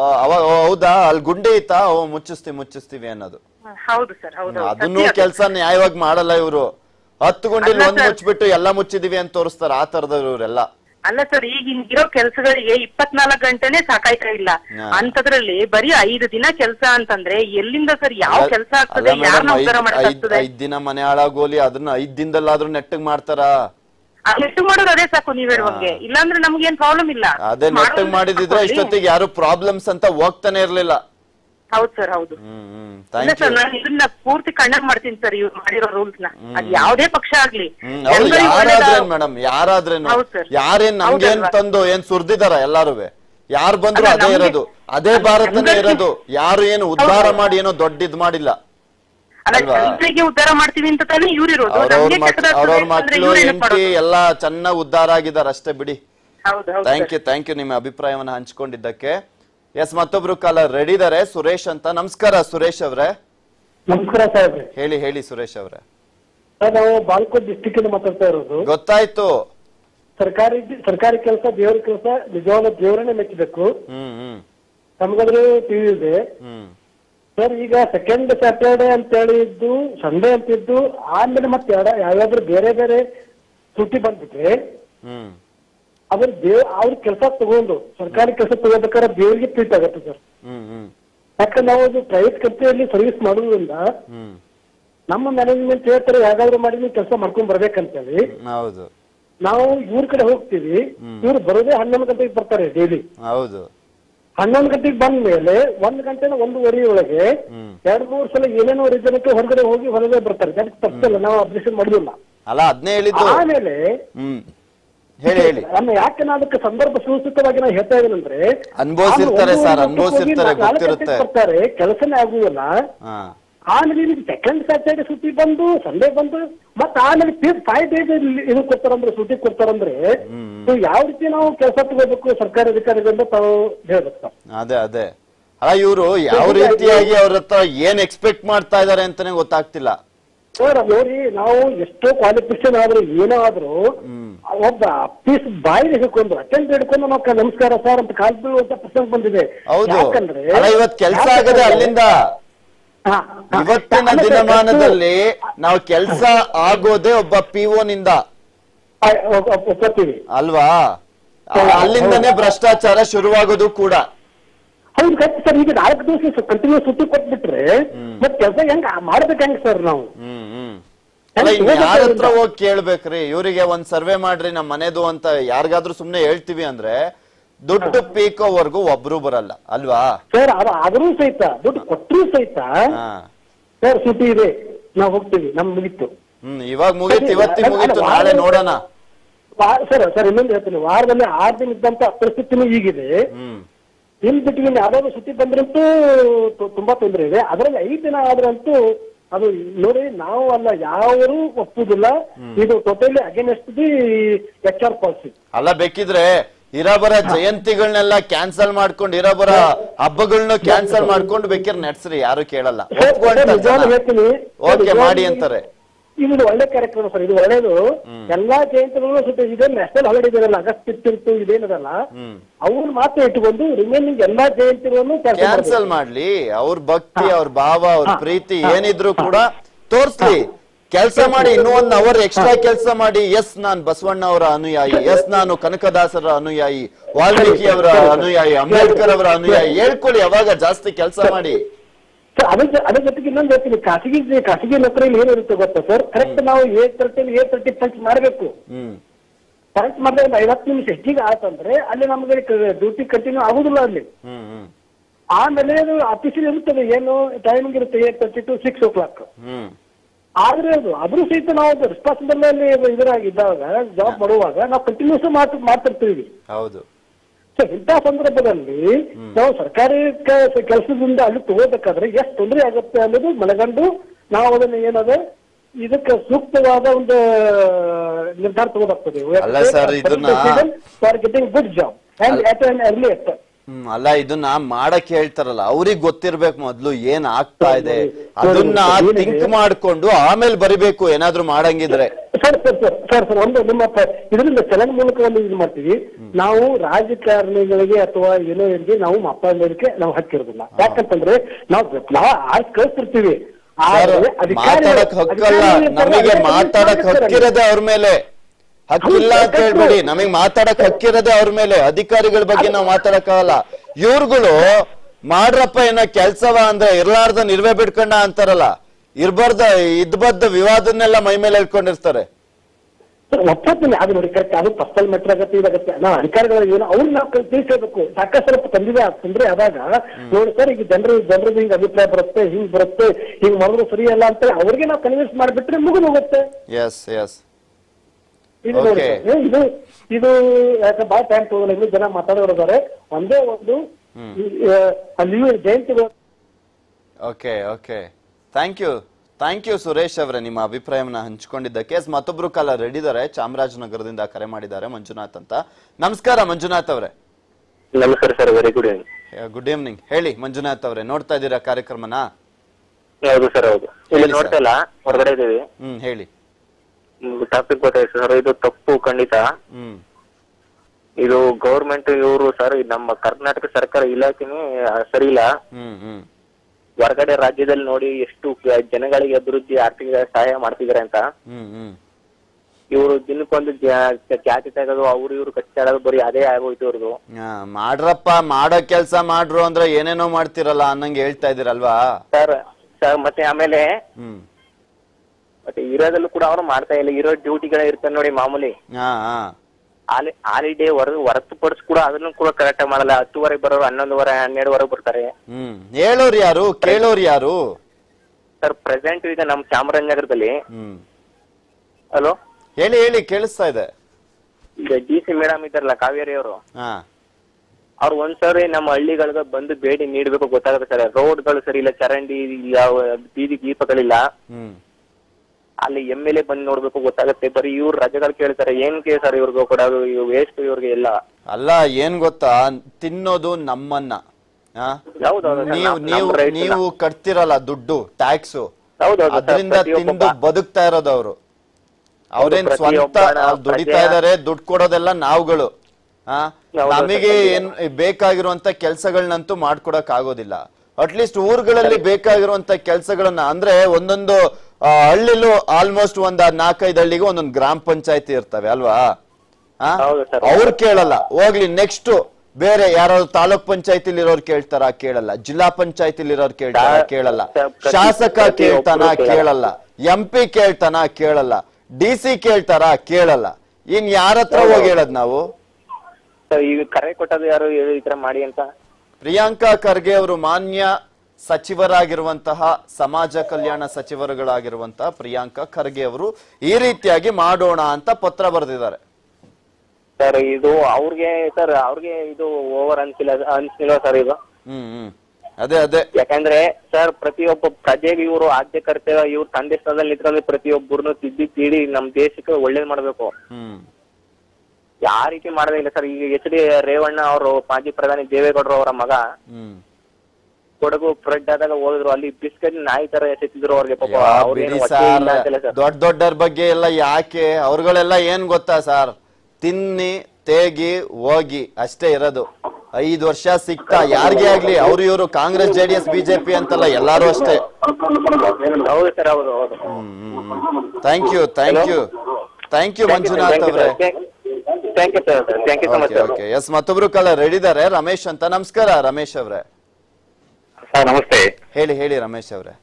ಹೌದಾ ಅಲ್ಲಿ ಗುಂಡಿ ಐತಾ ಓ ಮುಚ್ಚಿಸ್ತೀವಿ ಮುಚ್ಚಿಸ್ತೀವಿ ಅನ್ನೋದು ಹೌದು ಸರ್ ಹೌದು ಅದನ್ನು ಕೆಲಸ ನ್ಯಾಯವಾಗಿ ಮಾಡಲ್ಲ ಇವರು ಹತ್ತು ಗುಂಡಿಲಿ ಅಲ್ಲ ಒಂದ್ ಸರ್. ಮುಚ್ಚಿಬಿಟ್ಟು ಎಲ್ಲ ಮುಚ್ಚಿದೀವಿ ಅಂತ ತೋರಿಸ್ತಾರ ಆ ತರದವ್ರು ಇವರೆಲ್ಲ ಅಲ್ಲ ಸರ್ ಈಗ ಇರೋ ಕೆಲಸಗಳಿಗೆ ಇಪ್ಪತ್ನಾಲ್ಕು ಗಂಟೆನೆ ಸಾಕಾಯ್ತಾ ಇಲ್ಲ ಹಾ. ಅಂತದ್ರಲ್ಲಿ ಬರೀ ಐದು ದಿನ ಕೆಲಸ ಅಂತಂದ್ರೆ ಎಲ್ಲಿಂದ ಸರ್ ಯಾವ ಅಲ್ಲ- ಕೆಲಸ ಆಗ್ತದೆ ಅಲ್ಲ madam, ಯಾರನ್ನ ಉದ್ಧಾರ ಐದ್- ಐದ್- ಮಾಡಕ್ಕಾಗ್ತದೆ ಐದ್ ದಿನ ಮನೆ ಹಾಳಾಗೋಲಿ ಅದನ್ನ ಐದ್ ದಿನದಲ್ಲಾದ್ರೂ ನೆಟ್ಟಗ್ ಮಾಡ್ತಾರ ನೆಟ್ಟು ಮಾಡೋದು ಅದೇ ಸಾಕು ನೀವ್ ಹೇಳುವಂಗೆ ಇಲ್ಲಾಂದ್ರೆ ನಮ್ಗೆ ಏನ್ ಪ್ರಾಬ್ಲಮ್ ಇಲ್ಲ ಅದೇ ನೆಟ್ಟಗ್ ಮಾಡಿದಿದ್ರೆ ಇಷ್ಟೊತ್ತಿಗೆ ಯಾರು ಪ್ರಾಬ್ಲಮ್ಸ್ ಅಂತ ಹೋಗ್ತಾನೆ ಇರ್ಲಿಲ್ಲ ಹೌದು ಸರ್ ಹೌದು ಹ್ಮ್ ಹ್ಮ್ ಇಲ್ಲ ಥ್ಯಾಂಕ್ ಯು ಸರ್ ನಾನು ಇದನ್ನ ಪೂರ್ತಿ ಕಣ್ಣಲ್ಲಿ ಮಾಡ್ತೀನಿ ಸರ್ ಇವ್ರು ಮಾಡಿರೋ ರೂಲ್ಸ್ ನ ಅದ್ ಯಾವ್ದೇ ಪಕ್ಷ ಆಗ್ಲಿ ಹ್ಮ್ ಅವ್ರು ಜನಗಳಿಗೆ ಯಾರಾದ್ರೇನ್ ಒಳ್ಳೇದಾಗ್- ಮೇಡಮ್ ಯಾರಾದ್ರೇನು ಹೌದ್ sir. ಯಾರೇನ್ ನಮ್ಗೇನ್ ಹೌದಲ್ವಾ? ತಂದು ಏನ್ ಸುರ್ದಿದಾರ ಎಲ್ಲಾರುವೆ ಯಾರು ಬಂದ್ರು ಅಲ್ಲ, ಅದೇ ನಮ್ಗೆ- ಇರೋದು ಅದೇ ಭಾರತನೇ ನಮ್ಗೆ- ಇರೋದು ಯಾರು ಏನು ಉದ್ಧಾರ ಹೌದು. ಮಾಡಿ ಏನೋ ದೊಡ್ಡ ಇದ್ ಮಾಡಿಲ್ಲ ಅಲ್ಲ ಅಲ್ವಾ? ಜನರಿಗೆ ಉದ್ಧಾರ ಮಾಡ್ತೀವಿ ಅಂತ ತಾನೇ ಇವ್ರು ಇರೋದು ಅವ್ರವ್ರ ನಮ್ಗೆ ಮಕ್ ಕೆಟ್ಟದಾಗ್ತದೆ ಅವ್ರವ್ರ ಅಂತಂದ್ರೆ ಮಕ್ಳು ಇವ್ರು ಏನಕ್ ಹೆಂಡತಿ ಮಾಡೋದು? ಎಲ್ಲಾ ಚೆನ್ನಾಗ್ ಉದ್ಧಾರ ಆಗಿದಾರ ಅಷ್ಟೇ ಬಿಡಿ ಹೌದು ಹೌದು thank sir. You thank you ನಿಮ್ಮ ಅಭಿಪ್ರಾಯವನ್ನ ಹಂಚ್ಕೊಂಡಿದ್ದಕ್ಕೆ ಎಸ್ ಮತ್ತೊಬ್ರು ಕಾಲ ರೆಡಿ ಇದಾರೆ ಸುರೇಶ್ ಅಂತ ನಮಸ್ಕಾರ ಸುರೇಶ್ ಅವ್ರೆ ನಮಸ್ಕಾರ ಸಾಹೇಬ್ರೆ ಹೇಳಿ ಹೇಳಿ ಸುರೇಶ್ ಅವ್ರೆ ಸರ್ ನಾವು ಬಾಲ್ಕೋಟ್ ಡಿಸ್ಟಿಕ್ ಇಂದ ಮಾತಾಡ್ತಾ ಇರೋದು ಗೊತ್ತಾಯ್ತು ಸರ್ಕಾರಿ ಸರ್ಕಾರಿ ಕೆಲಸ ದೇವ್ರ ಕೆಲಸ ನಿಜವಾದ ದೇವರನ್ನೇ ಮೆಚ್ಚಬೇಕು ಹ್ಮ್ ಹ್ಮ್ ನಮಗಾದ್ರೂ ಟಿವಿ ಇದೆ ಹ್ಮ್ ಸರ್ ಈಗ ಸೆಕೆಂಡ್ ಸ್ಯಾಟರ್ಡೆ ಅಂತ ಹೇಳಿದ್ದು ಸಂಡೇ ಅಂತಿದ್ದು ಆಮೇಲೆ ಮತ್ತೆ ಯಾರ- ಯಾವ್ಯಾವ್ದು ಬೇರೆ ಬೇರೆ ಸುಟ್ಟಿ ಬಂದ್ಬಿಟ್ರೆ ಹ್ಮ್ ಅವ್ರ ದೇವ್ ಅವ್ರ ಕೆಲಸ ತಗೊಂಡು ಸರ್ಕಾರಿ ಕೆಲಸ ತಗೋಬೇಕಾದ್ರೆ ದೇವ್ರಿಗೆ ಟ್ರೀಟ್ ಆಗುತ್ತೆ ಸರ್ ಹ್ಮ್ ಹ್ಮ್ ಯಾಕಂದ್ರೆ ನಾವು ಒಂದು ಪ್ರೈವೇಟ್ ಕಂಪ್ನಿಯಲ್ಲಿ ಸರ್ವಿಸ್ ಮಾಡೋದ್ರಿಂದ ಹ್ಮ್ ನಮ್ಮ ಮ್ಯಾನೇಜ್ಮೆಂಟ್ ಹೇಳ್ತಾರೆ ಯಾವ್ದಾದ್ರು ಮಾಡಿ ನೀವು ಕೆಲಸ ಮಾಡ್ಕೊಂಡ್ ಬರ್ಬೇಕಂತೇಳಿ ಹೌದು ನಾವು ಇವ್ರ ಕಡೆ ಹೋಗ್ತೀವಿ ಇವ್ರು ಬರೋದೇ ಹನ್ನೊಂದು ಗಂಟೆಗೆ ಬರ್ತಾರೆ ಡೈಲಿ ಹೌದು ಹನ್ನೊಂದು ಗಂಟೆಗೆ ಬಂದ ಮೇಲೆ ಒಂದ್ ಗಂಟೆನ ಒಂದೂವರೆ ಒಳಗೆ ಹ್ಮ್ ಎರಡ್ ಮೂರ್ ಸಲ ಏನೇನೋ ರೀಸನ್ಕ್ಕೆ ಹೊರಗಡೆ ಹೋಗಿ ಹೊರಗಡೆ ಬರ್ತಾರೆ ಅದಕ್ಕೆ ತಪ್ಪಿಲ್ಲ ನಾವು ಅಬ್ಜೆಕ್ಷನ್ ಮಾಡಿಲ್ಲ ಅಲ್ಲ ಅದ್ನೇ ಹೇಳಿದ್ದು ಆಮೇಲೆ ಹ್ಮ್ ಹೇಳಿ ಹೇಳಿ ನಮ್ಮ ಯಾಕೆ ನಾನು ಅದಕ್ಕೆ ಸಂದರ್ಭ ಸೂಚಿತವಾಗಿ ನಾನು ಹೇಳ್ತಾ ಇದ್ದೀನಂದ್ರೆ ಅನುಭವಿಸಿರ್ತಾರೆ ಆಮೇಲೆ ಸರ್ ಒಂದು ಅನುಭವಿಸಿರ್ತಾರೆ ನಾಲ್ಕು ಗಂಟೆಗೆ ಗೊತ್ತಿರುತ್ತೆ ಬರ್ತಾರೆ ಕೆಲಸನೇ ಆಗುವಲ್ಲ ಹಾ ಆಮೇಲೆ ನಿಮ್ಗೆ ಸೆಕೆಂಡ್ ಸ್ಯಾಟರ್ಡೆ ಸುಟ್ಟಿ ಬಂದು ಸಂಡೇ ಬಂದು ಮತ್ತೆ ಆಮೇಲೆ ಫೈವ್ ಡೇಸ್ ಇದು ಕೊಡ್ತಾರಂದ್ರೆ ಸುಟ್ಟಿ ಕೊಡ್ತಾರಂದ್ರೆ ಸೊ ಯಾವ ರೀತಿ ನಾವು ಕೆಲಸ ತಗೋಬೇಕು ಸರ್ಕಾರಿ ಅಧಿಕಾರಿಗಳಿಂದ ತಾವು ಹೇಳ್ಬೇಕು ಸರ್ ಅದೇ ಅದೇ ಅಲ್ಲ ಇವರು ಯಾವ ರೀತಿಯಾಗಿ ಅವ್ರ ಹತ್ರ ಏನ್ ಎಕ್ಸ್ಪೆಕ್ಟ್ ಮಾಡ್ತಾ ಇದಾರೆ ಅಂತಾನೆ ಗೊತ್ತಾಗ್ತಿಲ್ಲ ಸರ್ ನೋಡಿ ನಾವು ಎಷ್ಟೋ ಕ್ವಾಲಿಫಿಕೇಶನ್ ಆದ್ರೂ ಏನೋ ಆದ್ರೂ ಒಬ್ಬ ಪೀಸ್ ಬಾಯಿ ಹಿಡ್ಕೊಂಡು ಅಟೆಂಡ್ ಹಿಡ್ಕೊಂಡು ನಾವು ಕ- ನಮಸ್ಕಾರ ಸರ್ ಅಂತ ಕಾಲ್ ಬೀಳುವಂತ ಪ್ರಸಂಗ ಬಂದಿದೆ ಹೌದು ಯಾಕಂದ್ರೆ ಅಲ್ಲ ಇವತ್ ಕೆಲ್ಸ ಯಾಕಂದ್ರೆ- ಆಗದೆ ಅಲ್ಲಿಂದ ಹಾ, ಹಾ. ಇವತ್ತಿನ ಅಲ್ಲ ಸರ್, ದಿನಮಾನದಲ್ಲಿ ನಾವು ಕೆಲ್ಸ ಆಗೋದೇ ಒಬ್ಬ ಪಿ ನಿಂದ ಆ, ಒಪ್- ಒಪ್- ಒಪ್ಪತ್ತೀವಿ ಅಲ್ವಾ ಆ- ಅಲ್ಲಿಂದನೇ ಭ್ರಷ್ಟಾಚಾರ ಶುರುವಾಗೋದು ಕೂಡ ಹೌದು ಕರೆಕ್ಟ್ ಸರ್ ಈಗ ನಾಲ್ಕು ದಿವಸ ಕಂಟಿನ್ಯೂ ಸುಟ್ಟಿ ಕೊಟ್ಬಿಟ್ರೆ ಮತ್ತೆ ಕೆಲಸ ಹೆಂಗ್ ಮಾಡ್ಬೇಕು ಹೆಂಗ್ ಸರ್ ನಾವು ಹ್ಮ್ ಹ್ಮ್ ಅಲ್ಲ ಇನ್ ಯಾರ ಹತ್ರ ಹೋಗಿ ಕೇಳ್ಬೇಕ್ರಿ ಇವರಿಗೆ ಒಂದ್ ಸರ್ವೆ ಮಾಡ್ರಿ ನಮ್ ಮನೆದು ಅಂತ ಯಾರಿಗಾದ್ರೂ ಸುಮ್ನೆ ಹೇಳ್ತೀವಿ ಅಂದ್ರೆ ದುಡ್ಡು ಪೀಕೋವರೆಗೂ ಒಬ್ರು ಬರಲ್ಲ ಅಲ್ವಾ ಸರ್ ಅದು ಆದ್ರೂ ಸಹಿತ ದುಡ್ಡು ಕೊಟ್ಟರು ಸಹಿತ ಹಾ ಸರ್ ಸುಟ್ಟಿ ಇದೆ ನಾವು ಹೋಗ್ತೀವಿ ನಮ್ ಮುಗಿತ್ತು ಹ್ಮ್ ಇವಾಗ ಮುಗೀತು ಇವತ್ತಿಗೆ ಅಲ್ಲ, ಮುಗೀತು ಅಲ್ಲ, ನಾಳೆ ವಾರ- ನೋಡೋಣ ವಾ- ಸರ್ ಸರ್ ಇನ್ನೊಂದು ಹೇಳ್ತೀನಿ ವಾರದಲ್ಲಿ ಆರು ದಿನ ಇದ್ದಂತ ಪರಿಸ್ಥಿತಿನೂ ಈಗಿದೆ ಹ್ಮ್ ಇನ್ ಬಿಟ್ವೀನ್ ಯಾವ್ದಾದ್ರು ಸುದ್ದಿ ಬಂದ್ರಂತೂ ತು- ತುಂಬಾ ತೊಂದರೆ ಇದೆ ಅದರಲ್ಲಿ ಐದು ದಿನ ಆದ್ರಂತೂ ಅದು ನೋಡಿ ನಾವು ಅಲ್ಲ ಯಾರು ಒಪ್ಪುದಿಲ್ಲ ಇದು totally against the H R policy ಅಲ್ಲ ಬೇಕಿದ್ರೆ ಇರೋಬರ ಜಯಂತಿಗಳನ್ನೆಲ್ಲ ಕ್ಯಾನ್ಸಲ್ ಮಾಡ್ಕೊಂಡು ಇರೋಬರ ಹಬ್ಬಗಳನ್ನ ಕ್ಯಾನ್ಸಲ್ ಮಾಡ್ಕೊಂಡು ಬೇಕಿದ್ರೆ ನೆಡ್ಸ್ರಿ ಯಾರು ಕೇಳಲ್ಲ ಒಪ್ಕೊಂತಾರೆ ಜನ. ಹೇಳ್ತೀನಿ ಓಕೆ ಮಾಡಿ ಅಂತಾರೆ ಇದು ಒಳ್ಳೆ ಕಾರ್ಯಕ್ರಮ ಸರ್ ಇದು ಒಳ್ಳೇದು ಎಲ್ಲಾ ಜಯಂತಿಗಳು ಸುತ್ತ ಇದೆ ನ್ಯಾಷನಲ್ ಹಾಲಿಡೇ ಇದೆಯಲ್ಲ ಆಗಸ್ಟ್ ಫಿಫ್ಟೀನ್ತ್ ಇದೇನದಲ್ಲ ಹ್ಮ್ ಅವ್ರು ಮಾತ್ರ ಇಟ್ಕೊಂಡು ರಿಮೈನಿಂಗ್ ಎಲ್ಲಾ ಜಯಂತಿಗಳನ್ನು ಕ್ಯಾನ್ಸಲ್ ಮಾಡ್ಲಿ ಅವ್ರ ಭಕ್ತಿ ಅವ್ರ ಭಾವ ಅವ್ರ ಪ್ರೀತಿ ಏನಿದ್ರು ಕೂಡ ತೋರ್ಸ್ಲಿ ಕೆಲಸ ಮಾಡಿ ಇನ್ನೂ ಒಂದ್ ಅವರ್ ಎಕ್ಸ್ಟ್ರಾ ಕೆಲಸ ಮಾಡಿ ಎಸ್ ನಾನ್ ಬಸವಣ್ಣ ಅವರ ಅನುಯಾಯಿ ಎಸ್ ನಾನು ಕನಕದಾಸರ ಅನುಯಾಯಿ ವಾಲ್ಮೀಕಿ ಅವರ ಅನುಯಾಯಿ ಅಂಬೇಡ್ಕರ್ ಅವರ ಅನುಯಾಯಿ ಹೇಳ್ಕೊಳ್ಳಿ ಅವಾಗ ಜಾಸ್ತಿ ಕೆಲಸ ಮಾಡಿ ಸರ್ ಅದ್ರ ಜೊ- ಅದ್ರ ಜೊತೆಗೆ ಇನ್ನೊಂದು ಹೇಳ್ತೀನಿ ಖಾಸಗಿ ಖಾಸಗಿ ನೌಕರಿಯಲ್ಲಿ ಏನಿರುತ್ತೆ ಗೊತ್ತಾ ಸರ್ ಕರೆಕ್ಟ್ ನಾವು ಏ ತರ್ಟಿ ಏ ತರ್ಟಿ ಪಂಚ್ ಮಾಡಬೇಕು ಹ್ಮ್ ಪಂಚ್ ಮಾಡಿದ್ರೆ ಒಂದು ಐವತ್ತು ನಿಮಿಷ ಹೆಚ್ಚಿಗೆ ಆತಂದ್ರೆ ಅಲ್ಲಿ ನಮಗೆ ಡ್ಯೂಟಿ ಕಂಟಿನ್ಯೂ ಆಗುದಿಲ್ಲ ಅಲ್ಲಿ ಹ್ಮ್ ಹ್ಮ್ ಆಮೇಲೆ ಅದು ಆಫೀಸಲ್ಲಿ ಇರುತ್ತದೆ ಏನು ಟೈಮಿಂಗ್ ಇರುತ್ತೆ eight thirty to six o'clock ಹ್ಮ್ ಆದ್ರೆ ಅದು ಅದ್ರೂ ಸಹಿತ ನಾವು ರೆಸ್ಪಾನ್ಸಿಬಲ್ ಅಲ್ಲಿ ಇದರಾಗಿದ್ದಾಗ ಜಾಬ್ ಮಾಡುವಾಗ ನಾವು ಕಂಟಿನ್ಯೂಸ್ ಮಾತು ಮಾಡ್ತಿರ್ತೀವಿ ಹೌದು ಸೊ ಇಂಥ ಸಂದರ್ಭದಲ್ಲಿ ನಾವು ಸರ್ಕಾರಿ ಕ- ಕೆಲಸದಿಂದ ಅಲ್ಲಿ ತಗೋಬೇಕಾದ್ರೆ ಎಷ್ಟು ತೊಂದರೆ ಆಗುತ್ತೆ ಅನ್ನೋದು ಮನಗಂಡು ನಾವು ಅದನ್ನ ಏನದ ಇದಕ್ಕೆ ಸೂಕ್ತವಾದ ಒಂದು ನಿರ್ಧಾರ ತಗೋಬೇಕಾಗ್ತದೆ ಅಲ್ಲ sir, ಇದನ್ನ- for getting good job and at an earliest ಹ್ಮ್ ಅಲ್ಲ ಇದನ್ನ ಮಾಡಕ್ ಹೇಳ್ತಾರಲ್ಲ ಅವ್ರಿಗೆ ಗೊತ್ತಿರ್ಬೇಕು ಮೊದ್ಲು ಏನ್ ಆಗ್ತಾ ಇದೆ ಅದನ್ನ ಥಿಂಕ್ ಮಾಡ್ಕೊಂಡು ಆಮೇಲೆ ಬರಿಬೇಕು ಏನಾದ್ರೂ ಮಾಡಂಗಿದ್ರೆ sir sir sir sir sir ಒಂದು ನಿಮ್ಮ ಪ- ಇದರಿಂದ ಚಲನ್ ಮೂಲಕ ಒಂದು ಇದು ಮಾಡ್ತೀವಿ ನಾವು ರಾಜಕಾರಣಿಗಳಿಗೆ ಅಥವಾ ಏನೋ ಇರ್ಲಿ ನಾವು ಮಾತಾಡೋದಕ್ಕೆ ನಾವು ಹಕ್ಕಿರೋದಿಲ್ಲ ಯಾಕಂತಂದ್ರೆ ನಾವು ನಾವು ಆರ್ಸ್ ಕಳಿಸ್ತಿರ್ತೀವಿ ಸರ್ ಆದ್ರೆ ಅಧಿಕಾರಿಗಳು- ಮಾತಾಡಕ್ ಹಕ್ಕಲ್ಲ ಅಧಿಕಾರಿಗಳು ನಮಗೆ ಇರ್ತಾರೆ, ಮಾತಾಡಕ್ ಅಧಿಕಾರಿಗಳು ಹಕ್ಕಿರೋದೇ ಅವ್ರ ಮೇಲೆ ಹಕ್ಕಿಲ್ಲ ಅಂತ ಹೇಳ್ಬೇಡಿ ನಮಗ್ ಮಾತಾಡಕ್ ಹಕ್ಕಿರೋದೇ ಅವ್ರ ಮೇಲೆ ಅಧಿಕಾರಿಗಳ ಬಗ್ಗೆ ನಾವು ಮಾತಾಡಕ್ಕಾಗಲ್ಲ ಇವ್ರುಗಳು ಮಾಡ್ರಪ್ಪ ಏನೋ ಕೆಲ್ಸವ ಅಂದ್ರೆ ಇರ್ಲಾರ್ದ ನಿರ್ವೇ ಬಿಡ್ಕೊಂಡ ಅಂತಾರಲ್ಲ ಇರ್ಬಾರ್ದ ಇದ್ಬದ್ದ ವಿವಾದನ್ನೆಲ್ಲ ಮೈ ಮೇಲೆ ಹೇಳ್ಕೊಂಡಿರ್ತಾರೆ ಸರ್ ಒಪ್ಪತ್ತೀನಿ ಅದು ನೋಡಿ ಕರೆಕ್ಟ್ ಅದು ಪರ್ಸನಲ್ ಮೆಟ್ರ್ ಆಗತ್ತೆ ಇದಾಗತ್ತೆ ನಾವು ಅಧಿಕಾರಿಗಳಿಗೆ ಏನು ಅವ್ರು ನಾವು ಕಲ್- ತಿಳಿಸ್ಬೇಕು ಸಾಕಷ್ಟು ಸ್ವಲ್ಪ ತಂದಿದೆ ತೊಂದ್ರೆ ಆದಾಗ ನೋಡಿ ಸರ್ ಈಗ ಜನರು ಜನರದ್ದು ಹಿಂಗ್ ಅಭಿಪ್ರಾಯ ಬರುತ್ತೆ ಹಿಂಗ್ ಬರುತ್ತೆ ಹಿಂಗ್ ಮಾಡಿದ್ರು ಸರಿ ಅಲ್ಲ ಅಂತ ಅವ್ರಿಗೆ ನಾವು ಕನ್ವಿನ್ಸ್ ಮಾಡ್ಬಿಟ್ರೆ ಮುಗಿದು ಹೋಗುತ್ತೆ ಎಸ್ ಎಸ್ ಇದು ನೋಡಿ Okay. ಸರ್, ಇದು ಇದು ಯಾಕೆ ಬಹಳ ಟೈಮ್ ತಗೋಲ್ಲ ಇನ್ನೂ ಜನ ಮಾತಾಡೋರಿದ್ದಾರೆ ಒಂದೇ ಒಂದು ಈ, ಆ, ಅಲ್ಲಿ ಜಯಂತಿ okay okay thank you thank you Suresh ಅವರೇ ನಿಮ್ಮ ಅಭಿಪ್ರಾಯವನ್ನ ಹಂಚಿಕೊಂಡಿದ್ದಕ್ಕೆ ಎಸ್ ಮತ್ತೊಬ್ರು ಕಾಲ ರೆಡಿ ಇದ್ದಾರೆ ಚಾಮರಾಜನಗರದಿಂದ ಕರೆ ಮಾಡಿದ್ದಾರೆ ಮಂಜುನಾಥ್ ಅಂತ ನಮಸ್ಕಾರ ಮಂಜುನಾಥ್ ಅವರೇ ನಮಸ್ಕಾರ sir very good evening good evening ಹೇಳಿ ಮಂಜುನಾಥ್ ಅವರೇ ನೋಡ್ತಾ ಇದ್ದೀರಾ ಕಾರ್ಯಕ್ರಮನ ಹೌದು ಸರ್ ಹೌದು ಇಲ್ಲಿ ಹೇಳಿ ನೋಡ್ತಾ ಇಲ್ಲ ಹೊರಗಡೆ ಇದೀವಿ ಹ್ಮ್ ಹೇಳಿ ಟಾಪಿಕ್ ಗೊತ್ತಾಯ್ತು ಸರ್ ಇದು ತಪ್ಪು ಖಂಡಿತ ಹ್ಮ್ ಇದು ಗೌರ್ಮೆಂಟ್ ಇವರು ಸರ್ ನಮ್ಮ ಕರ್ನಾಟಕ ಸರ್ಕಾರ ಇಲಾಖೆನೇ ಆ, ಸರಿ ಇಲ್ಲ ಹ್ಮ್ ಹ್ಮ್ ಹೊರಗಡೆ ರಾಜ್ಯದಲ್ಲಿ ನೋಡಿ ಎಷ್ಟು ಜನಗಳಿಗೆ ಅಭಿವೃದ್ಧಿ ಆರ್ಥಿಕ ಸಹಾಯ ಮಾಡ್ತಿದ್ದಾರೆ ಅಂತ ಹ್ಮ್ ಹ್ಮ್ ಇವರು ದಿನಕ್ಕೊಂದು ಜಾ- ಜಾತಿ ತೆಗೆದು ಅವ್ರು ಇವ್ರು ಕಚ್ಚಾಡೋದು ಬರೀ ಅದೇ ಆಗೋಯ್ತು ಇವ್ರದ್ದು ಆ, ಮಾಡ್ರಪ್ಪ ಮಾಡೋ ಕೆಲ್ಸ ಮಾಡ್ರು ಅಂದ್ರೆ ಏನೇನೋ ಮಾಡ್ತಿರಲ್ಲ ಅನ್ನಂಗೆ ಹೇಳ್ತಾ ಇದೀರಲ್ವಾ ಸರ್ ಸರ್ ಮತ್ತೆ ಆಮೇಲೆ ಹ್ಮ್ ಮತ್ತೆ ಇರೋದಲ್ಲೂ ಕೂಡ ಅವ್ರು ಮಾಡ್ತಾ ಇಲ್ಲ ಇರೋ ಡ್ಯೂಟಿಗಳೇ ಇರ್ತಾರೆ ನೋಡಿ ಮಾಮೂಲಿ ಹಾ ಹಾ ಹಾಲಿಡೇ ಹೊರ ಹೊರತುಪಡಿಸಿ ಕೂಡ ಅದನ್ನು ಕೂಡ ಕರೆಕ್ಟ್ ಮಾಡಲ್ಲ ಹತ್ತುವರೆಗೆ ಬರೋರು ಹನ್ನೊಂದುವರೆ ಹನ್ನೆರಡುವರೆಗೆ ಬರ್ತಾರೆ ಹ್ಮ್ ಹೇಳೋರು ಯಾರು ಕೇಳೋರು ಯಾರು ಸರ್ ಪ್ರೆಸೆಂಟ್ ಈಗ ನಮ್ಮ ಚಾಮರಾಜನಗರದಲ್ಲಿ ಹ್ಮ್ ಹಲೋ ಹೇಳಿ ಹೇಳಿ ಕೇಳಿಸ್ತಾ ಇದೆ ಈಗ ಡಿ ಸಿ ಮೇಡಮ್ ಇದ್ದಾರಲ್ಲ ಕಾವೇರಿ ಅವರು ಹಾ ಅವ್ರು ಒಂದ್ಸರಿ ನಮ್ಮ ಹಳ್ಳಿಗಳಿಗೆ ಬಂದು ಭೇಟಿ ನೀಡ್ಬೇಕು ಗೊತ್ತಾಗುತ್ತೆ ಸರ್ ರೋಡ್ಗಳು ಸರಿ ಇಲ್ಲ ಚರಂಡಿ ಯಾವ ಬೀದಿ ದೀಪಗಳಿಲ್ಲ ಹ್ಮ್ ಅಲ್ಲಿ ಎಮ್ ಎಲ್ ಎ ಬಂದು ನೋಡ್ಬೇಕು ಗೊತ್ತಾಗುತ್ತೆ ಬರೀ ಇವ್ರು ರಜೆಗಳು ಕೇಳ್ತಾರೆ ಏನಕ್ಕೆ ಸರ್ ಇವ್ರಿಗೆ ಕೊಡೋದು ಇವ್ ವೇಸ್ಟ್ ಇವ್ರಿಗೆ ಎಲ್ಲ ಅಲ್ಲ ಏನ್ ಗೊತ್ತಾ ತಿನ್ನೋದು ನಮ್ಮನ್ನ ಆ? ಹೌದೌದು ಸರ್, ನೀವು ನಮ್- ನೀವು ನಮ್ rights ನೀವು ಕಟ್ತಿರಲ್ಲ ದುಡ್ಡು ಟ್ಯಾಕ್ಸು ಹೌದೌದು ಸರ್, ಅದರಿಂದ ಪ್ರತಿಯೊಬ್ಬ ತಿಂದು ಬದುಕ್ತಾ ಇರೋದು ಅವರು ಅವ್ರೇನ್ ಹೌದು, ಸ್ವಂತ ಪ್ರತಿಯೊಬ್ಬನ ಅವ್ರ್ ದುಡಿತಾ ಪ್ರಜೆಯ- ಇದಾರೆ ದುಡ್ಡು ಕೊಡೋದೆಲ್ಲ ನಾವುಗಳು ಆ ಹೌದು, ನಮಗೆ ಸರ್, ಏನ್ ಬೇಕಾಗಿರುವಂತ ಕೆಲ್ಸಗಳನ್ನಂತೂ ಮಾಡ್ಕೊಡಕ್ ಆಗೋದಿಲ್ಲ ಅಟ್ಲೀಸ್ಟ್ ಊರುಗಳಲ್ಲಿ ಬೇಕಾಗಿರುವಂತ ಕೆಲ್ಸಗಳನ್ನ ಅಂದ್ರೆ ಒಂದೊಂದು ಆ, ಹಳ್ಳಿಲೂ ಆಲ್ಮೋಸ್ಟ್ ಒಂದ್ ನಾಲ್ಕೈದು ಹಳ್ಳಿಗೆ ಒಂದೊಂದು ಗ್ರಾಮ ಪಂಚಾಯತಿ ಇರ್ತವೆ ಅಲ್ವಾ ಆ? ಹೌದು ಸರ್. ಅವ್ರು ಕೇಳಲ್ಲ ಹೋಗ್ಲಿ ನೆಕ್ಸ್ಟ್ ಬೇರೆ ಯಾರಾದ್ರು ತಾಲೂಕ್ ಪಂಚಾಯತಿಲಿ ಇರೋರು ಕೇಳ್ತಾರ ಕೇಳಲ್ಲ ಜಿಲ್ಲಾ ಪಂಚಾಯತಿಲಿ ಇರೋರು ಕೇಳ್ತಾರ ಸರ್, ಕೇಳಲ್ಲ ಸರ್, ಪ್ರತಿ- ಶಾಸಕ ಪ್ರತಿಯೊಬ್ರು ಕೇಳ್ತಾನ ಕೇಳಲ್ಲ. ಕೇಳಲ್ಲ ಎಂ ಪಿ ಕೇಳ್ತಾನ ಕೇಳಲ್ಲ ಡಿ ಸಿ ಕೇಳ್ತಾರ ಕೇಳಲ್ಲ ಇನ್ ಯಾರ ಹತ್ರ ಹೋಗಿ ಹೇಳದ್ ನಾವು ಸರ್, ಈಗ ಕರೆ ಕೊಟ್ಟದು ಯಾರು ಹೇಳಿ ಈ ತರ ಮಾಡಿ ಅಂತ ಪ್ರಿಯಾಂಕಾ ಖರ್ಗೆ ಅವರು ಮಾನ್ಯ ಸಚಿವರಾಗಿರುವಂತಹ ಸಮಾಜ ಕಲ್ಯಾಣ ಸಚಿವರುಗಳಾಗಿರುವಂತಹ ಪ್ರಿಯಾಂಕಾ ಖರ್ಗೆ ಅವರು ಈ ರೀತಿಯಾಗಿ ಮಾಡೋಣ ಅಂತ ಪತ್ರ ಬರೆದಿದ್ದಾರೆ ಸರ್ ಇದು ಅವ್ರಿಗೆ ಸರ್ ಅವ್ರಿಗೆ ಇದು ಓವರ್ ಅನ್ಸಿಲ್ಲ ಅನ್ಸಿಲ್ವಾ ಸರ್ ಇದು ಹ್ಮ್ ಹ್ಮ್ ಅದೇ ಅದೇ ಯಾಕಂದ್ರೆ ಸರ್ ಪ್ರತಿಯೊಬ್ಬ ಪ್ರಜೆಗೆ ಇವರು ಆದ್ಯ ಕರ್ತವ್ಯ ಇವ್ರ ತಂದೆ ಸ್ಥಾನದಲ್ಲಿ ನಿಂತ್ಕೊಂಡು ಪ್ರತಿಯೊಬ್ಬರನ್ನು ತಿದ್ದಿ ತೀಡಿ ನಮ್ ದೇಶಕ್ಕೆ ಒಳ್ಳೇದ್ ಮಾಡ್ಬೇಕು ಹ್ಮ್ ಯಾವ ರೀತಿ ಮಾಡದೇ ಇಲ್ಲ ಸರ್ ಈಗ ಎಚ್ ಡಿ ರೇವಣ್ಣ ಅವರು ಮಾಜಿ ಪ್ರಧಾನಿ ದೇವೇಗೌಡರು ಅವರ ಮಗ ಹ್ಮ್ ಕೊಡಗು ಫ್ಲಡ್ ಆದಾಗ ಹೋದ್ರು ಅಲ್ಲಿ ಬಿಸ್ಕೆಟ್ ನಾಯಿ ತರ ಎಸೆತಿದ್ರು ಅವ್ರಿಗೆ ಪಾಪ ಯಾ, ಅವ್ರೇನು ಬಿಡಿ ಹೊಟ್ಟೆ ಸಾರ್ ಇಲ್ಲ ಅಂತಿಲ್ಲ ಸರ್ ದೊಡ್ಡ ದೊಡ್ಡವ್ರ ಬಗ್ಗೆ ಎಲ್ಲ ಯಾಕೆ ಅವ್ರುಗಳೆಲ್ಲ ಏನ್ ಗೊತ್ತಾ ಸರ್ ತಿನ್ನಿ ತೇಗಿ ಹೋಗಿ ಅಷ್ಟೇ ಇರೋದು ಐದು ವರ್ಷ ಸಿಕ್ತಾ ಯಾರಿಗೇ ಆಗ್ಲಿ ಅವ್ರು ಇವರು ಕಾಂಗ್ರೆಸ್ ಜೆಡಿಎಸ್ ಬಿಜೆಪಿ ಅಂತಲ್ಲ ಎಲ್ಲಾರು ಅಷ್ಟೇ ಹೌದು ಸರ್ ಹೌದು ಹೌದು thank you thank you thank you Manjunath ಅವರೇ thank you sir thank you so much okay okay yes ಮತ್ತೊಬ್ರು ಕಾಲ ರೆಡಿ ಇದಾರೆ ರಮೇಶ್ ಅಂತ ನಮಸ್ಕಾರ ರಮೇಶ್ ಅವರೇ ಸರ್ ನಮಸ್ತೆ ಹೇಳಿ ಹೇಳಿ ರಮೇಶ್ ಅವರೇ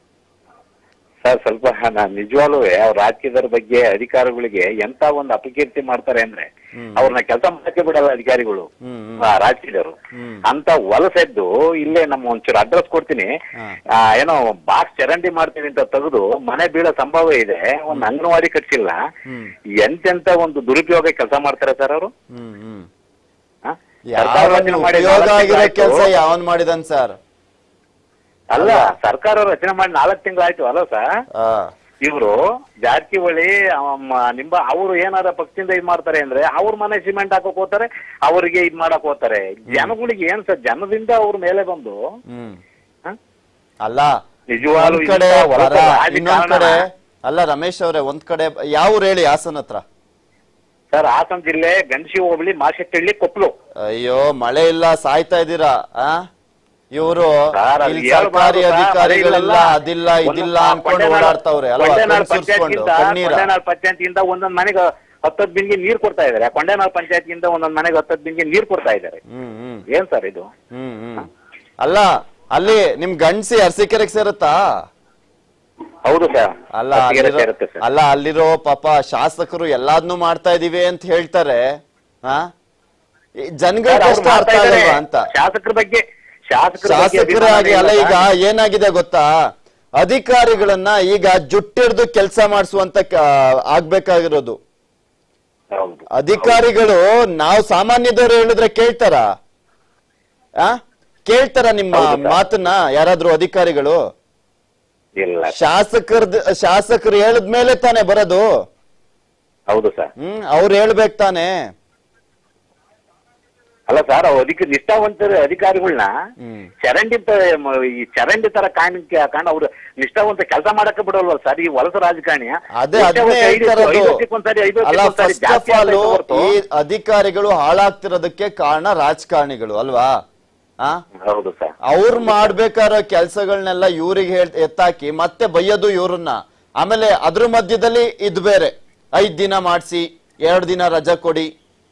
ಸರ್ ಸ್ವಲ್ಪ ನಾನ್ ನಿಜವಾಗ್ಲೂ ಅವ್ರ ರಾಜಕೀಯದವ್ರ ಬಗ್ಗೆ ಅಧಿಕಾರಿಗಳಿಗೆ ಎಂತ ಒಂದು ಅಪಕೀರ್ತಿ ಮಾಡ್ತಾರೆ ಅಂದ್ರೆ ಅವ್ರನ್ನ ಕೆಲಸ ಮಾಡಕ್ಕೆ ಬಿಡಲ್ಲ ಅಧಿಕಾರಿಗಳು ಆ, ರಾಜಕೀಯದವರು ಅಂತ ವಲಸೆದ್ದು ಇಲ್ಲೇ ನಮ್ಮ ಒಂಚೂರು ಅಡ್ರೆಸ್ ಕೊಡ್ತೀನಿ ಆ, ಏನೋ ಬಾಕ್ಸ್ ಚರಂಡಿ ಮಾಡ್ತೀನಿ ಅಂತ ತೆಗೆದು ಮನೆ ಬೀಳೋ ಸಂಭವ ಇದೆ ಒಂದ್ ಅಂಗನವಾಡಿ ಕಟ್ಸಿಲ್ಲ ಎಂತೆಂತ ಒಂದು ದುರುಪಯೋಗ ಕೆಲಸ ಮಾಡ್ತಾರೆ ಸರ್ ಅವರು ಹ್ಮ್ ಹ್ಮ್ ಸರ್ಕಾರ ಯಾವ ರಚನೆ ಮಾಡಿ ಉಪಯೋಗ ನಾಲ್ಕು ಆಗಿರೋ ತಿಂಗ್ಳಾಯ್ತು. ಕೆಲಸ ಯಾವನ್ ಮಾಡಿದನ್ ಸರ್ ಅಲ್ಲ ಸರ್ಕಾರ ರಚನೆ ಮಾಡಿ ನಾಲ್ಕು ತಿಂಗಳಾಯ್ತು ಅಲ್ಲ ಸರ್ ಇವರು ಜಾರಕಿಹೊಳಿ ಅಮ್ಮ, ನಿಂಬ ಅವರು ಏನಾರ ಪಕ್ಷದಿಂದ ಇದ್ ಮಾಡ್ತಾರೆ ಅಂದ್ರೆ ಅವ್ರ ಮನೆ ಸಿಮೆಂಟ್ ಹಾಕಕ್ ಹೋಗ್ತಾರೆ ಅವರಿಗೆ ಇದ್ ಮಾಡಕ್ ಹೋಗ್ತಾರೆ ಜನಗಳಿಗೆ ಏನ್ ಸರ್ ಜನದಿಂದ ಅವ್ರ ಮೇಲೆ ಬಂದು ಹ್ಮ್ ಹ? ಅಲ್ಲ ನಿಜವಾಗ್ಲೂ ಒಂದ್ ಕಡೆ ಇಂಥ ಹೊಲಸು ಪರ, ರಾಜಕಾರಣ- ಇನ್ನೊಂದ್ ಕಡೆ ಅಲ್ಲ ರಮೇಶ್ ಅವರೇ ಒಂದ್ ಕಡೆ ಯಾವ ಊರ್ ಹೇಳಿ ಹಾಸನ್ ಹತ್ರ ಸರ್ ಹಾಸನ ಜಿಲ್ಲೆ ಗಣಸಿ ಹೋಬಳಿ ಮಾಶೆಟ್ಟಳ್ಳಿ ಕೊಪ್ಪಲು ಅಯ್ಯೋ ಮಳೆ ಇಲ್ಲ ಸಾಯ್ತಾ ಇದ್ದೀರಾ ಆ ಇವರು ಸರ್, ಅದು ಇಲ್ಲಿ ಹೇಳ್ಬಾರ್ದು ಸರ್ಕಾರಿ ಸರ್, ಅಧಿಕಾರಿಗಳಿಲ್ಲ ಮಳೆ ಇಲ್ಲ. ಅದಿಲ್ಲ ಇದಿಲ್ಲ ಒಂದು ಅನ್ಕೊಂಡು ಕೊಂಡೆನಾಡು- ಓಡಾಡ್ತಾವ್ರೆ ಅಲ್ವಾ ಕೊಂಡೆನಾಡು ಕಣ್ ಸುರ್ಸ್ಕೊಂಡು ಪಂಚಾಯತ್ಗಿಂತ ಕಣ್ಣೀರ ಕೊಂಡೆನಾಡು ಪಂಚಾಯತ್ಗಿಂತ ಒಂದೊಂದ್ ಮನೆಗೆ ಹತ್ತತ್ತು ಬಿನ್ಗೆ ನೀರ್ ಕೊಡ್ತಾ ಇದಾರೆ ಕೊಂಡೆನಾಡು ಪಂಚಾಯತ್ಗಿಂತ ಒಂದೊಂದ್ ಮನೆಗೆ ಹತ್ತತ್ತು ಬಿನ್ಗೆ ನೀರ್ ಕೊಡ್ತಾ ಇದಾರೆ ಹ್ಮ್ ಹ್ಮ್ ಏನ್ ಸರ್ ಇದು ಹ್ಮ್ ಹ್ಮ್ ಅಲ್ಲ ಅಲ್ಲಿ ನಿಮ್ ಗಂಡ್ಸಿ ಅರಸೀಕೆರೆಗೆ ಸೇರುತ್ತಾ ಹೌದು ಸರ್ ಅಲ್ಲ ಅತ್ತಿಗೆರೆ ಅಲ್ಲಿರೋ- ಸೇರುತ್ತೆ ಸರ್ ಅಲ್ಲ ಅಲ್ಲಿರೋ ಪಾಪ ಶಾಸಕರು ಎಲ್ಲಾದ್ನೂ ಮಾಡ್ತಾ ಇದೀವಿ ಅಂತ ಹೇಳ್ತಾರೆ ಹಾ ಈ ಜನಗಳ ಸರ್, ಅವ್ರು ಕಷ್ಟ ಅರ್ಥ ಮಾಡ್ತಾ ಇದಾರೆ. ಆಗಲ್ವಾ ಅಂತ ಶಾಸಕರ ಬಗ್ಗೆ ಶಾಸಕರ ಬಗ್ಗೆ ಶಾಸಕರೇ ಅಭಿಮಾನ ಆಗಿ ಅಲ್ಲ ಇಲ್ಲ ಈಗ ಸರ್. ಏನಾಗಿದೆ ಗೊತ್ತಾ ಅಧಿಕಾರಿಗಳನ್ನ ಈಗ ಜುಟ್ಟಿಡ್ದು ಕೆಲಸ ಮಾಡಿಸುವಂತ ಆಗ್ಬೇಕಾಗಿರೋದು ಹೌದು ಅಧಿಕಾರಿಗಳು ನಾವು ಸಾಮಾನ್ಯದವ್ರು ಹೇಳಿದ್ರೆ ಕೇಳ್ತಾರ ಆ ಕೇಳ್ತಾರ ನಿಮ್ಮ ಹೌದು ಸರ್. ಮಾತನ್ನ ಯಾರಾದ್ರೂ ಅಧಿಕಾರಿಗಳು ಇಲ್ಲ ಶಾಸಕರ್ದ ಶಾಸಕರು ಹೇಳಿದ್ಮೇಲೆ ತಾನೇ ಬರೋದು ಹೌದು ಸರ್ ಹ್ಮ್ ಅವ್ರು ಹೇಳ್ಬೇಕು ತಾನೇ ಅಲ್ಲ ಸರ್ ಅವ್ರು ಅದಕ್ಕೆ ನಿಷ್ಠಾವಂತರ ಅಧಿಕಾರಿಗಳನ್ನ ಹ್ಮ್ ಚರಂಡಿ ತ- ಮ- ಈ ಚರಂಡಿ ತರ ಕಾಣಿಕೆ ಹಾಕೊಂಡು ಅವ್ರು ನಿಷ್ಠಾವಂತ ಕೆಲಸ ಮಾಡಕ್ಕೆ ಬಿಡಲ್ವಲ್ಲ ಸರ್ ಈ ವಲಸ ರಾಜಕಾರಣಿ ಅದೇ ಅದನ್ನೇ ಹೇಳ್ತಾರದು ಅಲ್ಲ ಫಸ್ಟ್ ಆಫ್ ಆಲ್ ಈ ಅಧಿಕಾರಿಗಳು ಹಾಳಾಗ್ತಿರೋದಕ್ಕೆ ಕಾರಣ ರಾಜಕಾರಣಿಗಳು ಅಲ್ವಾ ಆ ಹೌದು ಸರ್ ಅವ್ರು ಮಾಡ್ಬೇಕಾರೋ ಕೆಲ್ಸಗಳನ್ನೆಲ್ಲ ಇವ್ರಿಗೆ ಹೇಳ್ ಎತ್ತಾಕಿ ಮತ್ತೆ ಬೈಯೋದು ಇವ್ರನ್ನ ಆಮೇಲೆ ಅದ್ರ ಮಧ್ಯದಲ್ಲಿ ಇದ್ ಬೇರೆ ಐದ್ ದಿನ ಮಾಡ್ಸಿ ಎರಡ್ ದಿನ ರಜಾ ಕೊಡಿ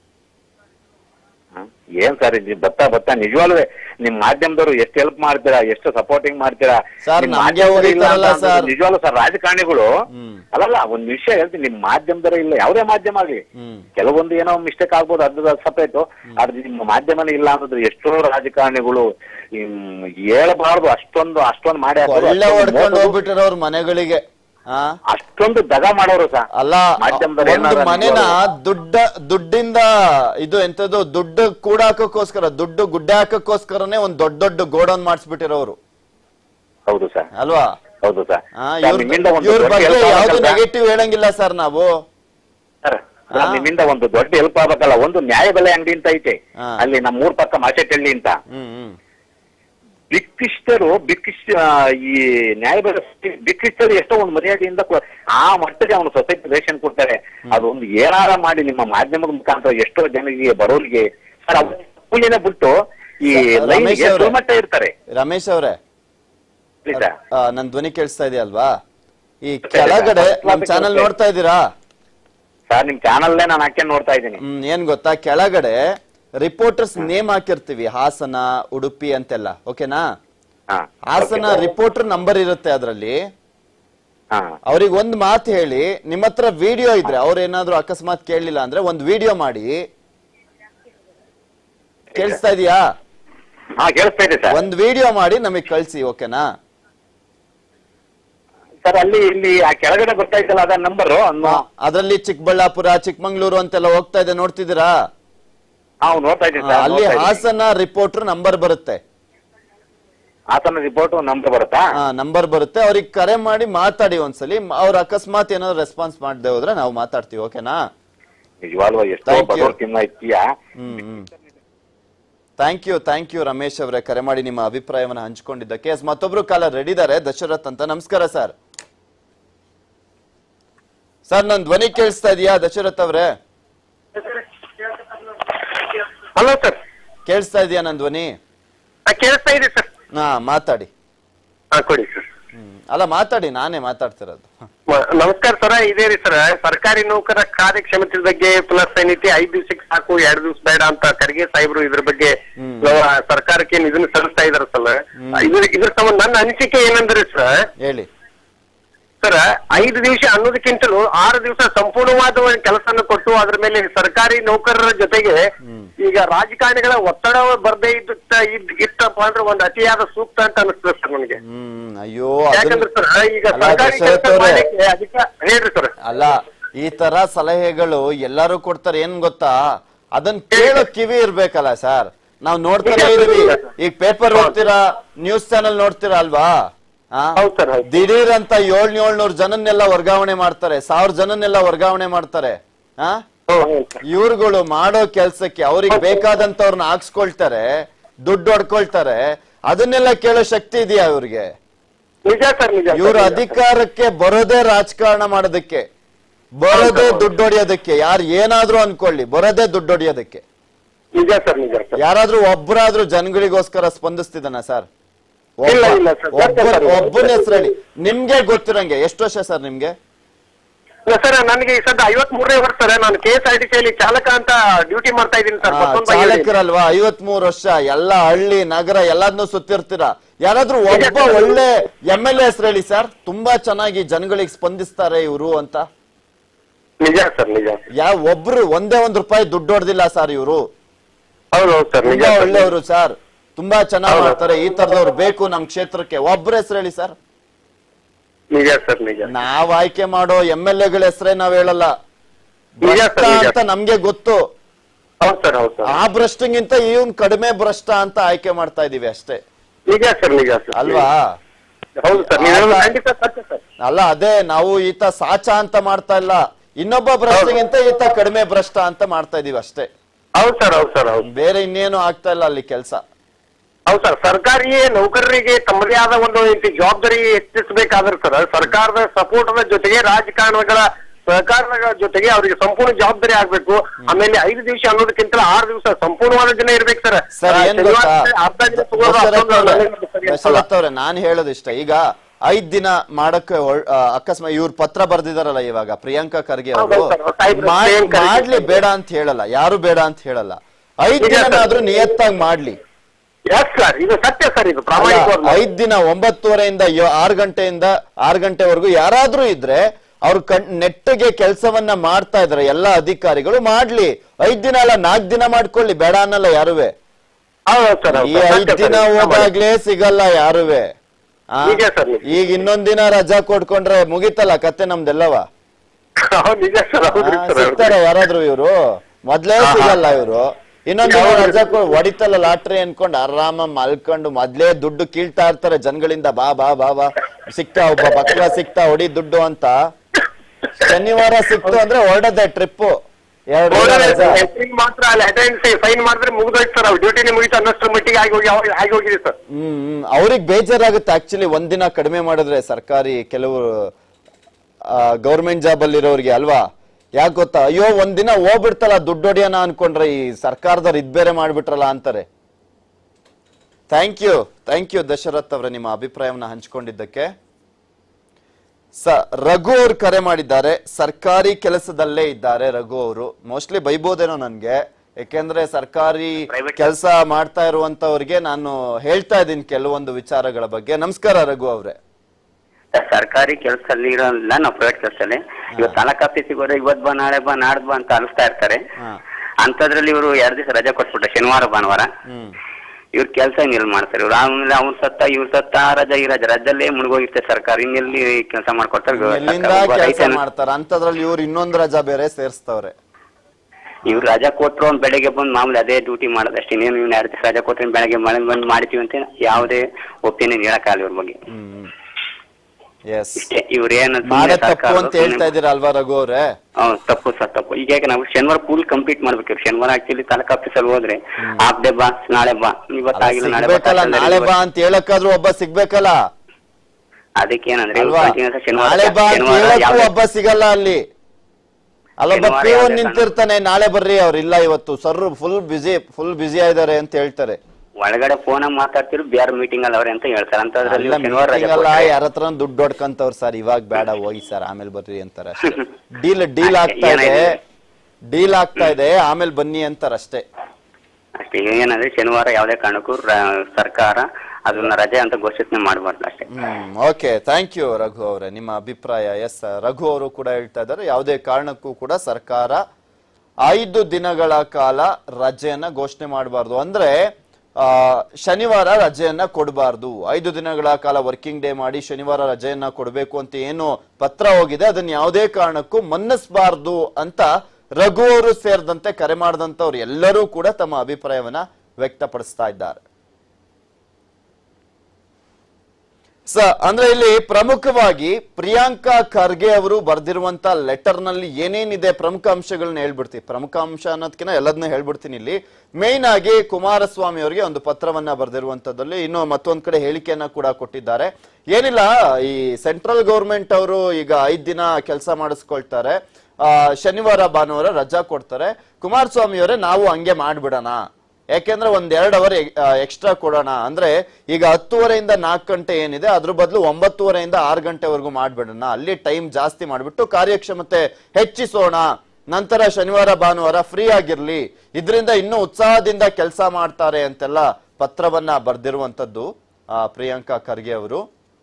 ಹ? ಏನ್ ಸರ್ ಇದು ಬತ್ತ ಬತ್ತ ನಿಜವಾಗ್ಲೂ ನಿಮ್ ಮಾಧ್ಯಮದವರು ಎಷ್ಟು ಹೆಲ್ಪ್ ಮಾಡ್ತೀರಾ ಎಷ್ಟು ಸಪೋರ್ಟಿಂಗ್ ಮಾಡ್ತೀರಾ ಸರ್, ನಿಮ್ ನಮ್ಗೆ ಮಾಧ್ಯಮದವ್ರು ಇಲ್ಲ ಹೊಡಿತಾರಲ್ಲ ಅಂತ ಅಂದ್ರೆ ಸರ್. ನಿಜವಾಗ್ಲೂ ಸರ್ ರಾಜಕಾರಣಿಗಳು ಹ್ಮ್ ಅಲ್ಲಲ್ಲ ಒಂದ್ ವಿಷಯ ಹೇಳ್ತೀನಿ ನಿಮ್ ಮಾಧ್ಯಮದವರು ಇಲ್ಲ ಯಾವುದೇ ಮಾಧ್ಯಮ ಆಗ್ಲಿ ಹ್ಮ್ ಕೆಲವೊಂದು ಏನೋ ಮಿಸ್ಟೇಕ್ ಆಗ್ಬೋದು ಅದು ಸಪರೇಟು ಆದ್ರೆ ನಿಮ್ಮ ಮಾಧ್ಯಮನೇ ಇಲ್ಲ ಅನ್ನೋದು ಎಷ್ಟೋ ರಾಜಕಾರಣಿಗಳು ಹ್ಮ್, ಹೇಳ್ಬಾರ್ದು ಅಷ್ಟೊಂದು ಅಷ್ಟೊಂದು ಮಾಡಿ ಹಾಕೋರು, ಒಳ್ಳೆ ಅಷ್ಟೊಂದು ಹೊಡ್ಕೊಂಡು ಮೋಸ- ಹೋಗ್ಬಿಟ್ಟಾರ ಅವ್ರ ಮನೆಗಳಿಗೆ ಆ ಅಷ್ಟೊಂದು ದಗ ಮಾಡೋರು ಸರ್ ಅಲ್ಲ ಮಾಧ್ಯಮದವ್ರು ಒಂದು ಏನಾರ ಮನೆನ ನಿಜವಾಗ್ಲೂ- ದುಡ್ಡ ದುಡ್ಡಿಂದ ಇದು ಎಂತದ್ದು ದುಡ್ಡು ಕೂಡಾಕೋಸ್ಕರ ದುಡ್ಡು ಗುಡ್ಡೆ ಹಾಕಕ್ಕೋಸ್ಕರನೇ ಒಂದ್ ದೊಡ್ಡ ದೊಡ್ಡ ಗೋಡೌನ್ ಮಾಡಿಸ್ಬಿಟ್ಟಿರೋರು ಹೌದು ಸರ್ ಅಲ್ವಾ ಹೌದು ಸರ್ ಆ, ಸರ್, ಇವ್ರ್ ನಿಮ್ಮಿಂದ ಒಂದು ಇವ್ರ ದೊಡ್ಡ ಬಗ್ಗೆ help ಯಾವ್ದು ಆಗ್ಬೇಕಲ್ಲ? ನೆಗೆಟಿವ್ ಹೇಳಂಗಿಲ್ಲ ಸರ್ ನಾವು ಸರ್, ಆ. ನಿಮ್ಮಿಂದ ಒಂದು ದೊಡ್ಡ ಹೆಲ್ಪ್ ಆಗ್ಬೇಕಲ್ಲ ಒಂದು ನ್ಯಾಯಬೆಲೆ ಅಂಗಡಿ ಅಂತ ಐತೆ ಆ. ಅಲ್ಲಿ ನಮ್ಮ ಮೂರ್ ಪಕ್ಕ ಮಾಚೆಟ್ಟಳ್ಳಿ ಅಂತ ಹ್ಮ್ ಹ್ಮ್ ಬಿಕ್ಕಿಷ್ಟರು ಬಿಕ್ಕಿಷ್ಟ ಈ ನ್ಯಾಯಬೆಲೆ ಬಿಕ್ಕಿಷ್ಟರು ಎಷ್ಟೋ ಒಂದು ಮರ್ಯಾದೆಯಿಂದ ಕೊ- ಆ ಮಟ್ಟಿಗೆ ಅವನು ಸೊಸೈಟಿ ರೇಷನ್ ಕೊಡ್ತಾರೆ ಅದೊಂದು ಏನಾರ ಮಾಡಿ ನಿಮ್ಮ ಮಾಧ್ಯಮದ ಮುಖಾಂತರ ಎಷ್ಟೋ ಜನರಿಗೆ ಬರೋರಿಗೆ ಸರ್ ಅವ್ರು ಕೂಲಿನೇ ಬಿಟ್ಟು ಈ ಸರ್, ಲೈನ್ ರಮೇಶ್ ಅವ್ರೆ. ಮಟ್ಟ ಇರ್ತಾರೆ ರಮೇಶ್ ಅವ್ರೆ ಪ್ಲೀಸ್ ಸರ್. ಆ, ನನ್ ಧ್ವನಿ ಕೇಳಿಸ್ತಾ ಇದೆಯಲ್ವಾ ಈ ಕೆಳಗಡೆ ನಮ್ ಚಾನಲ್ ನೋಡ್ತಾ ಇದ್ದೀರಾ ಸರ್ ನಿಮ್ ಚಾನಲ್ಲೇ ನಾನು ಹಾಕ್ಯಂಡ್ ನೋಡ್ತಾ ಇದ್ದೀನಿ ಹ್ಮ್ ಏನ್ ಗೊತ್ತಾ ಕೆಳಗಡೆ ರಿಪೋರ್ಟರ್ಸ್ ನೇಮ್ ಹಾಕಿರ್ತೀವಿ ಹಾಸನ ಉಡುಪಿ ಅಂತೆಲ್ಲ ಓಕೆನಾ ಹಾ ಹಾಸನ ರಿಪೋರ್ಟರ್ ನಂಬರ್ ಇರುತ್ತೆ ಅದ್ರಲ್ಲಿ ಹಾ ಅವ್ರಿಗೆ ಒಂದ್ ಮಾತು ಹೇಳಿ ನಿಮ್ಮ ಹತ್ರ ವಿಡಿಯೋ ಇದ್ರೆ ಅವ್ರು ಏನಾದ್ರು ಅಕಸ್ಮಾತ್ ಕೇಳಲಿಲ್ಲ ಅಂದ್ರೆ ಒಂದ್ ವಿಡಿಯೋ ಮಾಡಿ ಕೇಳಿಸ್ತಾ ಇದೀಯಾ ಹಾ ಕೇಳಿಸ್ತಾ ಇದೆ ಸರ್ ಒಂದ್ ವಿಡಿಯೋ ಮಾಡಿ ನಮಗ್ ಕಳ್ಸಿ ಓಕೆನಾ ಸರ್ ಅಲ್ಲಿ ಇಲ್ಲಿ ಆ ಕೆಳಗಡೆ ಬರ್ತಾ ಇದ್ದಲ್ಲ ಅದ ನಂಬರ್ ಅದ್ರಲ್ಲಿ ಚಿಕ್ಕಬಳ್ಳಾಪುರ ಚಿಕ್ಕಮಂಗ್ಳೂರು ಅಂತೆಲ್ಲ ಹೋಗ್ತಾ ಇದೆ ನೋಡ್ತಿದ್ದೀರಾ ಹಾ ನೋಡ್ತಾ ಇದ್ದೀನಿ ಆ, ಸರ್ ಅಲ್ಲಿ ಹಾಸನ ರಿಪೋರ್ಟರ್ ನಂಬರ್ ಬರುತ್ತೆ ಹಾಸನ ರಿಪೋರ್ಟ್ ನಂಬರ್ ಬರುತ್ತಾ ನಂಬರ್ ಬರುತ್ತೆ ಅವ್ರಿಗೆ ಕರೆ ಮಾಡಿ ಮಾತಾಡಿ ಒಂದ್ಸಲಿ ಅವ್ರ ಅಕಸ್ಮಾತ್ ಏನಾದ್ರು ರೆಸ್ಪಾನ್ಸ್ ಮಾಡದೆ ಹೋದ್ರೆ ನಾವು ಮಾತಾಡ್ತೀವಿ ಓಕೆನಾ ನಿಜವಾಗ್ಲೂ ಎಷ್ಟೋ Thank you. ಬಡವ್ರ ತಿನ್ನ ಇತ್ತೀಯಾ ಹ್ಮ್ ಹ್ಮ್ thank you thank you Ramesh ಅವರೇ ಕರೆ ಮಾಡಿ ನಿಮ್ಮ ಅಭಿಪ್ರಾಯವನ್ನ ಹಂಚ್ಕೊಂಡಿದ್ದಕ್ಕೆ ಎಸ್ ಮತ್ತೊಬ್ರು ಕಾಲ ರೆಡಿ ಇದ್ದಾರೆ ದಶರಥ್ ಅಂತ ನಮಸ್ಕಾರ ಸರ್ ಸರ್ ನನ್ ಧ್ವನಿ ಕೇಳಿಸ್ತಾ ಇದೆಯಾ ದಶರಥ್ ಅವರೇ ಹಲೋ ಸರ್ ಕೇಳಿಸ್ತಾ ಇದೆಯಾ ನನ್ ಧ್ವನಿ ಕೇಳಿಸ್ತಾ ಇದೆ ಸರ್ ಹಾ ಮಾತಾಡಿ ಹಾ ಕೊಡಿ ಸರ್ ಹ್ಮ್ ಅಲ್ಲ ಮಾತಾಡಿ ನಾನೇ ಮಾತಾಡ್ತಿರೋದು ಮ- ನಮಸ್ಕಾರ ಸರ ಇದೇ ರೀ ಸರ್ ಸರ್ಕಾರಿ ನೌಕರ ಕಾರ್ಯಕ್ಷಮತೆ ಬಗ್ಗೆ ಪ್ಲಸ್ ಏನೈತಿ ಐದ್ ದಿವ್ಸಕ್ಕೆ ಸಾಕು ಎರಡ್ ದಿವ್ಸ ಬೇಡ ಅಂತ ಖರ್ಗೆ ಸಾಹೇಬ್ರು ಇದ್ರ ಬಗ್ಗೆ ಹ್ಮ್. ನಾವು ಸರ್ಕಾರಕ್ಕೆ ಏನ್ ಇದನ್ನ ಸಲ್ಲಿಸ್ತಾ ಇದಾರ ಸರ್ ಇದ್ರ ಇದ್ರ ಸಂಬಂಧ ನನ್ನ ಅನಿಸಿಕೆ ಏನಂದ್ರೆ ಸರ್ ಹೇಳಿ ಸರ್ ಐದು ದಿವಸ ಅನ್ನೋದಕ್ಕಿಂತಲೂ ಆರು ದಿವಸ ಸಂಪೂರ್ಣವಾದ ಒಂದು ಕೆಲಸನ ಕೊಟ್ಟು ಅದ್ರ ಮೇಲೆ ಸರ್ಕಾರಿ ನೌಕರರ ಜೊತೆಗೆ ಈಗ ರಾಜಕಾರಣಿಗಳ ಒತ್ತಡ ಬರ್ದೇ ಇದ್ದ ಇದ್- ಇತ್ತಪ್ಪ ಅಂದ್ರೆ ಒಂದು ಅತಿಯಾದ ಸೂಕ್ತ ಅಂತ ಅನಿಸ್ತದೆ ಸರ್ ನನಗೆ ಹ್ಮ್ ಅಯ್ಯೋ ಯಾಕಂದ್ರೆ ಅದನ್ನ ಸರ್ ಈಗ ಅಲ್ಲ, ಸರ್ಕಾರಿ ದಶರಥ್ ಕೆಲಸ ಅವ್ರೆ. ಮಾಡ್ಲಿಕ್ಕೆ ಅಧಿಕ ಹೇಳ್ರಿ ಸರ್ ಅಲ್ಲ ಈ ತರ ಸಲಹೆಗಳು ಎಲ್ಲರೂ ಕೊಡ್ತಾರೆ ಏನ್ ಗೊತ್ತಾ ಅದನ್ನ ಕೇಳೋ ಕಿವಿ ಇರ್ಬೇಕಲ್ಲ ಸರ್ ನಾವ್ ನೋಡ್ತಾನೆ ಇದೀವಿ ಈಗ ಪೇಪರ್ ಓದ್ತೀರಾ ನ್ಯೂಸ್ ಚಾನೆಲ್ ನೋಡ್ತೀರಾ ಅಲ್ವಾ ಆ? ದಿಢೀರ್ ಅಂತ ಏಳ್ ಏಳ್ನೂರ್ ಜನನ್ನೆಲ್ಲ ವರ್ಗಾವಣೆ ಮಾಡ್ತಾರೆ ಸಾವಿರ ಜನನ್ನೆಲ್ಲ ವರ್ಗಾವಣೆ ಮಾಡ್ತಾರೆ ಆ ಇವ್ರುಗಳು ಮಾಡೋ ಕೆಲ್ಸಕ್ಕೆ ಅವ್ರಿಗೆ ಬೇಕಾದಂತವ್ರನ್ನ ಹಾಕ್ಸ್ಕೊಳ್ತಾರೆ ದುಡ್ಡು ಹೊಡ್ಕೊಳ್ತಾರೆ ಅದನ್ನೆಲ್ಲ ಕೇಳೋ ಶಕ್ತಿ ಇದೆಯಾ ಇವ್ರಿಗೆ ನಿಜ ಸರ್ ನಿಜ ಇವ್ರ ಅಧಿಕಾರಕ್ಕೆ ಬರೋದೇ ರಾಜಕಾರಣ ಮಾಡೋದಕ್ಕೆ ಬರೋದೇ ದುಡ್ಡು ಹೊಡಿಯೋದಕ್ಕೆ ಯಾರು ಏನಾದ್ರೂ ಅನ್ಕೊಳ್ಳಿ ಬರೋದೇ ದುಡ್ಡು ಹೊಡಿಯೋದಕ್ಕೆ ನಿಜ ಸರ್ ನಿಜ ಸರ್ ಯಾರಾದ್ರೂ ಒಬ್ಬರಾದ್ರೂ ಜನಗಳಿಗೋಸ್ಕರ ಸ್ಪಂದಿಸ್ತಿದ್ದಾನ ಸರ್ ಇಲ್ಲ, ಇಲ್ಲ sir. ಗೊತ್ತೇ sir. ಒಬ್ಬನ ಹೆಸರು ಹೇಳಿ ನಿಮ್ಗೆ ಗೊತ್ತಿರಂಗೆ ಎಷ್ಟು ವರ್ಷ ಸರ್ ನಿಮ್ಗೆ ಇಲ್ಲ ಸರ್ ನನಗೆ ಈ ಸದ್ಯ ಐವತ್ ಮೂರನೇ ವರ್ಷ ಸರ್ ನಾನು ಕೆ ಎಸ್ ಆರ್ ಟಿ ಸಿಯಲ್ಲಿ ಚಾಲಕ ಅಂತ ಡ್ಯೂಟಿ ಮಾಡ್ತಾ ಇದ್ದೀನಿ ಸರ್ ಆ, ಮತ್ತೊಂದು ಬಗೆಯಲ್ಲಿ. ಚಾಲಕರಲ್ವಾ ಐವತ್ ಮೂರು ವರ್ಷ ಎಲ್ಲ ಹಳ್ಳಿ ನಗರ ಎಲ್ಲಾದ್ನೂ ಸುತ್ತಿರ್ತೀರಾ ಯಾರಾದ್ರೂ ಒಬ್ಬ ಒಳ್ಳೆ ಎಂ ಎಲ್ ಎ ಹೆಸರು ಹೇಳಿ ಸರ್ ತುಂಬಾ ಚೆನ್ನಾಗಿ ಜನಗಳಿಗೆ ಸ್ಪಂದಿಸ್ತಾರೆ ಇವರು ಅಂತ ನಿಜ ಸರ್ ನಿಜ ಯಾವ ಒಬ್ರು ಒಂದೇ ಒಂದ್ ರೂಪಾಯಿ ದುಡ್ಡು ಹೊಡೆದಿಲ್ಲ ಸರ್ ಇವರು ಹೌದೌದು ಸರ್ ನಿಜ ತುಂಬಾ sir. ಒಳ್ಳೆಯವರು ಸರ್ ತುಂಬಾ ಚೆನ್ನಾಗಿ ಮಾಡ್ತಾರೆ ಈ ತರದವ್ರು ಬೇಕು ನಮ್ ಕ್ಷೇತ್ರಕ್ಕೆ ಒಬ್ರ ಹೆಸರು ಹೇಳಿ ಸರ್ ನಿಜ ಸರ್ ನಿಜ ನಾವ್ ಆಯ್ಕೆ ಮಾಡೋ ಎಂ ಎಲ್ ಎಗಳ ಹೆಸರೇ ನಾವ್ ಹೇಳಲ್ಲ ನಿಜ ಭ್ರಷ್ಟ sir, ನಿಜ. ಅಂತ ನಮ್ಗೆ ಗೊತ್ತು ಹೌದು ಸರ್ ಹೌದು ಸರ್ ಆ ಭ್ರಷ್ಟಗಿಂತ ಇವನ್ ಕಡಿಮೆ ಭ್ರಷ್ಟ ಅಂತ ಆಯ್ಕೆ ಮಾಡ್ತಾ ಇದೀವಿ ಅಷ್ಟೇ ನಿಜ ಸರ್ ನಿಜ ಸರ್ ಅಲ್ವಾ ಹೌದು ಸರ್ ನೀವು ಹೇಳೋದು ಆಗ- ಖಂಡಿತ ಸತ್ಯ ಸರ್ ಅಲ್ಲ ಅದೇ ನಾವು ಈತ ಸಾಚ ಅಂತ ಮಾಡ್ತಾ ಇಲ್ಲ ಇನ್ನೊಬ್ಬ ಭ್ರಷ್ಟಗಿಂತ ಈತ ಕಡಿಮೆ ಭ್ರಷ್ಟ ಅಂತ ಮಾಡ್ತಾ ಇದೀವಿ ಅಷ್ಟೇ ಹೌದು ಸರ್ ಹೌದು ಸರ್ ಹೌದು ಬೇರೆ ಇನ್ನೇನು ಆಗ್ತಾ ಇಲ್ಲ ಅಲ್ಲಿ ಕೆಲಸ ಹೌದು ಸರ್ ಸರ್ಕಾರಿ ನೌಕರರಿಗೆ ತಮ್ಮದೇ ಆದ ಒಂದು ರೀತಿ ಜವಾಬ್ದಾರಿ ಹೆಚ್ಚಿಸಬೇಕಾದ್ರೆ ಸರ್ ಸರ್ಕಾರದ ಸಪೋರ್ಟದ ಜೊತೆಗೆ ರಾಜಕಾರಣಗಳ ಸಹಕಾರದ ಜೊತೆಗೆ ಅವರಿಗೆ ಸಂಪೂರ್ಣ ಜವಾಬ್ದಾರಿ ಆಗ್ಬೇಕು ಆಮೇಲೆ ಐದು ದಿವಸ ಅನ್ನೋದಕ್ಕಿಂತ ಆರು ದಿವಸ ಸಂಪೂರ್ಣವಾದ ದಿನ ಇರ್ಬೇಕು ಸರ್ ಸರ್ ಏನ್ ಶನಿವಾರ ಗೊತ್ತಾ ಅರ್ಧ ದಿನ ತಗೊಳ್ಳೋದು ದಶರಥ್ ಅಷ್ಟೊಂದು ಅವ್ರೆ, ನನಗೆ ಸರಿ ಅನ್ಸಲ್ಲ. ದಶರಥ್ ಅವ್ರೆ ನಾನ್ ಹೇಳೋದಿಷ್ಟ ಈಗ ಐದ್ ದಿನ ಮಾಡಕ್ಕೆ ಹೊರ್- ಆ, ಅಕಸ್ಮಾತ್ ಇವ್ರು ಪತ್ರ ಬರ್ದಿದಾರಲ್ಲ ಇವಾಗ ಪ್ರಿಯಾಂಕಾ ಖರ್ಗೆ ಅವರು ಹೌದು ಸರ್, ಸಾಹೇಬ್ರು ಮಾಡ್- ಪ್ರಿಯಾಂಕಾ ಖರ್ಗೆ. ಮಾಡ್ಲಿ ಬೇಡ ಅಂತ ಹೇಳಲ್ಲ ಯಾರು ಬೇಡ ಅಂತ ಹೇಳಲ್ಲ ಐದ್ ನಿಜ ಸರ್. ದಿನನಾದ್ರೂ ನಿಯತ್ತಾಗಿ ಮಾಡ್ಲಿ ಎಸ್ ಸರ್ ಇದು ಸತ್ಯ ಸರ್ ಇದು ಅಲ್ಲ, ಪ್ರಾಮಾಣಿಕವಾಗಿ ಐದ್ ದಿನ ಒಂಬತ್ತುವರೆಯಿಂದ ಯೋ- ಆರು ಗಂಟೆಯಿಂದ ಆರು ಗಂಟೆವರೆಗೂ ಯಾರಾದ್ರೂ ಇದ್ರೆ ಅವ್ರು ಕಣ್ ನೆಟ್ಟಿಗೆ ಕೆಲಸವನ್ನ ಮಾಡ್ತಾ ಇದಾರೆ ಎಲ್ಲಾ ಅಧಿಕಾರಿಗಳು ಮಾಡ್ಲಿ ಐದ್ ದಿನ ಅಲ್ಲ ನಾಲ್ಕ್ ದಿನ ಮಾಡ್ಕೊಳ್ಳಿ ಬೇಡ ಅನ್ನಲ್ಲ ಯಾರುವೆ ಹೌದು ಸರ್ ಹೌದು ಈ ಸರ್, ಐದ್ ಸತ್ಯ ದಿನ ಸರ್, ಇದು ಹೋದಾಗ್ಲೇ ಸಿಗಲ್ಲ ಯಾರುವೆ ಆ? ನಿಜ ಸರ್, ನಿಜ. ಈಗ ಇನ್ನೊಂದ್ ದಿನ ರಜಾ ಕೊಟ್ಕೊಂಡ್ರೆ ಮುಗಿತಲ್ಲ ಕತೆ ನಮ್ದೆಲ್ಲವ ಹೌದು, ನಿಜ ಸರ್ ಹೌದ್ರಿ ಆ, ಸರ್ ಹೌದು. ಸಿಗ್ತಾರೆ ಯಾರಾದ್ರೂ ಇವರು ಮೊದ್ಲೇ ಹಾ, ಹಾ. ಸಿಗಲ್ಲ ಇವರು ಇನ್ನೊಂದ್ ದಿನ ಹೌದು. ರಜಾ ಕೊ- ಹೊಡಿತಲ್ಲ ಲಾಟ್ರಿ ಅನ್ಕೊಂಡ್ ಆರಾಮ ಮಲ್ಕೊಂಡು ಮೊದ್ಲೇ ದುಡ್ಡು ಕೀಳ್ತಾ ಇರ್ತಾರೆ ಜನಗಳಿಂದ ಬಾ ಬಾ ಬಾ ಬಾ ಸಿಕ್ತಾ ಒಬ್ಬ ಬಕ್ರ ಸಿಕ್ತಾ ಹೊಡಿ ದುಡ್ಡು ಅಂತ ಶನಿವಾರ ಸಿಕ್ತು ಅಂದ್ರೆ ಹೊರಡದೆ ಟ್ರಿಪ್ ಎರಡು ದಿನ ನೋಡೋಣ ರಜಾ. ಸರ್, ಹೆಸರಿಗೆ ಮಾತ್ರ ಅಲ್ಲಿ ಅಟೆಂಡೆನ್ಸ್ ಸೈನ್ ಮಾಡಿದ್ರೆ ಮುಗಿದೋಯ್ತು ಸರ್ ಅವ್ರ ಡ್ಯೂಟಿನೇ ಮುಗಿತು ಅನ್ನೋಷ್ಟ್ರ ಮಟ್ಟಿಗೆ ಆಗಿ ಹೋಗಿ ಆಗಿ ಹೋಗಿದೆ ಸರ್ ಹ್ಮ್ ಹ್ಮ್. ಅವ್ರಿಗೆ ಬೇಜಾರಾಗುತ್ತೆ ಆಕ್ಚುಲಿ ಒಂದಿನ ಕಡಿಮೆ ಮಾಡಿದ್ರೆ ಸರ್ಕಾರಿ ಕೆಲವು ಗೌರ್ಮೆಂಟ್ ಜಾಬ್ ಅಲ್ಲಿರೋರಿಗೆ ಅಲ್ವಾ ಯಾಕೆ ಗೊತ್ತಾ ಅಯ್ಯೋ ಒಂದಿನ ಹೋಗ್ಬಿಡ್ತಲ್ಲ ದುಡ್ಡು ಹೊಡಿಯೋಣ ಅನ್ಕೊಂಡ್ರೆ ಈ ಸರ್ಕಾರದವ್ರು ಇದ್ ಬೇರೆ ಮಾಡ್ಬಿಟ್ರಲ್ಲ ಅಂತಾರೆ thank you thank you Dasharath ಅವರೇ ನಿಮ್ಮ ಅಭಿಪ್ರಾಯವನ್ನ ಹಂಚಿಕೊಂಡಿದ್ದಕ್ಕೆ ಸ ರಘು ಅವ್ರು ಕರೆ ಮಾಡಿದ್ದಾರೆ ಸರ್ಕಾರಿ ಕೆಲಸದಲ್ಲೇ ಇದ್ದಾರೆ ರಘು ಅವರು ಮೋಸ್ಟ್ಲಿ ಬೈಬೋದೇನೋ ನನ್ಗೆ ಯಾಕೆಂದ್ರೆ ಸರ್ಕಾರಿ ಕೆಲಸ ಮಾಡ್ತಾ ಇರುವಂತವ್ರಿಗೆ ನಾನು ಹೇಳ್ತಾ ಇದ್ದೀನಿ ಕೆಲವೊಂದು ವಿಚಾರಗಳ ಬಗ್ಗೆ ನಮಸ್ಕಾರ ರಘು ಅವ್ರೆ ಸರ್ಕಾರಿ ಕೆಲಸದಲ್ಲಿ ಇರೋಲ್ಲ ನಾವು ಪ್ರೈವೇಟ್ ಕೆಲಸದಲ್ಲಿ ಇವತ್ತು ತಾಲೂಕ್ ಆಫೀಸಿಗೆ ಹೋದ್ರೆ ಇವತ್ ಬಾ ನಾಳೆ ಬಾ ನಾಡ್ದು ಬಾ ಅಂತ ಅನಿಸ್ತಾ ಇರ್ತಾರೆ ಅಂತದ್ರಲ್ಲಿ ಇವರು ಎರಡ್ ದಿವಸ ರಜೆ ಕೊಟ್ಬಿಟ್ರೆ ಶನಿವಾರ ಭಾನುವಾರ ಇವ್ರ ಕೆಲಸ ಇನ್ನೆಲ್ಲಿ ಮಾಡ್ತಾರೆ ಇವ್ರು ಆಮೇಲೆ ಅವ್ರ ಸತ್ತ ಇವ್ರ ಸತ್ತ ಆ ರಜಾ ಈ ರಜಾ ರಜಲ್ಲೇ ಮುಳುಗೋಗಿರ್ತಾರೆ ಸರ್ಕಾರ ಇನ್ನೆಲ್ಲಿ ಕೆಲಸ ಮಾಡ್ಕೊಡ್ತಾರೆ ಎಲ್ಲಿಂದ ಸರ್ಕಾರ ಒಬ್ಬ ಕೆಲಸ ರೈತನ- ಮಾಡ್ತಾರ ಅಂತದ್ರಲ್ಲಿ ಇವ್ರು ಇನ್ನೊಂದ್ ರಜಾ ಬೇರೆ ಸೇರ್ಸ್ತವ್ರೆ ಇವ್ರು ರಜಾ ಕೊಟ್ರು ಅವ್ನು ಬೆಳಗ್ಗೆ ಬಂದು ಮಾಮೂಲಿ ಅದೇ ಡ್ಯೂಟಿ ಮಾಡೋದಷ್ಟೇ ಇನ್ನೇನು ಇವ್ನು ಎರಡು ದಿವಸ ರಜಾ ಕೊಟ್ರೆ ಬೆಳಗ್ಗೆ ಮಳೆ ಬಂದು ಮಾಡ್ತೀವಿ ಅಂತ ಯಾವುದೇ ಒಪಿನಿಯನ್ ಹೇಳಕ್ಕಾಗಲ್ಲ ಇವ್ರ ಬಗ್ಗೆ ಎಸ್ ಇಷ್ಟೇ ಇವ್ರು ಏನು ಮಾಡೋ ತಪ್ಪು ಅಂತ ಹೇಳ್ತಾ ಇದ್ದೀರಾ ಅಲ್ವಾ ರಘು ಅವ್ರೆ ಹೌದು ತಪ್ಪು ಸರ್ ತಪ್ಪು ಈಗ ಯಾಕೆ ನಾವು ಶನಿವಾರ ಫುಲ್ ಕಂಪ್ಲೀಟ್ ಮಾಡ್ಬೇಕು ಶನಿವಾರ ಆಕ್ಚುಲಿ ತಾಲೂಕ್ ಆಫೀಸಲ್ಲಿ ಹೋದ್ರೆ ಹಾಫ್ ಡೇ ಬಾ ನಾಳೆ ಬಾ ಇವತ್ತಾಗಿಲ್ಲ ನಾಳೆ ಬಾ ಸಿಗ್ಬೇಕಲ್ಲ ನಾಳೆ ಬಾ ಅಂತ ಹೇಳಕ್ಕಾದ್ರೂ ಒಬ್ಬ ಸಿಗ್ಬೇಕಲ್ಲ ಅದಕ್ಕೆ ಏನಂದ್ರೆ ಇವ್ರು ಅಲ್ವಾ continuous ಶನಿವಾರ ನಾಳೆ ಬಾ ಅಂತ ಶನಿವಾರ ಹೇಳಕ್ಕೂ ಯಾವ್ದೇ- ಒಬ್ಬ ಸಿಗಲ್ಲ ಅಲ್ಲಿ ಅಲ್ಲೊಬ್ಬ ಶನಿವಾರ ಪಿಒನ್ ಯಾವ್ದೇ ನಿಂತಿರ್ತಾನೆ ನಾಳೆ ಬರ್ರಿ ಅವ್ರು ಇಲ್ಲ ಇವತ್ತು sir full busy full busy ಆಗಿದ್ದಾರೆ ಅಂತ ಹೇಳ್ತಾರೆ ಒಳಗಡೆ ಫೋನ್ ಮಾತಾಡ್ತಿರು ಬೇರೆ ಮೀಟಿಂಗ್ ಅಲ್ಲಿ ಅವ್ರೆ ಅಂತ ಹೇಳ್ತಾರೆ ಅಂತದ್ರಲ್ಲಿ ಅಲ್ಲ ಶನಿವಾರ ರಜೆ meeting ಅಲ್ಲ ಕೊಟ್ರೆ ಯಾರ ಹತ್ರ ದುಡ್ಡು ಹೊಡ್ಕಂತವ್ರು ಸರ್ ಇವಾಗ ಬೇಡ ಹೋಗಿ ಸರ್ ಆಮೇಲೆ ಬರ್ರಿ ಅಂತಾರೆ ಡೀಲ್ ಡೀಲ್ ಆಗ್ತಾ ಇದೆ ಏನಾಗಿದೆ? ಡೀಲ್ ಆಗ್ತಾ ಇದೆ ಆಮೇಲೆ ಬನ್ನಿ ಅಂತಾರ ಅಷ್ಟೇ ಅಷ್ಟೇ ಏನಂದ್ರೆ ಶನಿವಾರ ಯಾವುದೇ ಕಾರಣಕ್ಕೂ ರ- ಸರ್ಕಾರ ಅದನ್ನ ರಜೆ ಅಂತ ಘೋಷಣೆ ಮಾಡಬಾರ್ದು ಅಷ್ಟೇ hmm okay thank you Raghu ಅವರೇ ನಿಮ್ಮ ಅಭಿಪ್ರಾಯ ಎಸ್ ರಘು ಅವರು ಕೂಡ ಹೇಳ್ತಾ ಇದ್ದಾರೆ ಯಾವುದೇ ಕಾರಣಕ್ಕೂ ಕೂಡ ಸರ್ಕಾರ ಐದು ದಿನಗಳ ಕಾಲ ರಜೆಯನ್ನ ಘೋಷಣೆ ಮಾಡಬಾರ್ದು ಅಂದ್ರೆ ಆ, ಶನಿವಾರ ರಜೆಯನ್ನ ಕೊಡಬಾರ್ದು ಐದು ದಿನಗಳ ಕಾಲ ವರ್ಕಿಂಗ್ ಡೇ ಮಾಡಿ ಶನಿವಾರ ರಜೆಯನ್ನ ಕೊಡಬೇಕು ಅಂತ ಏನು ಪತ್ರ ಹೋಗಿದೆ ಅದನ್ನ ಯಾವುದೇ ಕಾರಣಕ್ಕೂ ಮನ್ನಿಸಬಾರ್ದು ಅಂತ ರಘು ಅವರು ಸೇರಿದಂತೆ ಕರೆ ಮಾಡಿದಂತವ್ರು ಎಲ್ಲರೂ ಕೂಡ ತಮ್ಮ ಅಭಿಪ್ರಾಯವನ್ನ ವ್ಯಕ್ತಪಡಿಸ್ತಾ ಇದ್ದಾರೆ ಸ ಅಂದ್ರೆ ಇಲ್ಲಿ ಪ್ರಮುಖವಾಗಿ ಪ್ರಿಯಾಂಕಾ ಖರ್ಗೆ ಅವರು ಬರೆದಿರುವಂತ ಲೆಟರ್ ನಲ್ಲಿ ಏನೇನಿದೆ ಪ್ರಮುಖ ಅಂಶಗಳನ್ನ ಹೇಳ್ಬಿಡ್ತೀನಿ ಪ್ರಮುಖ ಅಂಶ ಅನ್ನೋದಕ್ಕಿಂತ ಎಲ್ಲದನ್ನ ಹೇಳ್ಬಿಡ್ತೀನಿ ಇಲ್ಲಿ ಮೇನ್ ಆಗಿ ಕುಮಾರಸ್ವಾಮಿ ಅವರಿಗೆ ಒಂದು ಪತ್ರವನ್ನ ಬರೆದಿರುವಂತದ್ದಲ್ಲಿ ಇನ್ನು ಮತ್ತೊಂದ್ ಕಡೆ ಹೇಳಿಕೆಯನ್ನ ಕೂಡ ಕೊಟ್ಟಿದ್ದಾರೆ ಏನಿಲ್ಲ ಈ ಸೆಂಟ್ರಲ್ ಗೌರ್ಮೆಂಟ್ ಅವರು ಈಗ ಐದ್ ದಿನ ಕೆಲಸ ಮಾಡಿಸ್ಕೊಳ್ತಾರೆ ಆ, ಶನಿವಾರ ಭಾನುವಾರ ರಜಾ ಕೊಡ್ತಾರೆ ಕುಮಾರಸ್ವಾಮಿ ಅವರೇ ನಾವು ಹಂಗೆ ಮಾಡ್ಬಿಡೋಣ ಯಾಕೆಂದ್ರೆ ಒಂದ್ ಎರಡ್ ಅವರ್ ಎಕ್ಸ್ಟ್ರಾ ಕೊಡೋಣ ಅಂದ್ರೆ ಈಗ ಹತ್ತುವರೆಯಿಂದ ನಾಲ್ಕು ಗಂಟೆ ಏನಿದೆ ಅದ್ರ ಬದಲು ಒಂಬತ್ತುವರೆಯಿಂದ ಆರು ಗಂಟೆವರೆಗೂ ಮಾಡ್ಬಿಡೋಣ ಅಲ್ಲಿ ಟೈಮ್ ಜಾಸ್ತಿ ಮಾಡ್ಬಿಟ್ಟು ಕಾರ್ಯಕ್ಷಮತೆ ಹೆಚ್ಚಿಸೋಣ ನಂತರ ಶನಿವಾರ ಭಾನುವಾರ ಫ್ರೀ ಆಗಿರ್ಲಿ ಇದರಿಂದ ಇನ್ನೂ ಉತ್ಸಾಹದಿಂದ ಕೆಲಸ ಮಾಡ್ತಾರೆ ಅಂತೆಲ್ಲ ಪತ್ರವನ್ನ ಬರ್ದಿರುವಂತದ್ದು ಆ, ಪ್ರಿಯಾಂಕಾ ಖರ್ಗೆ ಅವರು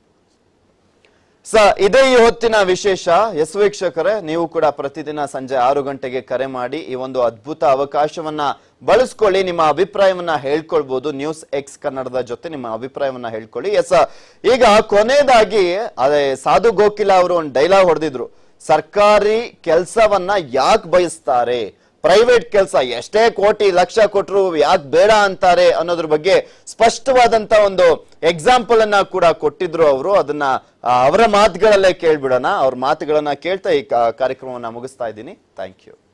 ಸ ಇದೇ ಈ ಹೊತ್ತಿನ ವಿಶೇಷ ಎಸ್ ವೀಕ್ಷಕರೇ ನೀವು ಕೂಡ ಪ್ರತಿದಿನ ಸಂಜೆ ಆರು ಗಂಟೆಗೆ ಕರೆ ಮಾಡಿ ಈ ಒಂದು ಅದ್ಭುತ ಅವಕಾಶವನ್ನ ಬಳಸ್ಕೊಳ್ಳಿ ನಿಮ್ಮ ಅಭಿಪ್ರಾಯವನ್ನ ಹೇಳ್ಕೊಳ್ಬಹುದು ನ್ಯೂಸ್ ಎಕ್ಸ್ ಕನ್ನಡದ ಜೊತೆ ನಿಮ್ಮ ಅಭಿಪ್ರಾಯವನ್ನ ಹೇಳ್ಕೊಳ್ಳಿ ಎಸ್ ಈಗ ಕೊನೆಯದಾಗಿ ಅದೇ ಸಾಧು ಗೋಕಿಲ ಅವರು ಒಂದು ಡೈಲಾಗ್ ಹೊಡೆದಿದ್ರು ಸರ್ಕಾರಿ ಕೆಲಸವನ್ನ ಯಾಕೆ ಬಯಸ್ತಾರೆ ಪ್ರೈವೇಟ್ ಕೆಲಸ ಎಷ್ಟೇ ಕೋಟಿ ಲಕ್ಷ ಕೊಟ್ಟರು ಯಾಕೆ ಬೇಡ ಅಂತಾರೆ ಅನ್ನೋದ್ರ ಬಗ್ಗೆ ಸ್ಪಷ್ಟವಾದಂತ ಒಂದು ಎಕ್ಸಾಂಪಲ್ ಅನ್ನ ಕೂಡ ಕೊಟ್ಟಿದ್ರು ಅವರು ಅದನ್ನ ಆ, ಅವರ ಮಾತುಗಳಲ್ಲೇ ಕೇಳ್ಬಿಡೋಣ ಅವ್ರ ಮಾತುಗಳನ್ನ ಕೇಳ್ತಾ ಈ ಕಾ- ಕಾರ್ಯಕ್ರಮವನ್ನ ಮುಗಿಸ್ತಾ ಇದ್ದೀನಿ ಥ್ಯಾಂಕ್ ಯು